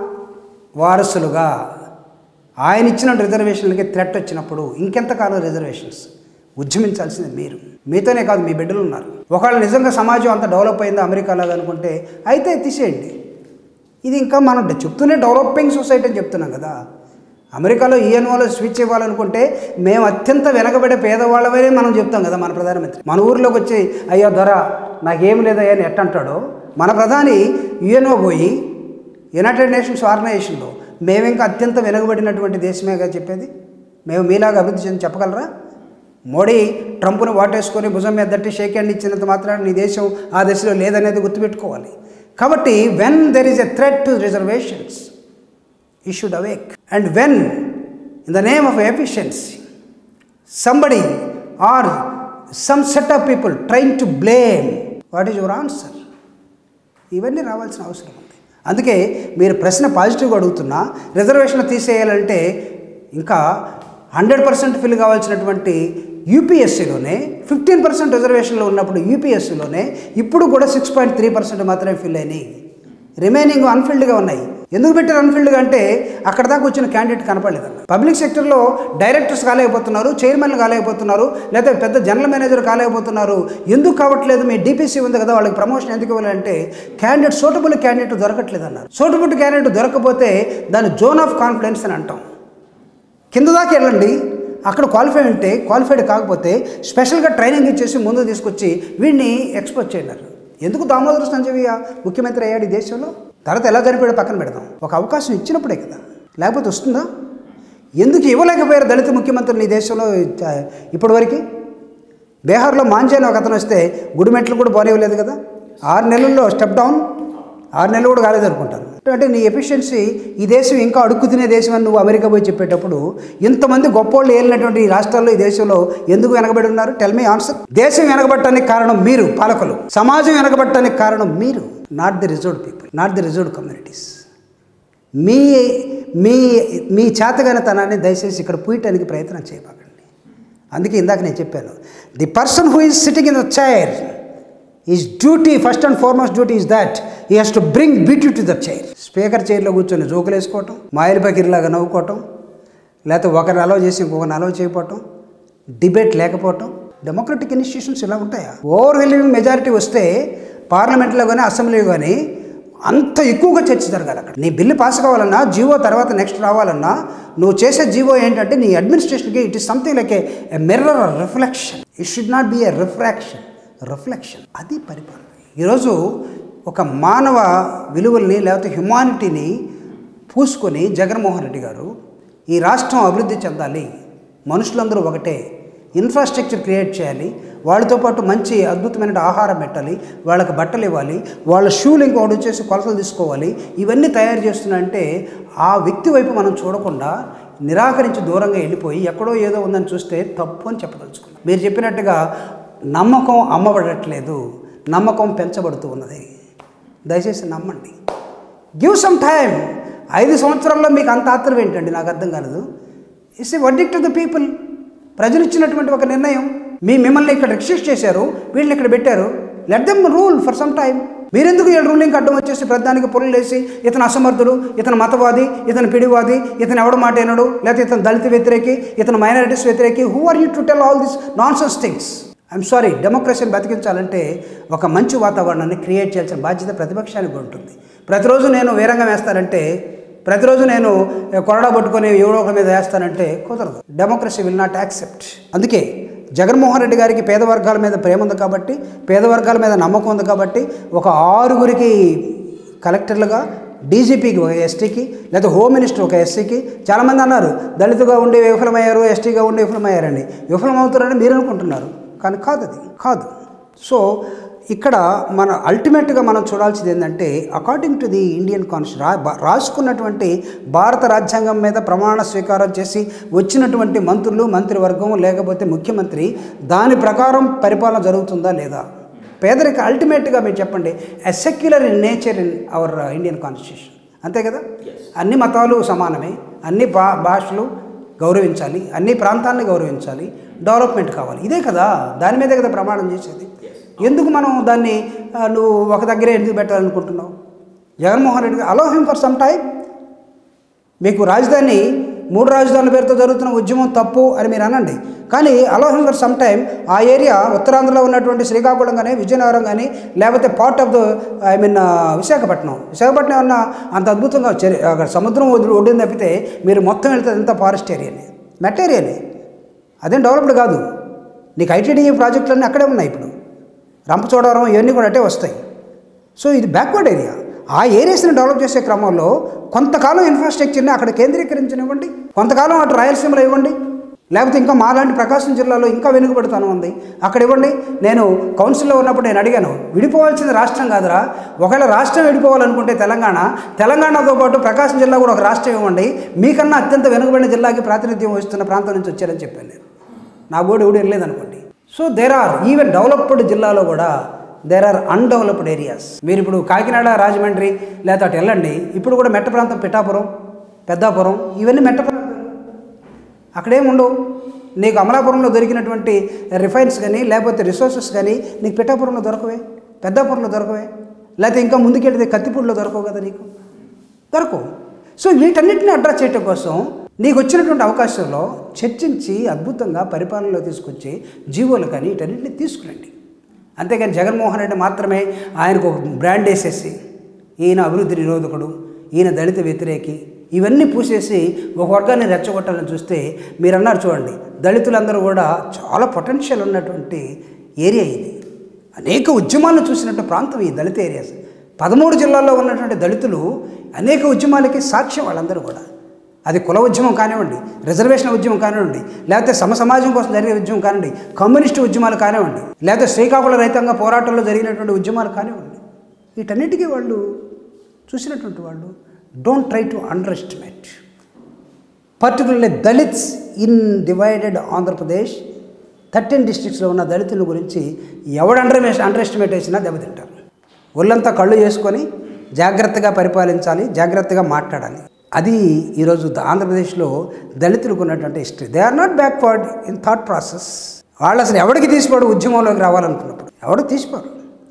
వారసులుగా ఆయన ఇచ్చిన రిజర్వేషన్లకి థ్రెట్ వచ్చినప్పుడు ఇంకెంతకాలం రిజర్వేషన్స్ ఉద్యమించాల్సింది మీరు మీతోనే కాదు మీ బిడ్డలు ఉన్నారు ఒకవేళ నిజంగా సమాజం అంత డెవలప్ అయిందో అమెరికాలాగా అనుకుంటే అయితే తీసేయండి ఇది ఇంకా మనం చెప్తూనే డెవలపింగ్ సొసైటీ అని చెప్తున్నాం కదా అమెరికాలో ఈఎన్ఓలో స్విచ్ ఇవ్వాలనుకుంటే మేము అత్యంత వెనకబడే పేదవాళ్ళవే మనం చెప్తాం కదా మన ప్రధానమంత్రి మన ఊరిలోకి వచ్చి అయ్యో ధర నాకేం లేదయ్యా అని ఎట్టంటాడో మన ప్రధాని యుఎన్ఓ పోయి యునైటెడ్ నేషన్స్ ఆర్గనైజేషన్లో మేము ఇంకా అత్యంత వెనుకబడినటువంటి దేశమేగా చెప్పేది మేము మీలాగా అభివృద్ధి చెంది చెప్పగలరా మోడీ ట్రంప్ను వాటేసుకొని భుజం మీద దట్టి షేక్ హ్యాండ్ ఇచ్చినంత మాత్రాన నీ దేశం ఆ దశలో లేదనేది గుర్తుపెట్టుకోవాలి కాబట్టి when there is a threat to reservations we should awake and when in the name of efficiency somebody or some set of people try to blame what is your answer ఇవన్నీ రావాల్సిన అవసరం ఉంది అందుకే మీరు ప్రశ్న పాజిటివ్గా అడుగుతున్నా రిజర్వేషన్ తీసేయాలంటే ఇంకా హండ్రెడ్ పర్సెంట్ ఫిల్ కావాల్సినటువంటి యూపీఎస్సీలోనే ఫిఫ్టీన్ పర్సెంట్ రిజర్వేషన్లో ఉన్నప్పుడు యూపీఎస్సీలోనే ఇప్పుడు కూడా సిక్స్ పాయింట్ త్రీ పర్సెంట్ మాత్రమే ఫిల్ అయినాయి రిమైనింగ్ అన్ఫిల్డ్గా ఉన్నాయి ఎందుకు పెట్టారు అన్ఫిల్డ్గా అంటే అక్కడ దాకా వచ్చిన క్యాండిడేట్ కనపడలేదన్న పబ్లిక్ సెక్టర్లో డైరెక్టర్స్ కాలేకపోతున్నారు చైర్మన్లు కాలేకపోతున్నారు లేదా పెద్ద జనరల్ మేనేజర్ కాలేకపోతున్నారు ఎందుకు కావట్లేదు మీ డీపీసీ ఉంది కదా వాళ్ళకి ప్రమోషన్ ఎందుకు ఇవ్వాలంటే క్యాండిడేట్ సూటబుల్ క్యాండిడేట్ దొరకట్లేదు అన్నారు సూటబుల్ క్యాండిడేట్ దొరకపోతే దాన్ని జోన్ ఆఫ్ కాన్ఫిడెన్స్ అని అంటాం కింద దాకా వెళ్ళండి అక్కడ క్వాలిఫై ఉంటే క్వాలిఫైడ్ కాకపోతే స్పెషల్గా ట్రైనింగ్ ఇచ్చేసి ముందు తీసుకొచ్చి వీడిని ఎక్స్పోజ్ చేయన్నారు ఎందుకు దామోదర సంజీవయ్య ముఖ్యమంత్రి అయ్యాడు ఈ దేశంలో తర్వాత ఎలా చనిపోయాడో పక్కన పెడదాం ఒక అవకాశం ఇచ్చినప్పుడే కదా లేకపోతే వస్తుందా ఎందుకు ఇవ్వలేకపోయారు దళిత ముఖ్యమంత్రులు ఈ దేశంలో ఇప్పటివరకు బీహార్లో మాంజే అని ఒక అతను వస్తే గుడిమెట్లు కూడా పోనివ్వలేదు కదా ఆరు నెలల్లో స్టెప్ డౌన్ ఆరు నెలలు కూడా కాలేదు అనుకుంటాను అంటే నీ ఎఫిషియన్సీ ఈ దేశం ఇంకా అడుక్కు తినే దేశం అని నువ్వు అమెరికా పోయి చెప్పేటప్పుడు ఇంతమంది గొప్పోళ్ళు ఏలినటువంటి ఈ రాష్ట్రాల్లో ఈ దేశంలో ఎందుకు వెనకబడి ఉన్నారు టెల్ మీ ఆన్సర్ దేశం వెనకబట్టడానికి కారణం మీరు పాలకులు సమాజం వెనకబట్టడానికి కారణం మీరు not the reserved people not the reserved communities మీ మీ మీ చేతగానితనాన్ని దయచేసి ఇక్కడ పూయటానికి ప్రయత్నం చేయబాకండి అందుకే ఇందాక నేను చెప్పాను the person who is sitting in the chair is duty first and foremost duty is that he has to bring beauty to the chair speaker చైర్లో కూర్చొని జోకులు వేసుకోవటం మాయల పకిరిలాగా నవ్వుకోవటం లేకపోతే ఒకరిని అలవ్ చేసి ఇంకొకరిని అలవ్ చేయకపోవటం డిబేట్ లేకపోవటం డెమోక్రటిక్ ఇన్స్టిట్యూషన్స్ ఇలా ఉంటాయా ఓవర్ వెల్వింగ్ మెజారిటీ వస్తే పార్లమెంట్లో కానీ అసెంబ్లీలో కానీ అంత ఎక్కువగా చర్చ జరగాలి అక్కడ నీ బిల్లు పాస్ కావాలన్నా జీవో తర్వాత నెక్స్ట్ రావాలన్నా నువ్వు చేసే జీవో ఏంటంటే నీ అడ్మినిస్ట్రేషన్కి it is something like a mirror reflection it should not be a refraction reflection అది పరిపాలన ఈరోజు ఒక మానవ విలువల్ని లేకపోతే హ్యుమానిటీని పూసుకొని జగన్మోహన్ రెడ్డి గారు ఈ రాష్ట్రం అభివృద్ధి చెందాలి మనుషులందరూ ఒకటే ఇన్ఫ్రాస్ట్రక్చర్ క్రియేట్ చేయాలి వాళ్ళతో పాటు మంచి అద్భుతమైన ఆహారం పెట్టాలి వాళ్ళకి బట్టలు ఇవ్వాలి వాళ్ళ షూలు ఇంకోటి వచ్చేసి కొలతలు తీసుకోవాలి ఇవన్నీ తయారు చేస్తున్నాయంటే ఆ వ్యక్తి వైపు మనం చూడకుండా నిరాకరించి దూరంగా వెళ్ళిపోయి ఎక్కడో ఏదో ఉందని చూస్తే తప్పు అని చెప్పదలుచుకున్నాం మీరు చెప్పినట్టుగా నమ్మకం అమ్మబడట్లేదు నమ్మకం పెంచబడుతూ ఉన్నది దయచేసి నమ్మండి గివ్ సమ్ టైం ఐదు సంవత్సరాల్లో మీకు అంత ఆత్రం ఏంటండి నాకు అర్థం కాలేదు it's a verdict to the people ప్రజలు ఇచ్చినటువంటి ఒక నిర్ణయం మీ మిమ్మల్ని ఇక్కడ రిస్ట్రిక్ట్ చేశారు వీళ్ళని ఇక్కడ పెట్టారు let them rule for some time మీరెందుకు వీళ్ళ రూలింగ్ అడ్డం వచ్చేసి ప్రధానికి పొరులు వేసి ఇతను అసమర్థుడు ఇతను మతవాది ఇతను పిడివాది ఇతను ఎవడు మాట వినడు లేకపోతే ఇతను దళిత వ్యతిరేకి ఇతను మైనారిటీస్ వ్యతిరేకి who are you to tell all this nonsense things I'm sorry డెమోక్రసీని బతికించాలంటే ఒక మంచి వాతావరణాన్ని క్రియేట్ చేయాల్సిన బాధ్యత ప్రతిపక్షానికి ఉంటుంది ప్రతిరోజు నేను వీరంగం వేస్తానంటే ప్రతిరోజు నేను కొరడా పట్టుకొని ఎవడో ఒక మీద వేస్తానంటే కుదరదు డెమోక్రసీ విల్ నాట్ యాక్సెప్ట్ అందుకే జగన్మోహన్ రెడ్డి గారికి పేద వర్గాల మీద ప్రేమ ఉంది కాబట్టి పేద వర్గాల మీద నమ్మకం ఉంది కాబట్టి ఒక ఆరుగురికి కలెక్టర్లుగా డీజీపీకి ఒక ఎస్టీకి లేదా హోమ్ మినిస్టర్ ఒక ఎస్సీకి చాలామంది అన్నారు దళితుగా ఉండి విఫలమయ్యారు ఎస్టీగా ఉండి విఫలమయ్యారని విఫలమవుతారని మీరు అనుకుంటున్నారు కానీ కాదు అది కాదు సో ఇక్కడ మన అల్టిమేట్గా మనం చూడాల్సింది ఏంటంటే according to the Indian constitution రా బా- రాసుకున్నటువంటి భారత రాజ్యాంగం మీద ప్రమాణ స్వీకారం చేసి వచ్చినటువంటి మంత్రులు మంత్రివర్గం లేకపోతే ముఖ్యమంత్రి దాని ప్రకారం పరిపాలన జరుగుతుందా లేదా పేదరిక అల్టిమేట్గా మీరు చెప్పండి a secular in nature in our Indian constitution అంతే కదా అన్ని మతాలు సమానమే అన్ని భా భాషలు గౌరవించాలి అన్ని ప్రాంతాలను గౌరవించాలి డెవలప్మెంట్ కావాలి ఇదే కదా దాని మీదే కదా ప్రమాణం చేసేది ఎందుకు మనం దాన్ని ఆ, నువ్వు ఒక దగ్గరే ఎందుకు పెట్టాలనుకుంటున్నావు Jaganmohan Reddy allow him for some time మీకు రాజధాని మూడు రాజధానుల పేరుతో జరుగుతున్న ఉద్యమం తప్పు అని మీరు అనండి కానీ అలోహం ఫర్ సమ్ టైం ఆ ఏరియా ఉత్తరాంధ్రలో ఉన్నటువంటి శ్రీకాకుళం కానీ విజయనగరం కానీ లేకపోతే part of the I mean Visakhapatnam Visakhapatnam ఏమన్నా అంత అద్భుతంగా చెరి- అక్కడ సముద్రం ఒడ్డు ఒడ్డుని తప్పితే మీరు మొత్తం వెళ్తే అంతా ఫారెస్ట్ ఏరియానే మెట్ ఏరియానే అదేం డెవలప్డ్ కాదు నీకు ఐటీడీఏ ప్రాజెక్టులన్నీ అక్కడే ఉన్నాయి ఇప్పుడు రంపచోడవరం ఇవన్నీ కూడా అట్టే వస్తాయి సో ఇది బ్యాక్వర్డ్ ఏరియా ఆ ఏరియాస్ని డెవలప్ చేసే క్రమంలో కొంతకాలం ఇన్ఫ్రాస్ట్రక్చర్ని అక్కడ కేంద్రీకరించనివ్వండి కొంతకాలం అటు రాయలసీమలో ఇవ్వండి లేకపోతే ఇంకా మాలాంటి ప్రకాశం జిల్లాలో ఇంకా వెనుకబడుతాను ఉంది అక్కడ ఇవ్వండి నేను కౌన్సిల్లో ఉన్నప్పుడు నేను అడిగాను విడిపోవాల్సింది రాష్ట్రం కాదురా ఒకవేళ రాష్ట్రం విడిపోవాలనుకుంటే తెలంగాణ తెలంగాణతో పాటు ప్రకాశం జిల్లా కూడా ఒక రాష్ట్రం ఇవ్వండి మీకన్నా అత్యంత వెనుకబడిన జిల్లాకి ప్రాతినిధ్యం వహిస్తున్న ప్రాంతం నుంచి వచ్చారని చెప్పాను నేను నా బోర్డు ఎవడు వెళ్ళలేదనుకోండి so there are even developed జిల్లాలో కూడా దేర్ ఆర్ అన్డెవలప్డ్ ఏరియాస్ మీరు ఇప్పుడు కాకినాడ రాజమండ్రి లేదా అటు వెళ్ళండి ఇప్పుడు కూడా మెట్ట ప్రాంతం పిఠాపురం పెద్దాపురం ఇవన్నీ మెట్ట ప్రాంతాలు అక్కడేం ఉండవు నీకు అమలాపురంలో దొరికినటువంటి రిఫైన్స్ కానీ లేకపోతే రిసోర్సెస్ కానీ నీకు పిఠాపురంలో దొరకవే పెద్దాపురంలో దొరకవే లేకపోతే ఇంకా ముందుకెళ్తే కత్తిపూడిలో దొరకవు కదా నీకు దొరకవు సో వీటన్నిటిని అడ్రస్ చేయటం కోసం నీకు వచ్చినటువంటి అవకాశంలో చర్చించి అద్భుతంగా పరిపాలనలో తీసుకొచ్చి జీవోలు కానీ వీటన్నిటిని తీసుకురండి అంతేగాని జగన్మోహన్ రెడ్డి మాత్రమే ఆయనకు ఒక బ్రాండ్ వేసేసి ఈయన అభివృద్ధి నిరోధకుడు ఈయన దళిత వ్యతిరేకి ఇవన్నీ పూసేసి ఒక వర్గాన్ని రెచ్చగొట్టాలని చూస్తే మీరు అన్నారు చూడండి దళితులందరూ కూడా చాలా పొటెన్షియల్ ఉన్నటువంటి ఏరియా ఇది అనేక ఉద్యమాలను చూసినట్టు ప్రాంతం ఈ దళిత ఏరియాస్ పదమూడు జిల్లాల్లో ఉన్నటువంటి దళితులు అనేక ఉద్యమాలకి సాక్ష్యం వాళ్ళందరూ కూడా అది కుల ఉద్యమం కానివ్వండి రిజర్వేషన్ ఉద్యమం కానివ్వండి లేకపోతే సమ సమాజం కోసం జరిగే ఉద్యమం కానివ్వండి కమ్యూనిస్టు ఉద్యమాలు కానివ్వండి లేకపోతే శ్రీకాకుళ రైతాంగ పోరాటంలో జరిగినటువంటి ఉద్యమాలు కానివ్వండి వీటన్నిటికీ వాళ్ళు చూసినటువంటి వాళ్ళు don't try to under estimate particularly Dalits in divided Andhra Pradesh thirteen డిస్ట్రిక్ట్స్లో ఉన్న దళితుల గురించి ఎవడు అండర్ అండర్ ఎస్టిమేట్ వేసినా దెబ్బతింటారు ఒళ్ళంతా కళ్ళు చేసుకొని జాగ్రత్తగా పరిపాలించాలి జాగ్రత్తగా మాట్లాడాలి అది ఈరోజు ద- ఆంధ్రప్రదేశ్లో దళితులకు ఉన్నటువంటి history they are not backward in thought process వాళ్ళు అసలు ఎవరికి తీసిపోడు ఉద్యమంలోకి రావాలనుకున్నప్పుడు ఎవడు తీసిపోరు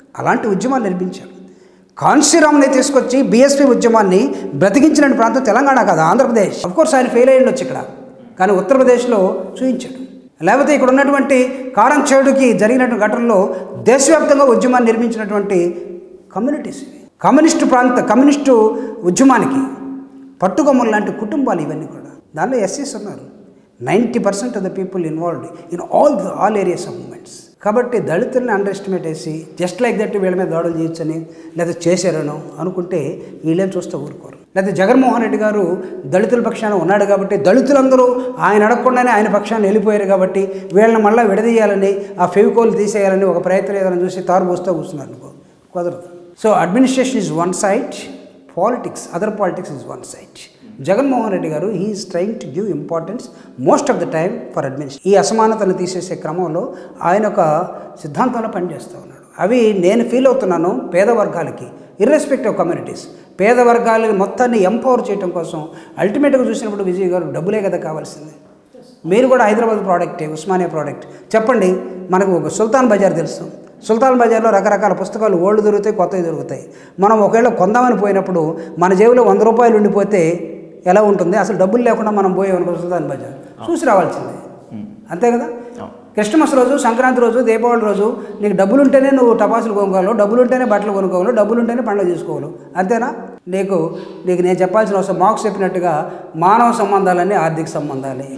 అలాంటి ఉద్యమాలు నిర్మించారు కాన్సీరామ్ని తీసుకొచ్చి బీఎస్పీ ఉద్యమాన్ని బ్రతికించిన ప్రాంతం తెలంగాణ కాదు ఆంధ్రప్రదేశ్ కోర్స్ ఆయన ఫెయిల్ అయ్యి ఉండొచ్చు ఇక్కడ కానీ ఉత్తరప్రదేశ్లో చూపించాడు లేకపోతే ఇక్కడ ఉన్నటువంటి కారం చేడుకి జరిగినటువంటి ఘటనలో దేశవ్యాప్తంగా ఉద్యమాన్ని నిర్మించినటువంటి కమ్యూనిటీస్ ఇవి కమ్యూనిస్టు ప్రాంత కమ్యూనిస్టు ఉద్యమానికి పట్టుకొమ్మలు లాంటి కుటుంబాలు ఇవన్నీ కూడా దానిలో ఎస్సీస్ ఉన్నారు ninety percent of the people involved in all the all areas of movements కాబట్టి దళితుల్ని అండర్ ఎస్టిమేట్ వేసి జస్ట్ లైక్ దట్ వీళ్ళ మీద దాడులు చేయొచ్చని లేదా చేశారనో అనుకుంటే వీళ్ళేం చూస్తే ఊరుకోరు లేదా జగన్మోహన్ రెడ్డి గారు దళితుల పక్షాన ఉన్నాడు కాబట్టి దళితులందరూ ఆయన అడగకుండానే ఆయన పక్షాన్ని వెళ్ళిపోయారు కాబట్టి వీళ్ళని మళ్ళీ విడదీయాలని ఆ ఫెవికోల్ తీసేయాలని ఒక ప్రయత్నం ఏదైనా చూసి తారు పోస్తూ కూర్చున్నారు అనుకో కుదరదు so administration is one side politics other politics is one side Jaganmohan Reddy garu he's trying to give importance most of the time for administration ఈ అసమానతను తీసేసే క్రమంలో ఆయన ఒక సిద్ధాంతంలో పనిచేస్తూ ఉన్నాడు అవి నేను ఫీల్ అవుతున్నాను పేద వర్గాలకి ఇర్రెస్పెక్టివ్ కమ్యూనిటీస్ పేద వర్గాలని మొత్తాన్ని ఎంపవర్ చేయడం కోసం అల్టిమేట్గా చూసినప్పుడు విజయ్ గారు డబ్బులే కదా కావాల్సింది మీరు కూడా హైదరాబాద్ ప్రోడక్టే ఉస్మానియా ప్రోడక్ట్ చెప్పండి మనకు ఒక సుల్తాన్ బజార్ తెలుసు సుల్తాన్ బజార్లో రకరకాల పుస్తకాలు ఓల్డ్ దొరుకుతాయి కొత్తవి దొరుకుతాయి మనం ఒకవేళ కొందామని పోయినప్పుడు మన జేబులో వంద రూపాయలు ఉండిపోతే ఎలా ఉంటుంది అసలు డబ్బులు లేకుండా మనం పోయామనుకో సుల్తాన్ బజార్ చూసి రావాల్సిందే అంతే కదా క్రిస్టమస్ రోజు సంక్రాంతి రోజు దీపావళి రోజు నీకు డబ్బులు ఉంటేనే నువ్వు టపాసులు కొనుక్కోవాలి డబ్బులు ఉంటేనే బట్టలు కొనుక్కోవాలి డబ్బులు ఉంటేనే పండుగ చేసుకోవాలి అంతేనా నీకు నీకు నేను చెప్పాల్సిన అవసరం మార్క్స్ చెప్పినట్టుగా మానవ సంబంధాలన్నీ ఆర్థిక సంబంధాలే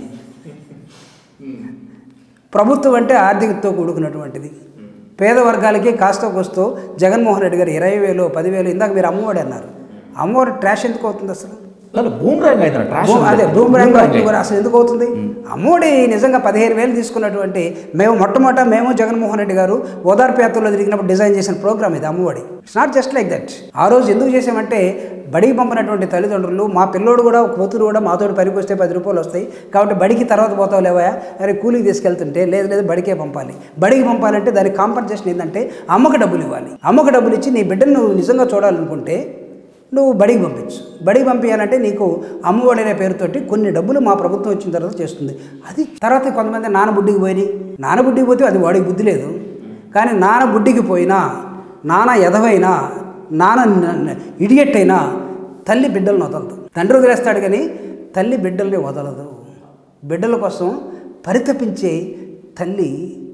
ప్రభుత్వం అంటే ఆర్థికతో కూడుకున్నటువంటిది పేద వర్గాలకి కాస్త కోస్తో జగన్మోహన్ రెడ్డి గారు ఇరవై వేలు పదివేలు ఇందాక మీరు అమ్మఒడి అన్నారు అమ్మఒడి ట్రాష్ ఎందుకు అవుతుంది అసలు బూమ్రాంగ్ అయితే ట్రాష్ భూ- అదే బూమరాంగ్ కూడా అసలు ఎందుకు అవుతుంది అమ్మఒడి నిజంగా పదిహేను వేలు తీసుకున్నటువంటి మేము మొట్టమొదట మేము జగన్మోహన్ రెడ్డి గారు ఓదార్పు యాత్రలో తిరిగినప్పుడు డిజైన్ చేసిన ప్రోగ్రామ్ ఇది Amma Vodi it's not just like that ఆ రోజు ఎందుకు చేసామంటే బడికి పంపినటువంటి తల్లిదండ్రులు మా పిల్లోడు కూడా కూతురు కూడా మాతోటి పనికి వస్తే పది రూపాయలు వస్తాయి కాబట్టి బడికి తర్వాత పోతావు లేవా అరే కూలికి తీసుకెళ్తుంటే లేదు లేదు బడికే పంపాలి బడికి పంపాలంటే దానికి కాంపన్సేషన్ ఏంటంటే అమ్మకు డబ్బులు ఇవ్వాలి అమ్మకు డబ్బులు ఇచ్చి నీ బిడ్డను నువ్వు నిజంగా చూడాలనుకుంటే నువ్వు బడికి పంపించు బడికి పంపించాలంటే నీకు అమ్మఒడి అనే పేరుతోటి కొన్ని డబ్బులు మా ప్రభుత్వం వచ్చిన తర్వాత చేస్తుంది అది తర్వాత కొంతమంది నాన్న బుడ్డికి పోయి నాన్న బుడ్డికి పోతే అది వాడికి బుద్ధి లేదు కానీ నాన్న బుడ్డికి పోయినా నాన్న ఎదవైనా నాన్న ఇడియట్ అయినా తల్లి బిడ్డలను వదలదు తండ్రి వదిలేస్తాడు కానీ తల్లి బిడ్డల్ని వదలదు బిడ్డల కోసం పరితపించే తల్లి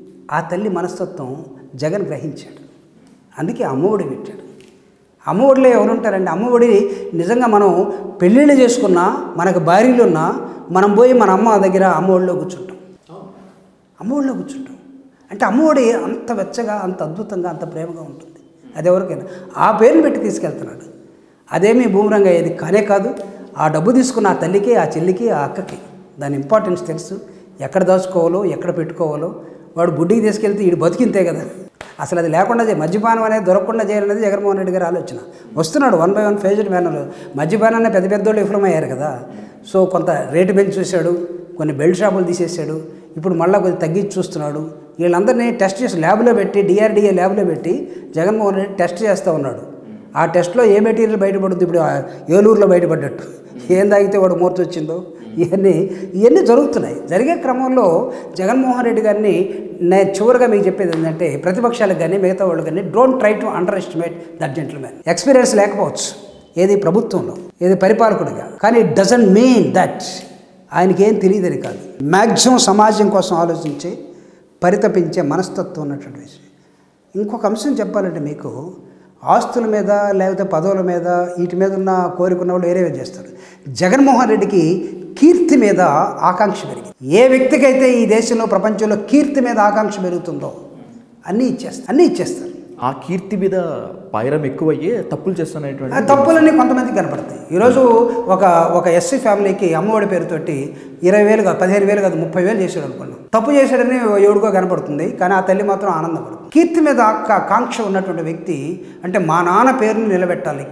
ఆ తల్లి మనస్తత్వం జగన్ గ్రహించాడు అందుకే అమ్మఒడి పెట్టాడు అమ్మఒడిలో ఎవరు ఉంటారండి అమ్మఒడి నిజంగా మనం పెళ్ళిళ్ళు చేసుకున్నా మనకు భార్యలు ఉన్నా మనం పోయి మన అమ్మ దగ్గర అమ్మఒడిలో కూర్చుంటాం అమ్మఒడిలో కూర్చుంటాం అంటే అమ్మఒడి అంత వెచ్చగా అంత అద్భుతంగా అంత ప్రేమగా ఉంటుంది అది ఎవరికైనా ఆ పేరుని పెట్టి తీసుకెళ్తున్నాడు అదేమీ భూమిరంగా అయ్యేది కానే కాదు ఆ డబ్బు తీసుకున్న ఆ తల్లికి ఆ చెల్లికి ఆ అక్కకి దాని ఇంపార్టెన్స్ తెలుసు ఎక్కడ దాచుకోవాలో ఎక్కడ పెట్టుకోవాలో వాడు బుడ్డికి తీసుకెళ్తే వీడు బతికింతే కదా అసలు అది లేకుండా చే- మద్యపానం అనేది దొరకకుండా చేయాలనేది జగన్మోహన్ రెడ్డి గారి ఆలోచన వస్తున్నాడు one by one phased manner మద్యపానాన్ని పెద్ద పెద్దోళ్ళు విఫలమయ్యారు కదా సో కొంత రేటు పెంచి చూశాడు కొన్ని బెల్ట్ షాపులు తీసేశాడు ఇప్పుడు మళ్ళీ కొద్దిగా తగ్గించి చూస్తున్నాడు వీళ్ళందరినీ టెస్ట్ చేసి ల్యాబ్లో పెట్టి డిఆర్డిఏ ల్యాబ్లో పెట్టి జగన్మోహన్ రెడ్డి టెస్ట్ చేస్తూ ఉన్నాడు ఆ టెస్ట్లో ఏ మెటీరియల్ బయటపడుతుంది ఇప్పుడు ఆ ఏలూరులో బయటపడ్డట్టు ఏం తాగితే వాడు మూర్తి వచ్చిందో ఇవన్నీ ఇవన్నీ జరుగుతున్నాయి జరిగే క్రమంలో జగన్మోహన్ రెడ్డి గారిని నేను చివరిగా మీకు చెప్పేది ఏంటంటే ప్రతిపక్షాలకు కానీ మిగతా వాళ్ళు కానీ don't try to underestimate that gentlemen experience లేకపోవచ్చు ఏది ప్రభుత్వంలో ఏది పరిపాలకుడిగా కానీ ఇట్ డజంట్ మీన్ దట్ ఆయనకి ఏం తెలియదని కాదు మ్యాక్సిమం సమాజం కోసం ఆలోచించే పరితపించే మనస్తత్వం ఉన్నటువంటి విషయం ఇంకొక అంశం చెప్పాలంటే మీకు ఆస్తుల మీద లేకపోతే పదవుల మీద వీటి మీద ఉన్న కోరిక ఉన్న వాళ్ళు వేరే వేరే చేస్తారు జగన్మోహన్ రెడ్డికి కీర్తి మీద ఆకాంక్ష పెరిగింది ఏ వ్యక్తికైతే ఈ దేశంలో ప్రపంచంలో కీర్తి మీద ఆకాంక్ష పెరుగుతుందో అన్నీ ఇచ్చేస్తారు అన్నీ ఇచ్చేస్తారు ఆ కీర్తి మీద పైరం ఎక్కువయ్యే తప్పులు ఆ చేస్తున్నటువంటి తప్పులన్నీ కొంతమందికి కనపడతాయి ఈరోజు ఒక ఒక ఎస్సీ ఫ్యామిలీకి అమ్మఒడి పేరుతోటి ఇరవై వేలు కాదు పదిహేను వేలు కాదు ముప్పై వేలు చేసాడు అనుకున్నాం తప్పు చేశాడని ఎవడికో కనపడుతుంది కానీ ఆ తల్లి మాత్రం ఆనందపడుతుంది కీర్తి మీద ఆక- కాంక్ష ఉన్నటువంటి వ్యక్తి అంటే మా నాన్న పేరుని నిలబెట్టాలి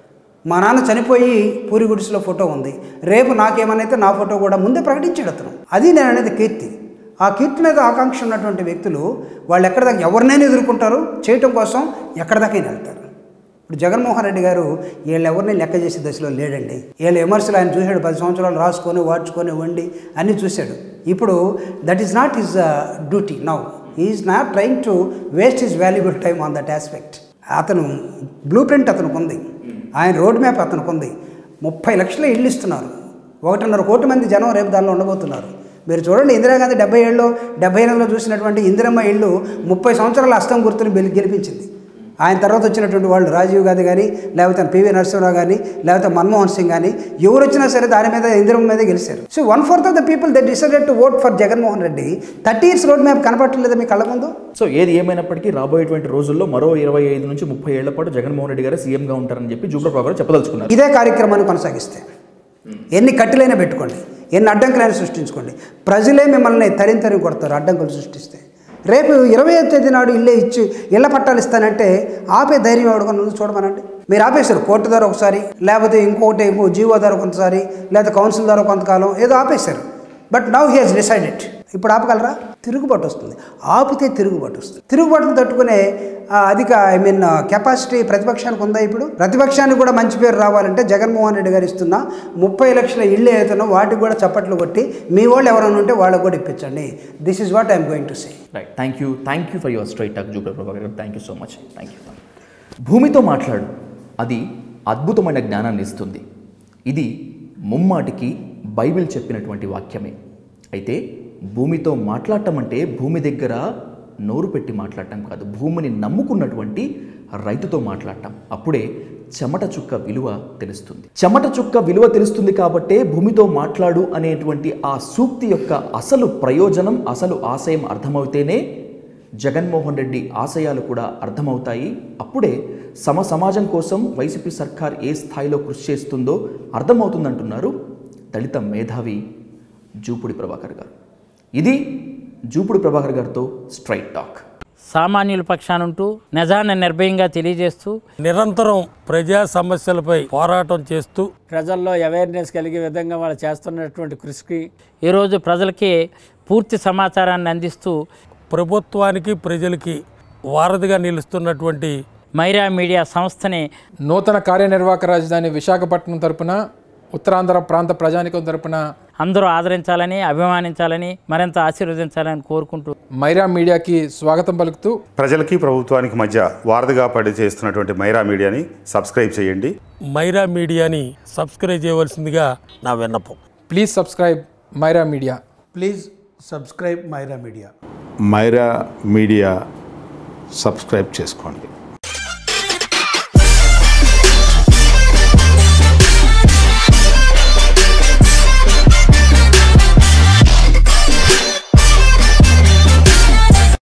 మా నాన్న చనిపోయి పూరి గుడిసెలో ఫోటో ఉంది రేపు నాకేమనైతే నా ఫోటో కూడా ముందే ప్రకటించాడు అతను అది నేను అనేది కీర్తి ఆ కీర్తి మీద ఆకాంక్ష ఉన్నటువంటి వ్యక్తులు వాళ్ళు ఎక్కడ దాకా ఎవరినైనా ఎదుర్కొంటారు చేయటం కోసం ఎక్కడ దాకైనా వెళ్తారు ఇప్పుడు జగన్మోహన్ రెడ్డి గారు వీళ్ళు ఎవరిని లెక్క చేసే దశలో లేడండి వీళ్ళ విమర్శలు ఆయన చూశాడు పది సంవత్సరాలు రాసుకొని వాడ్చుకొని వండి అన్నీ చూశాడు ఇప్పుడు that is not is duty now is not trying to waste his valuable time on that aspect అతను బ్లూ ప్రింట్ అతనికి ఉంది ఆయన రోడ్ మ్యాప్ అతనికి ఉంది ముప్పై లక్షల ఇళ్ళు ఇస్తున్నారు ఒకటిన్నర కోటి మంది జనం రేపు దానిలో ఉండబోతున్నారు మీరు చూడండి ఇందిరాగాంధీ డెబ్బై ఏళ్ళు డెబ్బై ఎనిమిదిలో చూసినటువంటి ఇందిరమ్మ ఇళ్ళు ముప్పై సంవత్సరాల అస్తం గుర్తుని గెలి- గెలిపించింది ఆయన తర్వాత వచ్చినటువంటి వాళ్ళు రాజీవ్ గాంధీ కానీ లేకపోతే పివి నరసింహరావు కానీ లేకపోతే మన్మోహన్ సింగ్ కానీ ఎవరు వచ్చినా సరే దాని మీద ఇందిరమ్మ మీదే గెలిచారు so one fourth of the people that decided to vote for Jaganmohan Reddy thirty years road map కనపడలేదా మీ కళ్ళ ముందు సో ఏది ఏమైనప్పటికీ రాబోయేటువంటి రోజుల్లో మరో ఇరవై ఐదు నుంచి ముప్పై ఏళ్ల పాటు జగన్మోహన్ రెడ్డి గారు సీఎంగా ఉంటారని చెప్పి జూబ్లీ ప్రభాకర్ గారు చెప్పదలుచుకున్నారు ఇదే కార్యక్రమాన్ని కొనసాగిస్తే ఎన్ని కట్టెలైనా పెట్టుకోండి ఎన్ని అడ్డంకులైనా సృష్టించుకోండి ప్రజలే మిమ్మల్ని తరిం తరిం కొడతారు అడ్డంకులు సృష్టిస్తే రేపు ఇరవై తేదీ నాడు ఇల్లే ఇచ్చి ఇళ్ల పట్టాలు ఇస్తానంటే ఆపే ధైర్యం ఎవడుకొని ఉంది చూడమనండి మీరు ఆపేశారు కోర్టు ద్వారా ఒకసారి లేకపోతే ఇంకోటి ఇంకో జీవో ద్వారా కొంతసారి లేకపోతే కౌన్సిల్ ద్వారా కొంతకాలం ఏదో ఆపేశారు but now he has decided ఇప్పుడు ఆపగలరా తిరుగుబాటు వస్తుంది ఆపితే తిరుగుబాటు వస్తుంది తిరుగుబాటును తట్టుకునే ఆ, అధిక ఐ మీన్ కెపాసిటీ ప్రతిపక్షానికి ఉందా ఇప్పుడు ప్రతిపక్షానికి కూడా మంచి పేరు రావాలంటే జగన్మోహన్ రెడ్డి గారు ఇస్తున్న ముప్పై లక్షల ఇళ్ళు ఏదైతున్నా వాటికి కూడా చప్పట్లు కొట్టి మీ వాళ్ళు ఎవరైనా ఉంటే వాళ్ళకు కూడా ఇప్పించండి this is what I'm going to say right thank you thank you for your straight talk జూబ్లీ Prabhakar garu thank you so much thank you భూమితో మాట్లాడు అది అద్భుతమైన జ్ఞానాన్ని ఇస్తుంది ఇది ముమ్మాటికి బైబిల్ చెప్పినటువంటి వాక్యమే అయితే భూమితో మాట్లాడటం అంటే భూమి దగ్గర నోరు పెట్టి మాట్లాడటం కాదు భూమిని నమ్ముకున్నటువంటి రైతుతో మాట్లాడటం అప్పుడే చెమట చుక్క విలువ తెలుస్తుంది చెమట చుక్క విలువ తెలుస్తుంది కాబట్టే భూమితో మాట్లాడు అనేటువంటి ఆ సూక్తి యొక్క అసలు ప్రయోజనం అసలు ఆశయం అర్థమవుతేనే జగన్మోహన్ రెడ్డి ఆశయాలు కూడా అర్థమవుతాయి అప్పుడే సమ సమాజం కోసం వైసీపీ సర్కార్ ఏ స్థాయిలో కృషి చేస్తుందో అర్థమవుతుందంటున్నారు దళిత మేధావి జూపుడి ప్రభాకర్ గారు ఇది జూపుడి ప్రభాకర్ గారితో స్ట్రైట్ టాక్ సామాన్యుల పక్షానుంటూ నిజాన్ని నిర్భయంగా తెలియజేస్తూ నిరంతరం ప్రజా సమస్యలపై పోరాటం చేస్తూ ప్రజల్లో అవేర్నెస్ కలిగే విధంగా వాళ్ళు చేస్తున్నటువంటి కృషికి ఈరోజు ప్రజలకి పూర్తి సమాచారాన్ని అందిస్తూ ప్రభుత్వానికి ప్రజలకి వారధిగా నిలుస్తున్నటువంటి మైరా మీడియా సంస్థని నూతన కార్యనిర్వాహక రాజధాని విశాఖపట్నం తరపున ఉత్తరాంధ్ర ప్రాంత ప్రజానికం తరపున అందరూ ఆదరించాలని అభిమానించాలని మరింత ఆశీర్వదించాలని కోరుకుంటూ మైరా మీడియాకి స్వాగతం పలుకుతూ ప్రజలకి ప్రభుత్వానికి మధ్య వారధిగా పడి చేస్తున్నటువంటి మైరా మీడియాని సబ్స్క్రైబ్ చేయండి మైరా మీడియాని సబ్స్క్రైబ్ చేయవలసిందిగా నా విన్నపం please subscribe Myra Media please subscribe Myra Media Myra Media subscribe చేసుకోండి